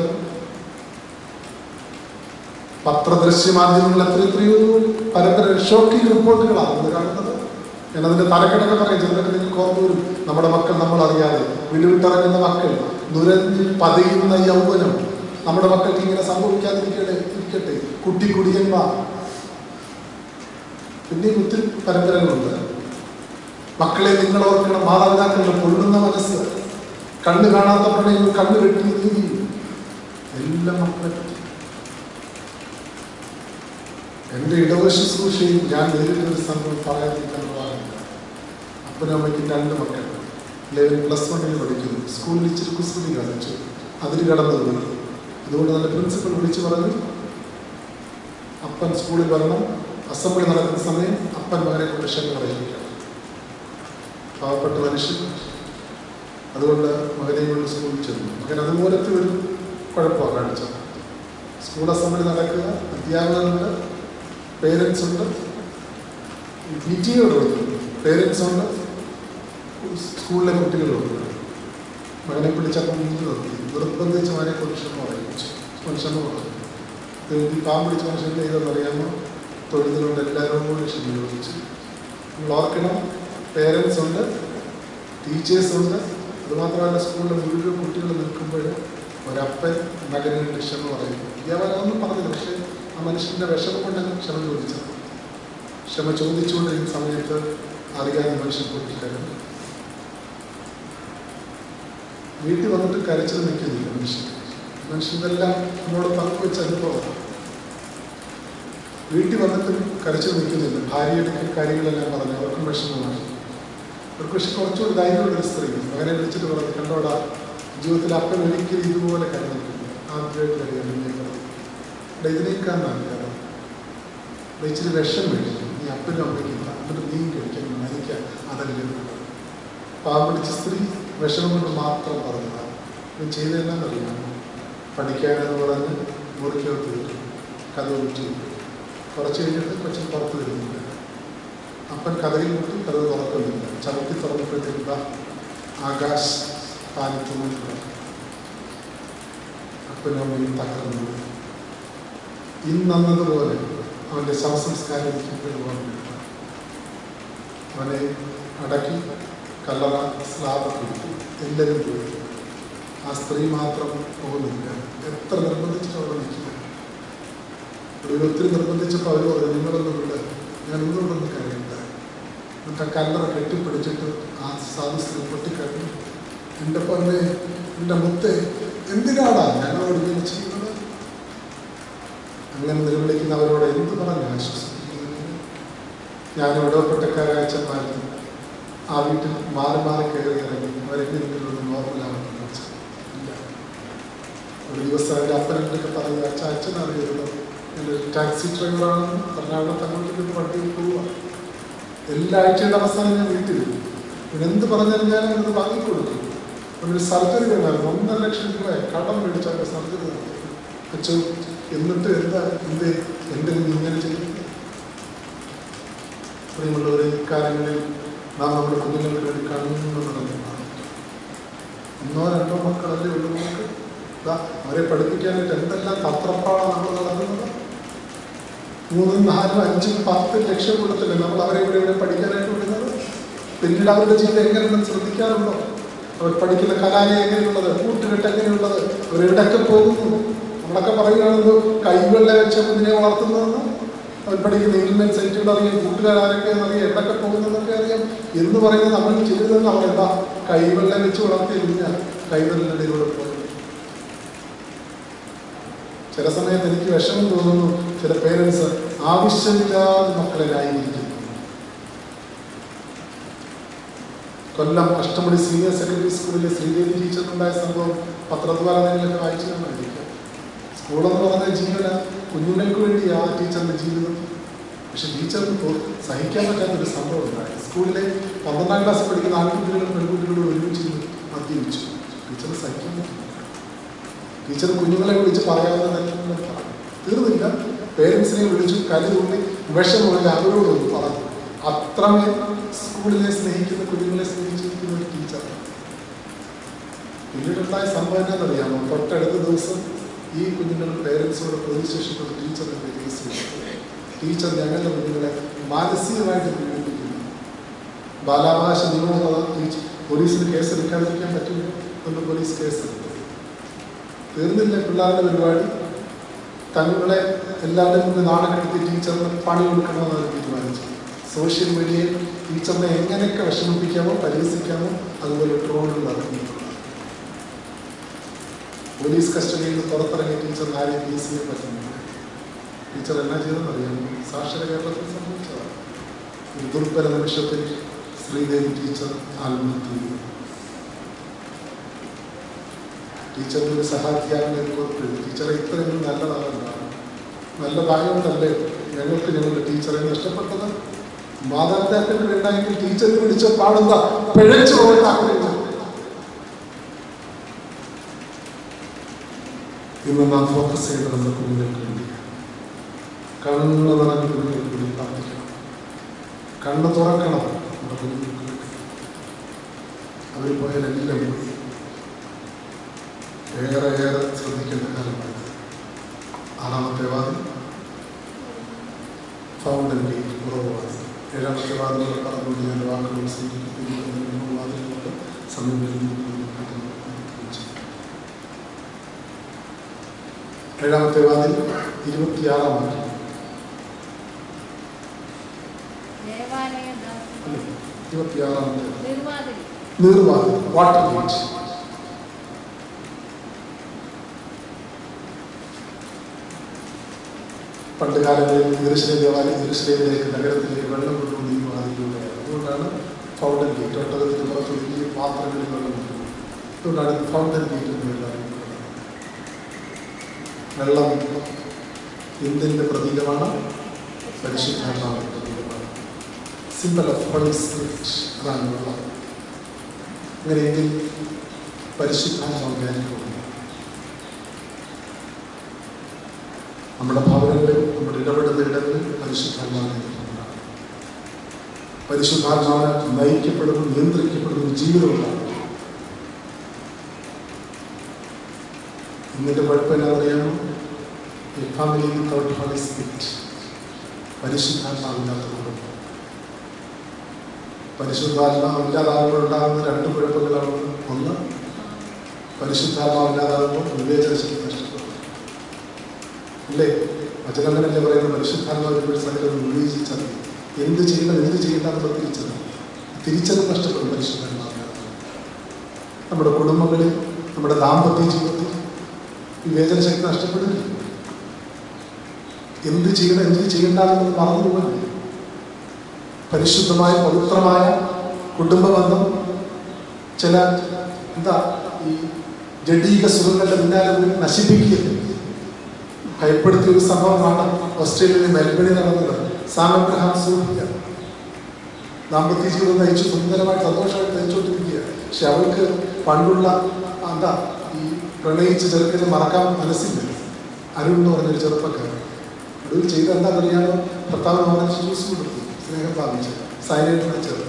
പത്രദൃശ്യ മാധ്യമങ്ങൾ എത്ര എത്രയോ പരമ്പര ഷോക്കിംഗ് റിപ്പോർട്ടുകളാണ് നമ്മൾ കാണുന്നത് ഞാൻ അതിന്റെ തലക്കെട്ടൊക്കെ പറയും ചിലതൊക്കെ നിങ്ങൾക്ക് ഓർമ്മ വരും നമ്മുടെ മക്കൾ നമ്മൾ അറിയാതെ വിടുവിട്ടിറങ്ങുന്ന മക്കൾ നുരഞ്ഞ് പതയുന്ന യൗവനം നമ്മുടെ മക്കൾക്ക് ഇങ്ങനെ സംഭവിക്കാതിരിക്കട്ടെ ഇരിക്കട്ടെ കുട്ടി കുടിയന്മാർ പിന്നെയും ഒത്തിരി പരമ്പരകളുണ്ട് മക്കളെ നിങ്ങൾ ഓർക്കണം മാതാപിതാക്കളുടെ പൊള്ളുന്ന മനസ്സ് കണ്ണ് കാണാത്ത പ്രണയം കണ്ണ് കെട്ടി നീതി എല്ലാം മക്കളെ പറ്റി എൻ്റെ ഇടവ ശുശ്രൂഷയിൽ ഞാൻ നേരിട്ട ഒരു സംഭവം പറയാതിരിക്കാനുള്ളതാണ് അപ്പനും അമ്മയ്ക്കും രണ്ട് മക്കൾ ലെവൻ പ്ലസ് വണ്ണിൽ പഠിക്കുന്നു സ്കൂളിൽ ഇച്ചിരി കുസൃതി കാണിച്ചു അതിൽ കടന്നു പോയി അതുകൊണ്ട് തന്നെ പ്രിൻസിപ്പൽ വിളിച്ചു പറഞ്ഞു അപ്പൻ സ്കൂളിൽ വരണം അസംബ്ലി നടക്കുന്ന സമയം അപ്പൻ മകനെ കൊണ്ട് ക്ഷമ പറയിപ്പിക്കണം പാവപ്പെട്ട മനുഷ്യൻ അതുകൊണ്ട് മകനെ കൊണ്ട് സ്കൂളിൽ ചെന്നു മകൻ അതുപോലത്തെ ഒരു കുഴപ്പമാണ് കാണിച്ചത് സ്കൂൾ അസംബ്ലി നടക്കുക അധ്യാപകരുണ്ട് പേരൻസ് ഉണ്ട് പി ടി എകളുണ്ട് പേരൻസ് ഉണ്ട് സ്കൂളിലെ കുട്ടികളുണ്ട് മകനെ പിടിച്ചപ്പം മുന്നിൽ നിർത്തി നിർബന്ധിച്ച് മകനെ കൊണ്ട് ക്ഷമ പറയിപ്പിച്ചു ക്ഷമ പറഞ്ഞു ഈ പാമ്പ് പിടിച്ച മനുഷ്യൻ്റെ ഇതെന്നറിയാമോ തൊഴുതിലുണ്ട് എല്ലാവരോടും ക്ഷമ ചോദിച്ചു നിങ്ങൾ ഓർക്കണം പേരൻസ് ഉണ്ട് ടീച്ചേഴ്സ് ഉണ്ട് അതുമാത്രമല്ല സ്കൂളിലെ മുഴുവൻ കുട്ടികൾ നിൽക്കുമ്പോൾ ഒരപ്പൻ മകനെ കൊണ്ട് ക്ഷമ പറയും അധ്യാപകനൊന്നും പറഞ്ഞില്ല പക്ഷേ ആ മനുഷ്യൻ്റെ വിഷമം കൊണ്ടാണ് ക്ഷമ ചോദിച്ചത് ക്ഷമ ചോദിച്ചുകൊണ്ടിരിക്കുന്ന സമയത്ത് അറിയാതെ മനുഷ്യൻ പൊട്ടിക്കരുത് വീട്ടിൽ വന്നിട്ട് കരച്ചിൽ നിൽക്കുന്നില്ല മനുഷ്യൻ മനുഷ്യനെല്ലാം നമ്മളോട് പങ്കുവെച്ച അനുഭവമാണ് വീട്ടിൽ വന്നിട്ട് കരച്ചിൽ നിൽക്കുന്നില്ല ഭാര്യയുടെ കാര്യങ്ങളെല്ലാം പറഞ്ഞു അവർക്കും വിഷമമാണ് അവർക്ക് പക്ഷെ കുറച്ചുകൂടി ധൈര്യമുള്ള ഒരു സ്ത്രീ മകനെ വിളിച്ചിട്ട് പറഞ്ഞു കണ്ടോടാ ജീവിതത്തിൽ അപ്പൻ ഒരിക്കലും ഇതുപോലെ കരഞ്ഞിട്ടില്ല ആദ്യമായിട്ട് അറിയാൻ ഇവിടെ ഇതിനേക്കാൾ നല്ലത് ഇവിടെ ഇച്ചിരി വിഷം മേടിക്കും നീ അപ്പനും അമ്മയ്ക്കും എന്നിട്ട് നീ കഴിക്കാൻ മരിക്കാൻ അതല്ലേ പാമ്പിടിച്ച സ്ത്രീ വിഷമം കൊണ്ട് മാത്രം പറഞ്ഞതാണ് ഇത് ചെയ്തതെല്ലാം അറിയാമോ പഠിക്കാനെന്ന് പറഞ്ഞ് മുറിക്കകത്ത് കിട്ടും കഥ വിട്ടു കുറച്ച് കഴിഞ്ഞിട്ട് കൊച്ചിൻ പുറത്ത് വരുന്നില്ല അപ്പൻ കഥയിൽ മുട്ടി കഥ തുറക്കുന്നില്ല ചവിട്ടി തുറന്നപ്പോഴത്തേക്ക് ഇതാ ആകാശ് പാലിക്കുന്നു അപ്പനും അമ്മയും തകർന്നു ഇന്നന്നതുപോലെ അവൻ്റെ ശവസംസ്കാരം ഇരിക്കുമ്പോൾ അവനെ അടക്കി കല്ലറ സ്ലാബൊക്കെ ഇട്ടു എല്ലാവരും പോയി ആ സ്ത്രീ മാത്രം പോകുന്നില്ല എത്ര നിർബന്ധിച്ചിട്ട് അവിടെ നിൽക്കുക ഒടുവിൽ ഒത്തിരി നിർബന്ധിച്ചപ്പോൾ അവർ പറഞ്ഞു നിങ്ങളൊന്നും വിട് ഞാൻ ഒന്നുകൊണ്ടൊന്നും കഴിയണ്ട എന്നിട്ട് ആ കല്ലറ കെട്ടിപ്പിടിച്ചിട്ട് ആ സാധു സ്ത്രീ പൊട്ടിക്കഴിഞ്ഞു എൻ്റെ പൊന്നെ എൻ്റെ മുത്തെ എന്തിനാടാ ഞങ്ങളോട് ഇങ്ങനെ ചെയ്യുന്നത് അങ്ങനെ നിലവിളിക്കുന്നവരോട് എന്ത് പറഞ്ഞ് ആശ്വസിപ്പിക്കുന്നത് ഞാൻ ഇടവപ്പെട്ടക്കാരായ ചെന്നായിരുന്നു ആ വീട്ടിൽ മാറി മാറി കയറി ഇറങ്ങി അവരെങ്ങനെയെങ്കിലും നോർമലാണെന്ന് വെച്ചാൽ ഇല്ല ഒരു ദിവസം എൻ്റെ അപ്പനൊക്കെ പറഞ്ഞു അച്ഛ അച്ഛൻ അറിയുന്നത് എൻ്റെ ടാക്സി ഡ്രൈവറാണ് എറണാകുളത്ത് അങ്ങോട്ടേക്ക് വണ്ടിയിൽ പോവുക എല്ലാ ആഴ്ചയുടെ അവസാനം ഞാൻ വീട്ടിൽ വരും. പിന്നെ എന്ത് പറഞ്ഞാലും ഞാൻ അങ്ങനെ വാങ്ങിക്കൊടുക്കും ഒരു സർജറി വേണമായിരുന്നു ഒന്നര ലക്ഷം രൂപ കടം മേടിച്ച അവരുടെ സർജറി നടത്തി അച്ഛൻ എന്നിട്ട് എന്താ എന്ത് എൻ്റെ കുഞ്ഞ് ഇങ്ങനെ ചെയ്യുന്നത് പ്രിയമുള്ളവരെ ഇക്കാര്യങ്ങളിൽ നാം നമ്മുടെ കുഞ്ഞുങ്ങൾക്ക് വേണ്ടി കണ്ണു നടന്നതാണ് ഒന്നോ രണ്ടോ മക്കളല്ലേ ഉള്ളൂ നമുക്ക് ദാ അവരെ പഠിപ്പിക്കാനായിട്ട് എന്തെല്ലാം തത്രപ്പാടാണ് നമ്മൾ നടത്തുന്നത് മൂന്നും നാലും അഞ്ചും പത്ത് ലക്ഷം കൊടുത്തില്ലേ നമ്മൾ അവരെ ഇവിടെ ഇവിടെ പഠിക്കാനായിട്ട് വിടുന്നത് പിന്നീട് അവരുടെ ജീവിതം എങ്ങനെയുണ്ടെന്ന് ശ്രദ്ധിക്കാറുണ്ടോ അവർ പഠിക്കുന്ന കലാലയം എങ്ങനെയുള്ളത് കൂട്ടുകെട്ട് എങ്ങനെയുള്ളത് അവരെവിടെയൊക്കെ പോകുന്നു നമ്മളൊക്കെ പറയുകയാണല്ലോ കൈകളിലെ വെച്ച കുഞ്ഞിനെ വളർത്തുന്നതെന്ന് അവർ പഠിക്കുന്ന ഇൽമെൻ സൈറ്റുകൾ അറിയാം കൂട്ടുകാരൊക്കെയെന്ന് അറിയാം എവിടെയൊക്കെ പോകുന്നതൊക്കെ അറിയാം എന്ന് പറയുന്നത് നമ്മൾ ചെയ്തതെന്ന് അവർ എന്താ കൈവെള്ളം വെച്ച് വളർത്തിയ കുഞ്ഞ കൈവെള്ളിലൂടെ പോയി ചില സമയത്ത് എനിക്ക് വിഷമം തോന്നുന്നു ചില പേരൻസ് ആവശ്യമില്ലാതെ മക്കളെ ന്യായീകരിക്കുന്നു കൊല്ലം അഷ്ടമുടി സീനിയർ സെക്കൻഡറി സ്കൂളിലെ ശ്രീദേവി ടീച്ചറിനുണ്ടായ സംഭവം പത്രദ്വാര നിങ്ങളൊക്കെ വായിച്ചു കാണാതിരിക്കാം സ്കൂളെന്ന് പറഞ്ഞ ജീവന കുഞ്ഞുങ്ങൾക്ക് വേണ്ടി ആ ടീച്ചറിന്റെ ജീവിതം പക്ഷെ ടീച്ചർക്ക് തോ- സഹിക്കാൻ പറ്റാത്ത ഒരു സംഭവം ഉണ്ടായി സ്കൂളിലെ പന്ത്രണ്ടാം ക്ലാസ് പഠിക്കുന്ന ആൺകുട്ടികളും പെൺകുട്ടികളും ഒരുമിച്ച് ഇരുന്ന് മദ്യപിച്ചു ടീച്ചർ സഹിക്കാൻ പറ്റില്ല ടീച്ചർ കുഞ്ഞുങ്ങളെ വിളിച്ച് പറയാവുന്നതെല്ലാം പറഞ്ഞു തീർന്നില്ല പേരൻസിനെ വിളിച്ചു കലി തൂണ്ടി വിഷമുള്ള അവരോടൊന്ന് പറഞ്ഞു അത്രമേൽ സ്കൂളിനെ സ്നേഹിക്കുന്ന കുഞ്ഞുങ്ങളെ സ്നേഹിച്ചിരിക്കുന്ന ഒരു ടീച്ചറാണ് പിന്നീടുണ്ടായ സംഭവം എന്താണെന്നറിയാമോ തൊട്ടടുത്ത ദിവസം ഈ കുഞ്ഞുങ്ങൾ പേരൻസോട് പോലീസ് സ്റ്റേഷനിൽ ഒരു ടീച്ചറിന്റെ കേസ് കൊടുത്തു. ടീച്ചർ ഞങ്ങളുടെ കുഞ്ഞുങ്ങളെ മാനസികമായിട്ട് പീഡിപ്പിക്കുന്നു ബാലാവകാശ നിയമമുള്ള ടീച്ചർ പോലീസിന് കേസ് എടുക്കാതിരിക്കാൻ പറ്റില്ല എന്ന് പോലീസ് കേസ് എടുത്തു തീർന്നില്ല പിള്ളേരുടെ പരിപാടി തങ്ങളെ എല്ലാവരുടെയും മുന്നിൽ നാളെ കെടുത്തി ടീച്ചറിന് പണി കൊടുക്കണമെന്ന് അവർ തീരുമാനിച്ചു സോഷ്യൽ മീഡിയയിൽ ടീച്ചറിനെ എങ്ങനെയൊക്കെ വിഷമിപ്പിക്കാമോ പരിഹസിക്കാമോ അതുപോലെ ട്രോളുകൾ നടത്തുന്നു പോലീസ് കസ്റ്റഡിയിൽ നിന്ന് പുറത്തിറങ്ങിയ ടീച്ചർ ആരെയും കേസ് ചെയ്യാൻ പറ്റുന്നില്ല ടീച്ചർ എന്നാ ചെയ്തെന്ന് അറിയാമോ സാക്ഷര കേരളത്തിൽ സംഭവിച്ചതാണ് ഒരു ദുർബല നിമിഷത്തിൽ ശ്രീദേവി ടീച്ചർ ആത്മഹത്യ ചെയ്തു ടീച്ചറിന് ഒരു സഹാധ്യാപന കുറിപ്പ് ടീച്ചറെ ഇത്രയും നല്ലതാണെന്നാണ് നല്ലതായോണ്ടല്ലേ ഞങ്ങൾക്ക് ഞങ്ങളുടെ ടീച്ചറെ നഷ്ടപ്പെട്ടത് മാതാപിതാക്കൾക്ക് വേണ്ടായെങ്കിൽ ടീച്ചറിന് പിടിച്ച പാടുന്ന പിഴച്ചു പോകേണ്ട ആഗ്രഹിച്ചു ഇന്ന് നാം ഫോക്കസ് ചെയ്യേണ്ടത് നമ്മുടെ കുഞ്ഞുങ്ങൾക്ക് വേണ്ടിയാണ് കണ്ണ് നിറഞ്ഞ കുഞ്ഞുങ്ങൾക്ക് വേണ്ടി പ്രാർത്ഥിക്കണം കണ്ണ് തുറക്കണം നമ്മുടെ കുഞ്ഞുങ്ങൾക്ക് വേണ്ടി അവർ പോയാലെല്ലാം പോയി ഏറെ ഏറെ ശ്രദ്ധിക്കേണ്ട കാര്യമാണ് ആറാമത്തെ വാതിൽ ഫൗണ്ടൻ ഗേറ്റ് കുറവാണ് ഏഴാമത്തെ വാതിലുകൾ പറഞ്ഞുകൊണ്ട് ഞാൻ വാക്കുകൾ സ്വീകരിക്കുന്നു വാതിലുകളുണ്ട് സമയം വരുന്നു ഏഴാമത്തെ വാതിൽ ഇരുപത്തിയാറാം വാതിൽ ദേവാലയ അല്ലേ ഇരുപത്തിയാറാമത്തെ നിർവാതിൽ നീർവാതിൽ വാട്ടർ ഗേറ്റ് പണ്ട് കാലങ്ങളിൽ യെരുശലേം ദേവാലയം യെരുശലേമിലേക്ക് നഗരത്തിലേക്ക് വെള്ളം കൊണ്ടുവന്ന് ഈ വാതിലൂടെ അതുകൊണ്ടാണ് ഫൗണ്ടൻ ഗേറ്റ് ഒട്ടകത്തിന് പുറത്ത് വലിയ പാത്രങ്ങളിൽ വെള്ളം കൊണ്ടുവരുന്നത് അതുകൊണ്ടാണ് ഇത് ഫൗണ്ടൻ ഗേറ്റ് എന്ന് എല്ലാവരും വെള്ളം എന്തിൻ്റെ പ്രതീകമാണ് പരിശുദ്ധാത്മാവിൻ്റെ പ്രതീകമാണ് സിമ്പിൾ ഓഫ് ഹോളി സ്പിരിറ്റ് അതാണ് വെള്ളം അങ്ങനെയെങ്കിൽ പരിശുദ്ധാത്മാവിനെ അനുഭവം നമ്മുടെ ഭവനങ്ങളിൽ നമ്മുടെ ഇടപെടുന്ന ഇടങ്ങളിൽ പരിശുദ്ധാത്മാവിനെ അനുഭവം പരിശുദ്ധാത്മാവിനെ നയിക്കപ്പെടുന്ന നിയന്ത്രിക്കപ്പെടുന്ന ഒരു ജീവിതമുണ്ടാകും ഇന്നത്തെ കുഴപ്പം എന്നറിയാമോ ഈ ഫാമിലി വിത്തൗട്ട് ഹോളി സ്പിരിറ്റ് പരിശുദ്ധാത്മാവില്ലാത്ത കുടുംബം പരിശുദ്ധാത്മാവില്ലാതാകുമ്പോൾ ഉണ്ടാകുന്ന രണ്ട് കുഴപ്പങ്ങളാണ് ഒന്ന് പരിശുദ്ധാത്മാവില്ലാതാകുമ്പോൾ വിവേചന ശക്തി നഷ്ടപ്പെടും അല്ലേ വചനങ്ങളല്ലേ പറയുന്ന പരിശുദ്ധാത്മാവിന്റെ സകലം വിവേചിച്ചത് എന്ത് ചെയ്യണം എന്ത് ചെയ്യണ്ടെന്നുള്ള തിരിച്ചത് തിരിച്ചത് നഷ്ടപ്പെടും പരിശുദ്ധാത്മാവിനെ നമ്മുടെ കുടുംബങ്ങളിൽ നമ്മുടെ ദാമ്പത്യ ജീവിതത്തിൽ വിവേചന ശക്തി നഷ്ടപ്പെടുന്നില്ല എന്ത് ചെയ്യണം എന്ത് ചെയ്യണ്ടെന്ന് മറന്നു പോകരുത് പരിശുദ്ധമായ പവിത്രമായ കുടുംബ ബന്ധം ചില എന്താ ഈ ജഡീക സുഖങ്ങളുടെ പിന്നാലെ പോയി നശിപ്പിക്കുകയില്ല ഭയപ്പെടുത്തിയ ഒരു സംഭവമാണ് ഓസ്ട്രേലിയയിലെ മെൽബണിൽ നടന്നത് സാം അബ്രഹാം സൂഫിയ ദാമ്പത്യ ജീവിതം നയിച്ചു സുന്ദരമായി സന്തോഷമായിട്ട് നയിച്ചുകൊണ്ടിരിക്കുക പക്ഷെ അവൾക്ക് പണ്ടുള്ള എന്താ ഈ പ്രണയിച്ച് ചെറുക്കനെ മറക്കാൻ മനസ്സില്ല അരുൺ എന്ന് പറഞ്ഞൊരു ചെറുപ്പക്കാരൻ ഒടുവിൽ ചെയ്ത എന്താ അറിയാമോ ഭർത്താവ് മകൻ ജ്യൂസ് കൊടുത്തു സ്നേഹം പ്രാപിച്ചു സൈലന്റിനെ ചേർത്ത്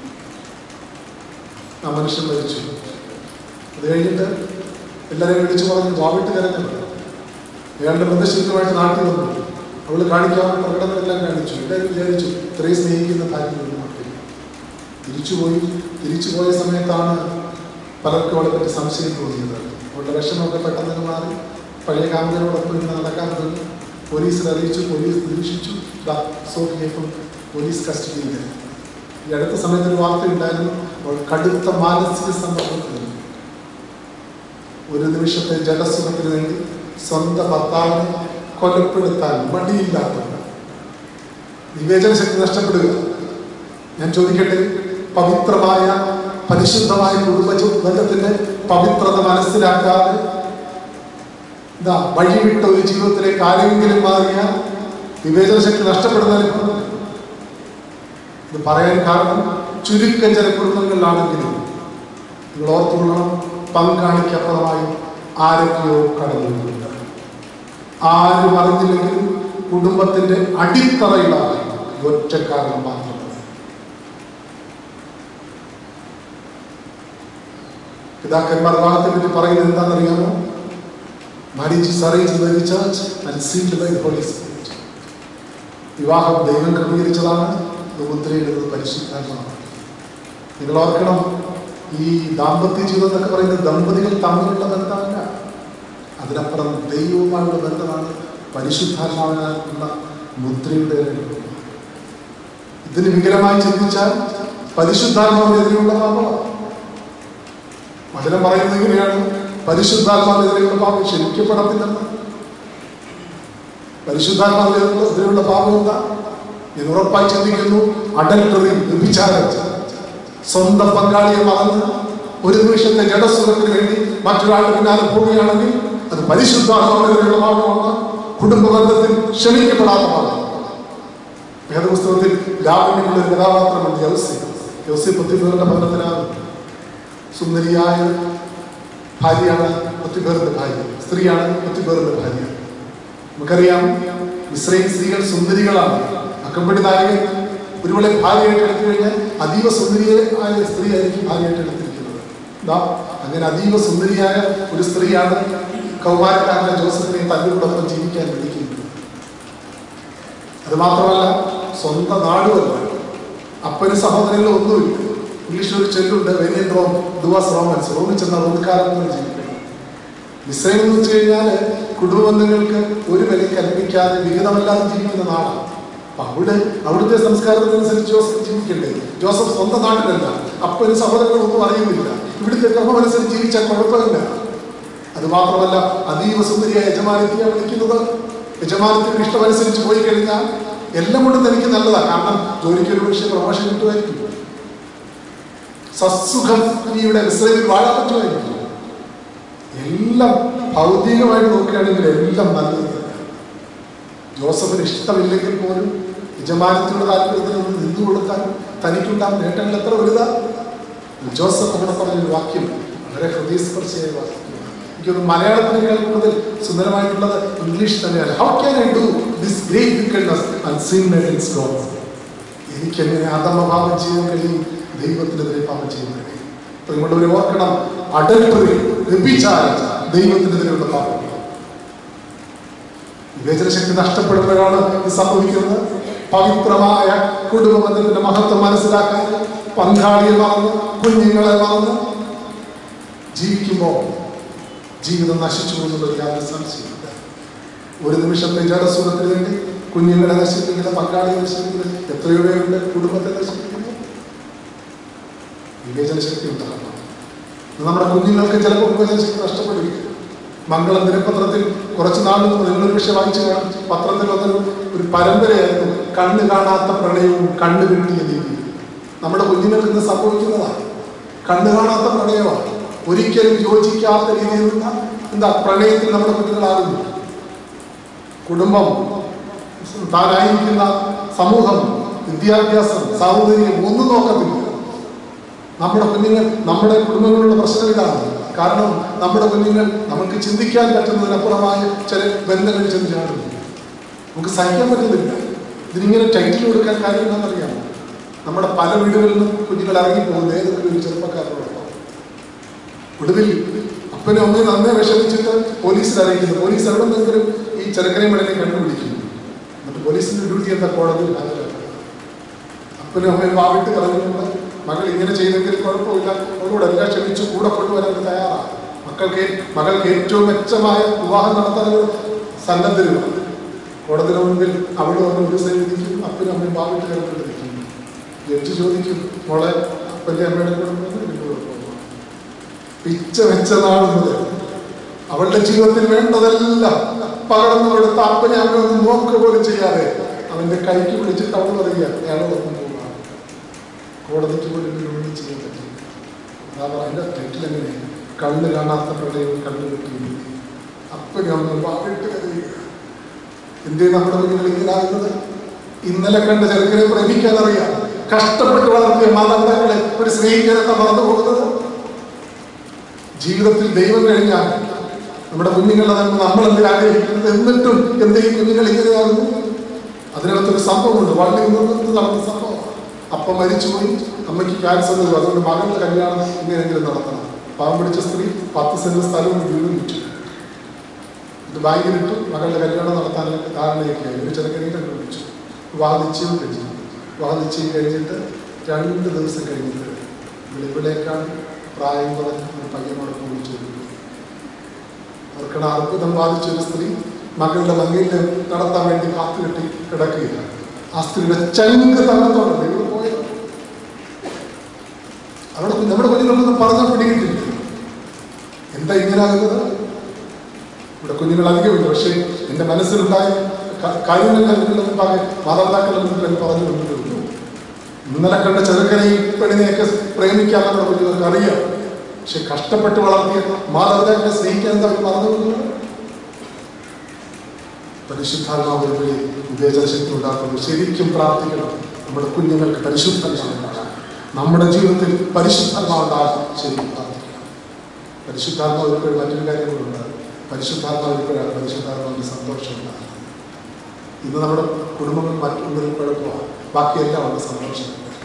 ആ മനുഷ്യൻ മരിച്ചു അത് കഴിഞ്ഞിട്ട് എല്ലാവരെയും വിളിച്ചു പറഞ്ഞു വാവിട്ട് കരഞ്ഞു അയാളുടെ ബന്ധശുദ്ധമായിട്ട് നാട്ടിൽ വന്നു അവൾ കാണിക്കാവുന്ന പ്രകടനമെല്ലാം കാണിച്ചു എല്ലാവരും വിചാരിച്ചു ഇത്രയും സ്നേഹിക്കുന്ന ഭാര്യ ഒരു മക്കൾ തിരിച്ചുപോയി തിരിച്ചുപോയ സമയത്താണ് പലർക്കും അവളെ പറ്റി സംശയം തോന്നിയത് അവളുടെ വിഷമമൊക്കെ പെട്ടെന്ന് തന്നെ മാറി പഴയ കാമുകനോടൊപ്പം ഇന്ന് നടക്കാൻ തുടങ്ങി പോലീസിൽ അറിയിച്ചു പോലീസ് നിരീക്ഷിച്ചു ദാ സോഫിയപ്പം പോലീസ് കസ്റ്റഡിയിൽ ഈ അടുത്ത സമയത്ത് ഒരു വാർത്ത ഉണ്ടായിരുന്നു അവൾ കടുത്ത മാനസിക സമ്മർദ്ദത്തിൽ ഒരു നിമിഷത്തെ ജലസുഖത്തിന് വേണ്ടി സ്വന്തം ഭർത്താവിനെ കൊലപ്പെടുത്താൻ മടിയില്ലാത്തവർ വിവേചന ശക്തി നഷ്ടപ്പെടുക ഞാൻ ചോദിക്കട്ടെ പവിത്രമായ പരിശുദ്ധമായ കുടുംബ ബന്ധത്തിന്റെ പവിത്രത മനസ്സിലാക്കാതെ ഇതാ വഴിവിട്ട ഒരു ജീവിതത്തിലേക്ക് ആരെങ്കിലും മാറിയാൽ വിവേചന ശക്തി നഷ്ടപ്പെടുന്ന അനുഭവം ഇത് പറയാൻ കാരണം ചുരുക്കം ചില കുടുംബങ്ങളിലാണെങ്കിലും നിങ്ങൾ ഓർത്തുകൊള്ളണം പങ്കാളിക്കപ്പുറമായി ആരൊക്കെയോ കടന്നുണ്ട് ആരും അറിഞ്ഞില്ലെങ്കിലും കുടുംബത്തിന്റെ അടിത്തറയിലാണ് ഈ ഒറ്റ കാരണം മാത്രം പിതാക്കന്മാർ വിവാഹത്തെ പറ്റി പറയുന്നത് എന്താണെന്നറിയാമോ marriage is arranged by the church and sealed by the Holy Spirit വിവാഹം ദൈവം ക്രമീകരിച്ചതാണ് ഇത് മുദ്രയിടുന്നത് പരിശുദ്ധാത്മാവാണ് നിങ്ങൾ ഓർക്കണം ഈ ദാമ്പത്യ ജീവിതം എന്നൊക്കെ പറയുന്നത് ദമ്പതികൾ തമ്മിലുള്ള ബന്ധമല്ല അതിനപ്പുറം ദൈവവുമായുള്ള ബന്ധമാണ് പരിശുദ്ധാത്മാവിനുള്ള മുദ്രയുടെ അനുഭവം. ഇതിന് വികലമായി ചിന്തിച്ചാൽ പരിശുദ്ധാത്മാവിനെതിരെയുള്ള പാപമാണ് വചനം പറയുന്നത് എങ്ങനെയാണ് പരിശുദ്ധാത്മാവിനെതിരെയുള്ള പാപം ക്ഷമിക്കപ്പെടത്തില്ലെന്ന് പരിശുദ്ധാത്മാവിനെതിരെയുള്ള പാപം എന്താ ഞാൻ ഉറപ്പായി ചിന്തിക്കുന്നു അഡൽട്ടറി വ്യഭിചാരം സ്വന്തം പങ്കാളിയെ മറന്ന് ഒരു നിമിഷത്തെ ജഡസുഖത്തിന് വേണ്ടി മറ്റൊരാളുടെ പിന്നാലെ പോവുകയാണെങ്കിൽ അത് പരിശുദ്ധാത്മാവിനെതിരെയുള്ള പാപമാണ് കുടുംബ ബന്ധത്തിൽ ക്ഷമിക്കപ്പെടാത്ത പാപം വേദപുസ്തകത്തിൽ ലാവണ്യമുള്ള ഒരു കഥാപാത്രമുണ്ട് യൗസി യൗസി പത്തിഫേറിന്റെ ഭരണത്തിലാണ് സുന്ദരിയായ ഭാര്യയാണ് പത്തിഫേറിന്റെ ഭാര്യ സ്ത്രീയാണ് പത്തിഫേറിന്റെ ഭാര്യ നമുക്കറിയാം ഇസ്രയേൽ സ്ത്രീകൾ സുന്ദരികളാണ് അക്കമ്പടി നായകൻ ഒരുപോലെ ഭാര്യയായിട്ട് എടുത്തു കഴിഞ്ഞാൽ അതീവ സുന്ദരിയായ സ്ത്രീ ആയിരിക്കും ഭാര്യയായിട്ട് എടുത്തിരിക്കുന്നത് ദാ അങ്ങനെ അതീവ സുന്ദരിയായ ഒരു സ്ത്രീയാണ് കൗമാരക്കാരനെ ജോസഫിനെ തന്നോടൊപ്പം ജീവിക്കാൻ വിളിക്കുന്നത് അത് മാത്രമല്ല സ്വന്തം നാടുമല്ല അപ്പന് സഹോദരങ്ങളിൽ ഒന്നുമില്ല ഇംഗ്ലീഷിൽ ഒരു ചെല്ലുണ്ട് വെനിയൻ റോം ദുവാസ് റോമൻസ് റോമിൽ ചെന്ന റോമിക്കാരെന്ന് ജീവിക്കണം ഇസ്രയേൽ എന്ന് വെച്ച് കഴിഞ്ഞാൽ കുടുംബ ബന്ധങ്ങൾക്ക് ഒരു വില കൽപ്പിക്കാതെ വിഹിതമല്ലാതെ ജീവിക്കുന്ന നാടാണ് അപ്പൊ അവിടെ അവിടുത്തെ സംസ്കാരത്തിനനുസരിച്ച് ജോസഫ് ജീവിക്കണ്ടേ ജോസഫ് സ്വന്തം നാട്ടിലല്ല അപ്പന് സഹോദരങ്ങളൊന്നും അറിയുന്നില്ല ഇവിടുത്തെ ക്രമമനുസരിച്ച് ജീവിച്ചാൽ കുഴപ്പമില്ല അത് മാത്രമല്ല അതീവ സുന്ദരിയായ യജമാനത്തിയാണ് വിളിക്കുന്നത് യജമാനത്തിന്റെ ഇഷ്ടമനുസരിച്ച് പോയി കഴിഞ്ഞാൽ എല്ലാം കൊണ്ടും തനിക്ക് നല്ലതാണ് കാരണം ജോലിക്ക് ഒരു പക്ഷേ പ്രൊമോഷൻ കിട്ടുമായിരിക്കും സസുഖം ഇവിടെ ഇസ്രയേലിൽ വാഴാൻ പറ്റുമായിരിക്കും എല്ലാം ഭൗതികമായിട്ട് നോക്കുകയാണെങ്കിൽ എല്ലാം നല്ലത് തന്നെ. ജോസഫിന് ഇഷ്ടമില്ലെങ്കിൽ പോലും യജമാനത്തിനുള്ള താല്പര്യത്തിൽ നിന്ന് നിന്നു കൊടുക്കാൻ തനിക്കുണ്ടാകുന്ന നേട്ടങ്ങൾ എത്ര വലുതാ ജോസഫ് അവിടെ പറഞ്ഞൊരു വാക്യം വളരെ ഹൃദയസ്പർശിയായ വാക്യം എനിക്കൊരു മലയാളത്തിനേക്കാൾ കൂടുതൽ സുന്ദരമായിട്ടുള്ളത് ഇംഗ്ലീഷ് തന്നെയാണ് how can I do this great wickedness and sin against God എനിക്ക് എങ്ങനെ അധമഭാവം ചെയ്യാൻ കഴിയും ദൈവത്തിനെതിരെ പാപം ചെയ്യാൻ കഴിയും അപ്പൊ നിങ്ങളൊരു ഓർക്കണം അഡൽട്ടറി വ്യഭിചാരം ദൈവത്തിനെതിരെയുള്ള പാപം വിവേചനശക്തി നഷ്ടപ്പെടുമ്പോഴാണ് ഇത് സംഭവിക്കുന്നത് പവിത്രമായ കുടുംബ ബന്ധത്തിന്റെ മഹത്വം മനസ്സിലാക്കാൻ പങ്കാളിയെ മറന്ന് കുഞ്ഞുങ്ങളെ മറന്ന് ജീവിക്കുമ്പോൾ ജീവിതം നശിച്ചു പോകുന്നത് യാതൊരു സംശയമില്ല ഒരു നിമിഷത്തെ ജഡസുഖത്തിന് വേണ്ടി കുഞ്ഞുങ്ങളെ നശിപ്പിക്കുന്ന പങ്കാളിയെ നശിപ്പിക്കുന്ന എത്രയോ പേരുടെ കുടുംബത്തെ നശിപ്പിക്കുന്നു വിവേചന ശക്തി ഉണ്ടാകണം ഇത് നമ്മുടെ കുഞ്ഞുങ്ങൾക്ക് ചിലപ്പോൾ വിവേചന ശക്തി നഷ്ടപ്പെടുകയും മംഗളം ദിനപത്രത്തിൽ കുറച്ച് നാൾ നിങ്ങളൊരു വിഷയം വായിച്ചു കാണും പത്രത്തിൽ വന്നൊരു ഒരു പരമ്പരയായിരുന്നു കണ്ണ് കാണാത്ത പ്രണയവും കണ്ണ് കിട്ടിയ നീതി നമ്മുടെ കുഞ്ഞുങ്ങൾക്ക് ഇന്ന് സംഭവിക്കുന്നതാണ് കണ്ണ് കാണാത്ത പ്രണയമാണ് ഒരിക്കലും യോജിക്കാത്ത രീതിയിലുള്ള എന്താ പ്രണയത്തിൽ നമ്മുടെ കുഞ്ഞുങ്ങളാകുന്നു കുടുംബം താനായിരിക്കുന്ന സമൂഹം വിദ്യാഭ്യാസം സൗന്ദര്യം ഒന്നും നോക്കത്തില്ല നമ്മുടെ കുഞ്ഞുങ്ങൾ നമ്മുടെ കുടുംബങ്ങളുടെ പ്രശ്നം ഇതാണ് കാരണം നമ്മുടെ കുഞ്ഞുങ്ങൾ നമുക്ക് ചിന്തിക്കാൻ പറ്റുന്നതിനപ്പുറമായ ചില ബന്ധങ്ങൾ ചെന്ന് ചാടുന്നു നമുക്ക് സഹിക്കാൻ പറ്റുന്നില്ല ഇതിനിങ്ങനെ ടൈറ്റിൽ കൊടുക്കാൻ കാര്യം എന്താണെന്നറിയാമോ നമ്മുടെ പല വീടുകളിൽ നിന്നും കുഞ്ഞുങ്ങൾ ഇറങ്ങിപ്പോകുന്നത് ഏതെങ്കിലും ഒരു ചെറുപ്പക്കാരനോടൊപ്പം ഒടുവിൽ അപ്പനും അമ്മയും നന്നേ വിഷമിച്ചിട്ട് പോലീസിൽ അറിയിക്കുന്നു പോലീസ് എവിടെ നിന്നെങ്കിലും ഈ ചെറുക്കനെയും മടനെ കണ്ടുപിടിക്കുന്നു എന്നിട്ട് പോലീസിന്റെ ഡ്യൂട്ടി എന്താ കോടതിയിൽ ഹാജരാക്കുക അപ്പനും അമ്മയും വാവിട്ട് പറഞ്ഞിട്ടുണ്ട് മകൾ ഇങ്ങനെ ചെയ്തെങ്കിൽ കുഴപ്പമില്ല അവരോട് എല്ലാം ക്ഷമിച്ചു കൂടെ കൊണ്ടുവരാൻ തയ്യാറാണ് മക്കൾക്ക് മകൾക്ക് ഏറ്റവും മെച്ചമായ വിവാഹം നടത്താനുള്ള സന്നദ്ധരുമാണ് കോടതിയുടെ മുൻപിൽ അവിടെ വന്ന് ഒരു സൈഡ് ഇരിക്കും അപ്പനും അമ്മയും വാവിട്ട് കിടന്നിരിക്കും ജഡ്ജി ചോദിക്കും മോളെ അപ്പൻ്റെ അമ്മയുടെ കൂടെ പോകുന്നു നിന്റെ കൂടെ പോകുന്നു പിച്ച വെച്ച നാൾ മുതൽ അവളുടെ ജീവിതത്തിൽ വേണ്ടതെല്ലാം പകർന്നു കൊടുത്ത അപ്പനെ അമ്മയൊന്നും നോക്കുക പോലും ചെയ്യാതെ അവന്റെ കൈക്ക് പിടിച്ചിട്ട് അവൾ പറയുക അയാൾ ഒന്നും പോകാം കോടതിക്ക് പോലും ഇതിനൊന്നും ചെയ്യാൻ പറ്റില്ല അതാ അതിന്റെ തെറ്റിൽ എങ്ങനെ കണ്ണ് കാണാത്ത പ്രളയം കണ്ണു കിട്ടുന്നു അപ്പനും അമ്മ വാവിട്ട് കരുതുക എന്തേ നമ്മുടെ കുഞ്ഞുങ്ങൾ ഇങ്ങനാകുന്നത് ഇന്നലെ കണ്ട ചെറുക്കനെ പ്രേമിക്കാൻ അറിയാം കഷ്ടപ്പെട്ട് വളർത്തിയ മാതാപിതാക്കളെ ഒരു സ്നേഹിക്കാനൊക്കെ മറന്നു പോകുന്നത് ജീവിതത്തിൽ ദൈവം കഴിഞ്ഞാൽ നമ്മുടെ കുഞ്ഞുങ്ങളെ നന്മ നമ്മൾ എന്തിനാ ആഗ്രഹിക്കുന്നത് എന്നിട്ടും എന്തേ ഈ കുഞ്ഞുങ്ങൾ ഇങ്ങനെയാകുന്നു അതിനകത്തൊരു സംഭവമുണ്ട് വളരെ നിന്ന് നടന്ന സംഭവം അപ്പം മരിച്ചുപോയി അമ്മയ്ക്ക് ക്യാൻസർ വരും അതുകൊണ്ട് മകളുടെ കല്യാണം എങ്ങനെയെങ്കിലും നടത്തണം പാവം പിടിച്ച സ്ത്രീ പത്ത് സെന്റ് സ്ഥലവും വീടും വിറ്റു ഇത് ബാങ്കിലിട്ടു മകളുടെ കല്യാണം നടത്താനുള്ള ധാരണയൊക്കെയായി ഒരു ചെറുക്കനെയും കണ്ടുപിടിച്ചു വാദിച്ചും കഴിഞ്ഞു വാദിച്ചും കഴിഞ്ഞിട്ട് രണ്ട് ദിവസം കഴിഞ്ഞിട്ട് ഇവിടെ ഇവിടേക്കാൾ പ്രായം കുറഞ്ഞ ഒരു പയ്യനോടൊപ്പം വിളിച്ചു അവർക്കിടെ അർബുദം ബാധിച്ച ഒരു സ്ത്രീ മകളുടെ മകയില് നടത്താൻ വേണ്ടി കാത്തുകെട്ടി കിടക്കുകയാണ് ആ സ്ത്രീയുടെ ചങ്ക് തന്നത്തോടെ ഇവിടെ പോയത് അവിടെ നമ്മുടെ കുഞ്ഞുങ്ങളൊന്നും പറഞ്ഞ പിടികിട്ടില്ല എന്താ ഇങ്ങനാകുന്നത് ഇവിടെ കുഞ്ഞുങ്ങൾ അധികമില്ല പക്ഷേ എൻ്റെ മനസ്സിലുണ്ടായ ക- കാര്യങ്ങൾ കുഞ്ഞുങ്ങളുടെ മുമ്പാകെ മാതാപിതാക്കളുടെ മുമ്പിൽ എനിക്ക് പറഞ്ഞു കൊണ്ടിരുന്നു ഇന്നലെ കണ്ട ചെറുക്കനെയും പെണ്ണിനെയൊക്കെ പ്രേമിക്കാൻ നമ്മുടെ കുഞ്ഞുങ്ങൾക്ക് അറിയാം പക്ഷെ കഷ്ടപ്പെട്ട് വളർത്തിയ മാതാപിതാക്കളെ സ്നേഹിക്കാൻ എന്താ അവർ മറന്നു പോകുന്നത് പരിശുദ്ധാത്മാവിനെ വിവേചന ശക്തി ഉണ്ടാക്കുന്നു ശരിക്കും പ്രാർത്ഥിക്കണം നമ്മുടെ കുഞ്ഞുങ്ങൾക്ക് പരിശുദ്ധാത്മാവ് ഉണ്ടാകാൻ നമ്മുടെ ജീവിതത്തിൽ പരിശുദ്ധാത്മാവ് ഉണ്ടാകാൻ ശരിക്കും പ്രാർത്ഥിക്കണം പരിശുദ്ധാത്മാവ് ഇപ്പോഴും മറ്റൊരു കാര്യങ്ങളുണ്ട് പരിശുദ്ധാത്മാവ് ഇപ്പോഴാണ് പരിശുദ്ധാത്മാവിന്റെ സന്തോഷം ഉണ്ടാകുന്നത് ഇന്ന് നമ്മുടെ കുടുംബങ്ങൾ മറ്റൊന്നിലും കുഴപ്പമാണ് ബാക്കിയെല്ലാം ഉണ്ട് സന്തോഷം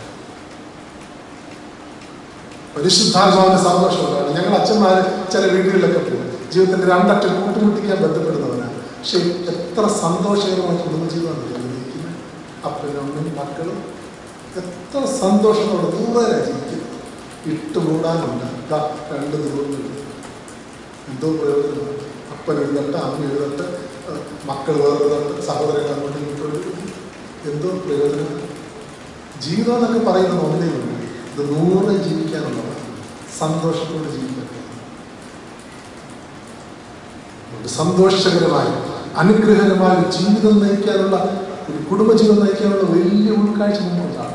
പരിശുദ്ധാത്മാവിന്റെ സന്തോഷം ഉണ്ടാണ് ഞങ്ങൾ അച്ഛന്മാര് ചില വീടുകളിലൊക്കെ പോകും ജീവിതത്തിന്റെ രണ്ടറ്റം കൂട്ടുമുട്ടിക്കാൻ ബന്ധപ്പെടുന്നവരാണ് പക്ഷെ എത്ര സന്തോഷകരമായ കുടുംബജീവിതമാണ് ജീവിക്കുന്നത് അപ്പനും അമ്മയും മക്കളും എത്ര സന്തോഷത്തോടെ ദൂരെ ജീവിക്കുന്നത് ഇട്ടുമൂടാനുണ്ട് ദാ രണ്ട് ദൂരങ്ങളുണ്ട് എന്തോ പ്രയോജനമാണ് അപ്പൻ എഴുതട്ടെ അമ്മ എഴുതട്ടെ ഏഹ് മക്കൾ വേറെ എഴുതട്ടെ സഹോദരങ്ങൾ അങ്ങോട്ടും ഇങ്ങോട്ടും എഴുതും. എന്തോ പ്രയോജനം ജീവിതം എന്നൊക്കെ പറയുന്നത് ഒന്നേ ഉള്ളൂ ഇത് നൂറ് ജീവിക്കാനുള്ളതാണ് സന്തോഷത്തോടെ ജീവിക്കാൻ ഒരു സന്തോഷകരമായ അനുഗ്രഹകരമായ ഒരു ജീവിതം നയിക്കാനുള്ള ഒരു കുടുംബജീവിതം നയിക്കാനുള്ള വലിയ ഉൾക്കാഴ്ച മുമ്പോട്ടാണ്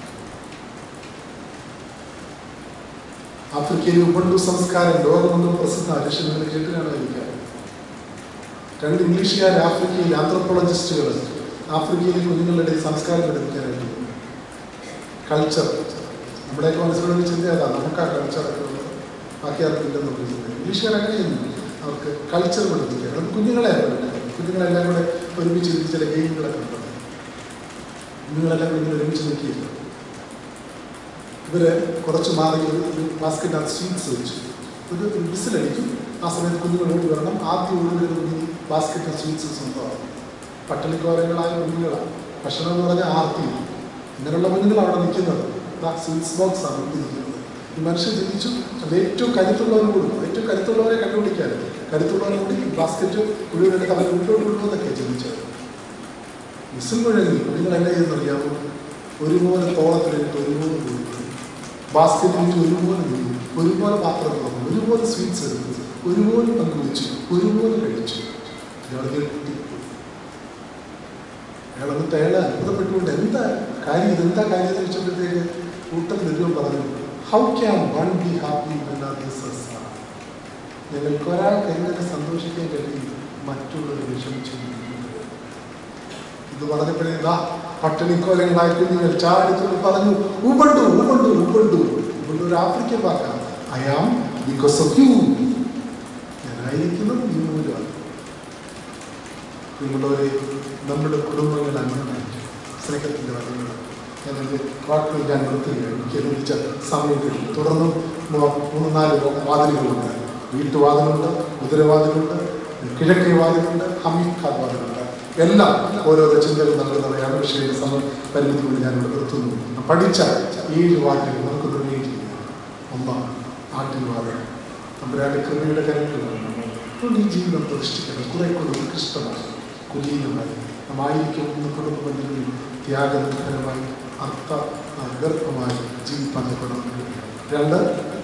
ആഫ്രിക്കയിലെ ഉബണ്ടു സംസ്കാരം ലോകമെന്നും പ്രസിദ്ധ ലക്ഷ്യങ്ങൾ കേട്ട് കാണാതിരിക്കാം രണ്ട് ഇംഗ്ലീഷുകാർ ആഫ്രിക്കയിൽ ആന്ത്രോപോളജിസ്റ്റുകൾ ആഫ്രിക്കയിലെ കുഞ്ഞുങ്ങളുടെ ഇടയിൽ സംസ്കാരം പഠിപ്പിക്കാനായിട്ട് കൾച്ചർ നമ്മുടെയൊക്കെ മനസ്സിലുള്ള ചിന്ത അതാ നമുക്ക് ആ കൾച്ചറൊക്കെ ഉള്ളത് ബാക്കി ആർക്കും ഇല്ലെന്ന് നമുക്ക് ചിന്ത ഇംഗ്ലീഷുകാർ അങ്ങനെയൊന്നും അവർക്ക് കൾച്ചർ പഠിപ്പിക്കുക അത് കുഞ്ഞുങ്ങളെ പഠിപ്പിക്കുക കുഞ്ഞുങ്ങളെല്ലാം കൂടെ ഒരുമിച്ച് ഇരുന്ന് ചില ഗെയിമുകളൊക്കെ ഉണ്ട് കുഞ്ഞുങ്ങളെല്ലാം കൂടെ ഇങ്ങനെ ഒരുമിച്ച് നിൽക്കിയില്ല ഇവര് കുറച്ച് മാറി ഒരു ഒരു ബാസ്ക്കറ്റിനകത്ത് സ്വീറ്റ്സ് വെച്ചു ഒരു ഒരു വിസിലടിക്കും ആ സമയത്ത് കുഞ്ഞുങ്ങൾ ഓടി വരണം ആദ്യം ഓടി വരുന്ന കുഞ്ഞ് ബാസ്ക്കറ്റിൽ സ്വീറ്റ്സ് സ്വന്തമാണ് പട്ടണിക്കോലങ്ങളായ കുഞ്ഞുങ്ങളാണ് ഭക്ഷണം എന്ന് പറഞ്ഞാൽ ആർത്തി ഇങ്ങനെയുള്ള കുഞ്ഞുങ്ങൾ അവിടെ നിൽക്കുന്നത് സ്വീറ്റ്സ് ബോക്സ് ആണ് ഇവിടെ നിൽക്കുന്നത് ഈ മനുഷ്യൻ ചിന്തിച്ചു അത് ഏറ്റവും കരുത്തുള്ളവന് കൊടുക്കും ഏറ്റവും കരുത്തുള്ളവരെ കണ്ടുപിടിക്കാൻ കരുത്തുള്ളവരോട് ബാസ്ക്കറ്റ് മുഴുവൻ കവർ വീട്ടിലോട്ട് കൊണ്ടുവന്നൊക്കെ ചിന്തിച്ചത് വിസിൽ മുഴങ്ങി നിങ്ങൾ എന്നെ ചെയ്യുന്നറിയാമോ ഒരുപോലെ തോളത്തിലിട്ട് ഒരുപോലെ കൊടുത്തു ബാസ്ക്കറ്റിൽ ഒരുപോലെ നീങ്ങി ഒരുപോലെ പാത്രം തുറന്നു ഒരുപോലെ സ്വീറ്റ്സ് എടുത്തു ഒരുപോലെ പങ്കുവെച്ചു ഒരുപോലെ കഴിച്ചു ഇയാൾ ഞെട്ടി അയാൾ എന്നിട്ട് അയാൾ അത്ഭുതപ്പെട്ടുകൊണ്ട് എന്താ കാര്യം ഇതെന്താ കാര്യം എന്ന് വെച്ചപ്പോഴത്തേക്ക് കൂട്ടത്തിൽ ഒരുവൻ പറഞ്ഞു how can one be happy ഞങ്ങൾക്ക് ഒരാൾക്ക് എങ്ങനെ സന്തോഷിക്കാൻ കഴിയും മറ്റുള്ളവർ വിഷമിച്ചു ഇത് പറഞ്ഞപ്പോഴേ ഇതാ പട്ടിണിക്കോലങ്ങളായി കുഞ്ഞുങ്ങൾ ചാടിച്ചുകൊണ്ട് പറഞ്ഞു ഉബണ്ടു ഉബണ്ടു ഉബണ്ടു ഉബണ്ടു ഒരു ആഫ്രിക്കൻ വാക്കാണ് I am because of you ഞാനായിരിക്കുന്നത് നീ മൂലമാണ് നിങ്ങളൊരു നമ്മുടെ കുടുംബങ്ങൾ അങ്ങനെയായിരിക്കും സ്നേഹത്തിൻ്റെ വഴികൾ ഞാൻ എൻ്റെ വാക്കുകൾ ഞാൻ നിർത്തുകയാണ് എനിക്ക് ലഭിച്ച സമയം കിട്ടും തുടർന്നും മൂ- മൂന്ന് നാല് വാതിലുകളുണ്ട് വീട്ടുവാതിലുണ്ട് കുതിരവാതിലുണ്ട് കിഴക്കേ വാതിലുണ്ട് ഹമീദ് ഖാൻ വാതിലുണ്ട് എല്ലാം ഓരോരോ ചിന്തകൾ നൽകുന്നവയാണ് പക്ഷേ സമ പരിമിതി കൊണ്ട് ഞാൻ ഇവിടെ നിർത്തുന്നു പഠിച്ച ഏഴ് വാക്കുകൾ നമുക്ക് നിർണ്ണയിക്കുക ഒന്നാണ് ആട്ടിൻ വാതിൽ നമ്മുടെ കൃപയുടെ കരങ്ങളിലാണ് അതുകൊണ്ട് ഈ ജീവിതം പ്രതിഷ്ഠിക്കണം കുറെ കൂടെ ഉത്കൃഷ്ടമായി കുലീനമായി നമ്മായിരിക്കും ഇന്ന് കുടുംബ ബന്ധങ്ങളിൽ ത്യാഗനിർഭരമായി അർത്ഥ ഗർഭമായി ജീവിപ്പാൻ തുടങ്ങുന്നു രണ്ട്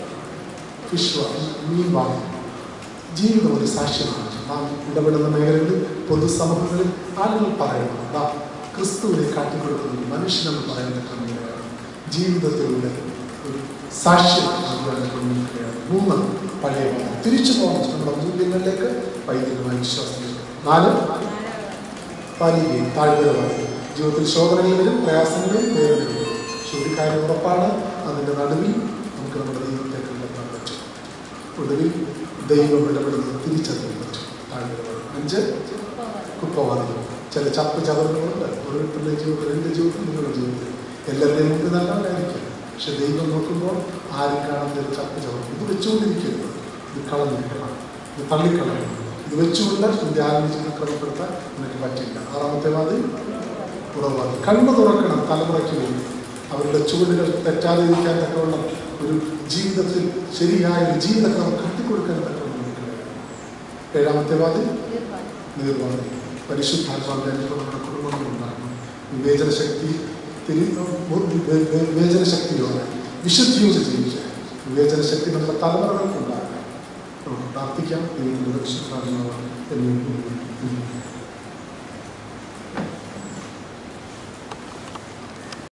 വിശ്വ മീൻ വാങ്ങി ജീവിതം ഒരു സാക്ഷ്യമാണ് നാം ഇടപെടുന്ന മേഖലകളിൽ പൊതുസമൂഹങ്ങളിൽ ആളുകൾ പറയണം ദാ ക്രിസ്തുവിനെ കാട്ടിക്കൊടുക്കുന്നത് മനുഷ്യനെന്ന് പറയാൻ തക്കയാണ് ജീവിതത്തിലൂടെ ഒരു സാക്ഷ്യം നൽകുവാൻ ശ്രമിക്കുകയാണ് മൂന്ന് പഴയ പാഠം. തിരിച്ചു പോകണം നമ്മുടെ മൂല്യങ്ങളിലേക്ക് പൈതൃകമായ വിശ്വാസത്തിലേക്ക് നാല് പാലിക്കുകയും താഴ്വരമായി ജീവിതത്തിൽ ശോധനകൾ വരും പ്രയാസങ്ങളും വേദനകളും വരും പക്ഷെ ഒരു കാര്യം ഉറപ്പാണ് അതിൻ്റെ നടുവിൽ നമുക്ക് നമ്മുടെ ദൈവത്തെ കണ്ടെത്താൻ പറ്റും ഒടുവിൽ ദൈവം ഇടപെടുന്നത് തിരിച്ചറിയാൻ പറ്റും താഴ്വരമായി അഞ്ച് കുപ്പവാദികൾ ചില ചപ്പ് ചവറുകളുണ്ട് ഓരോരുത്തരുടെ ജീവിതത്തിൽ എൻ്റെ ജീവിതത്തിൽ നിങ്ങളുടെ ജീവിതത്തിൽ എല്ലാവരുടെയും മുമ്പ് നല്ലവരായിരിക്കും പക്ഷെ ദൈവം നോക്കുമ്പോൾ ആരും കാണുന്ന ഒരു ചപ്പ് ചവർ ഇത് വെച്ചുകൊണ്ടിരിക്കരുത് ഇത് കളഞ്ഞിരിക്കണം ഇത് തള്ളിക്കളയണം ഇത് വെച്ചുകൊണ്ട് ഇതിൻ്റെ ആലോചിച്ച് ക്രമപ്പെടുത്താൻ നിനക്ക് പറ്റില്ല ആറാമത്തെ വാതി ഉറവാദി കണ്ണു തുറക്കണം തലമുറയ്ക്ക് വേണ്ടി അവരുടെ ചുവടുകൾ തെറ്റാതെ ഇരിക്കാൻ തക്കവണ്ണം ഒരു ജീവിതത്തിൽ ശരിയായ ഒരു ജീവിതക്രമം കാട്ടിക്കൊടുക്കാൻ തക്കവണ്ണം നമുക്ക് കഴിയണം. ഏഴാമത്തെ വാതി നീർവാദി പരിശുദ്ധാത്മാവിന്റെ അനുഭവം നമ്മുടെ കുടുംബങ്ങളുണ്ടാകണം വിവേചന ശക്തി തിരി- വി- വി- വിവേചന ശക്തിയോടെ വിശുദ്ധിയോടെ ജീവിച്ച് വിവേചന ശക്തി നമ്മുടെ തലമുറകൾക്കുണ്ടാകണം നമുക്ക് പ്രാർത്ഥിക്കാം ദൈവത്തിന്റെ പരിശുദ്ധാത്മാവ് എന്നെ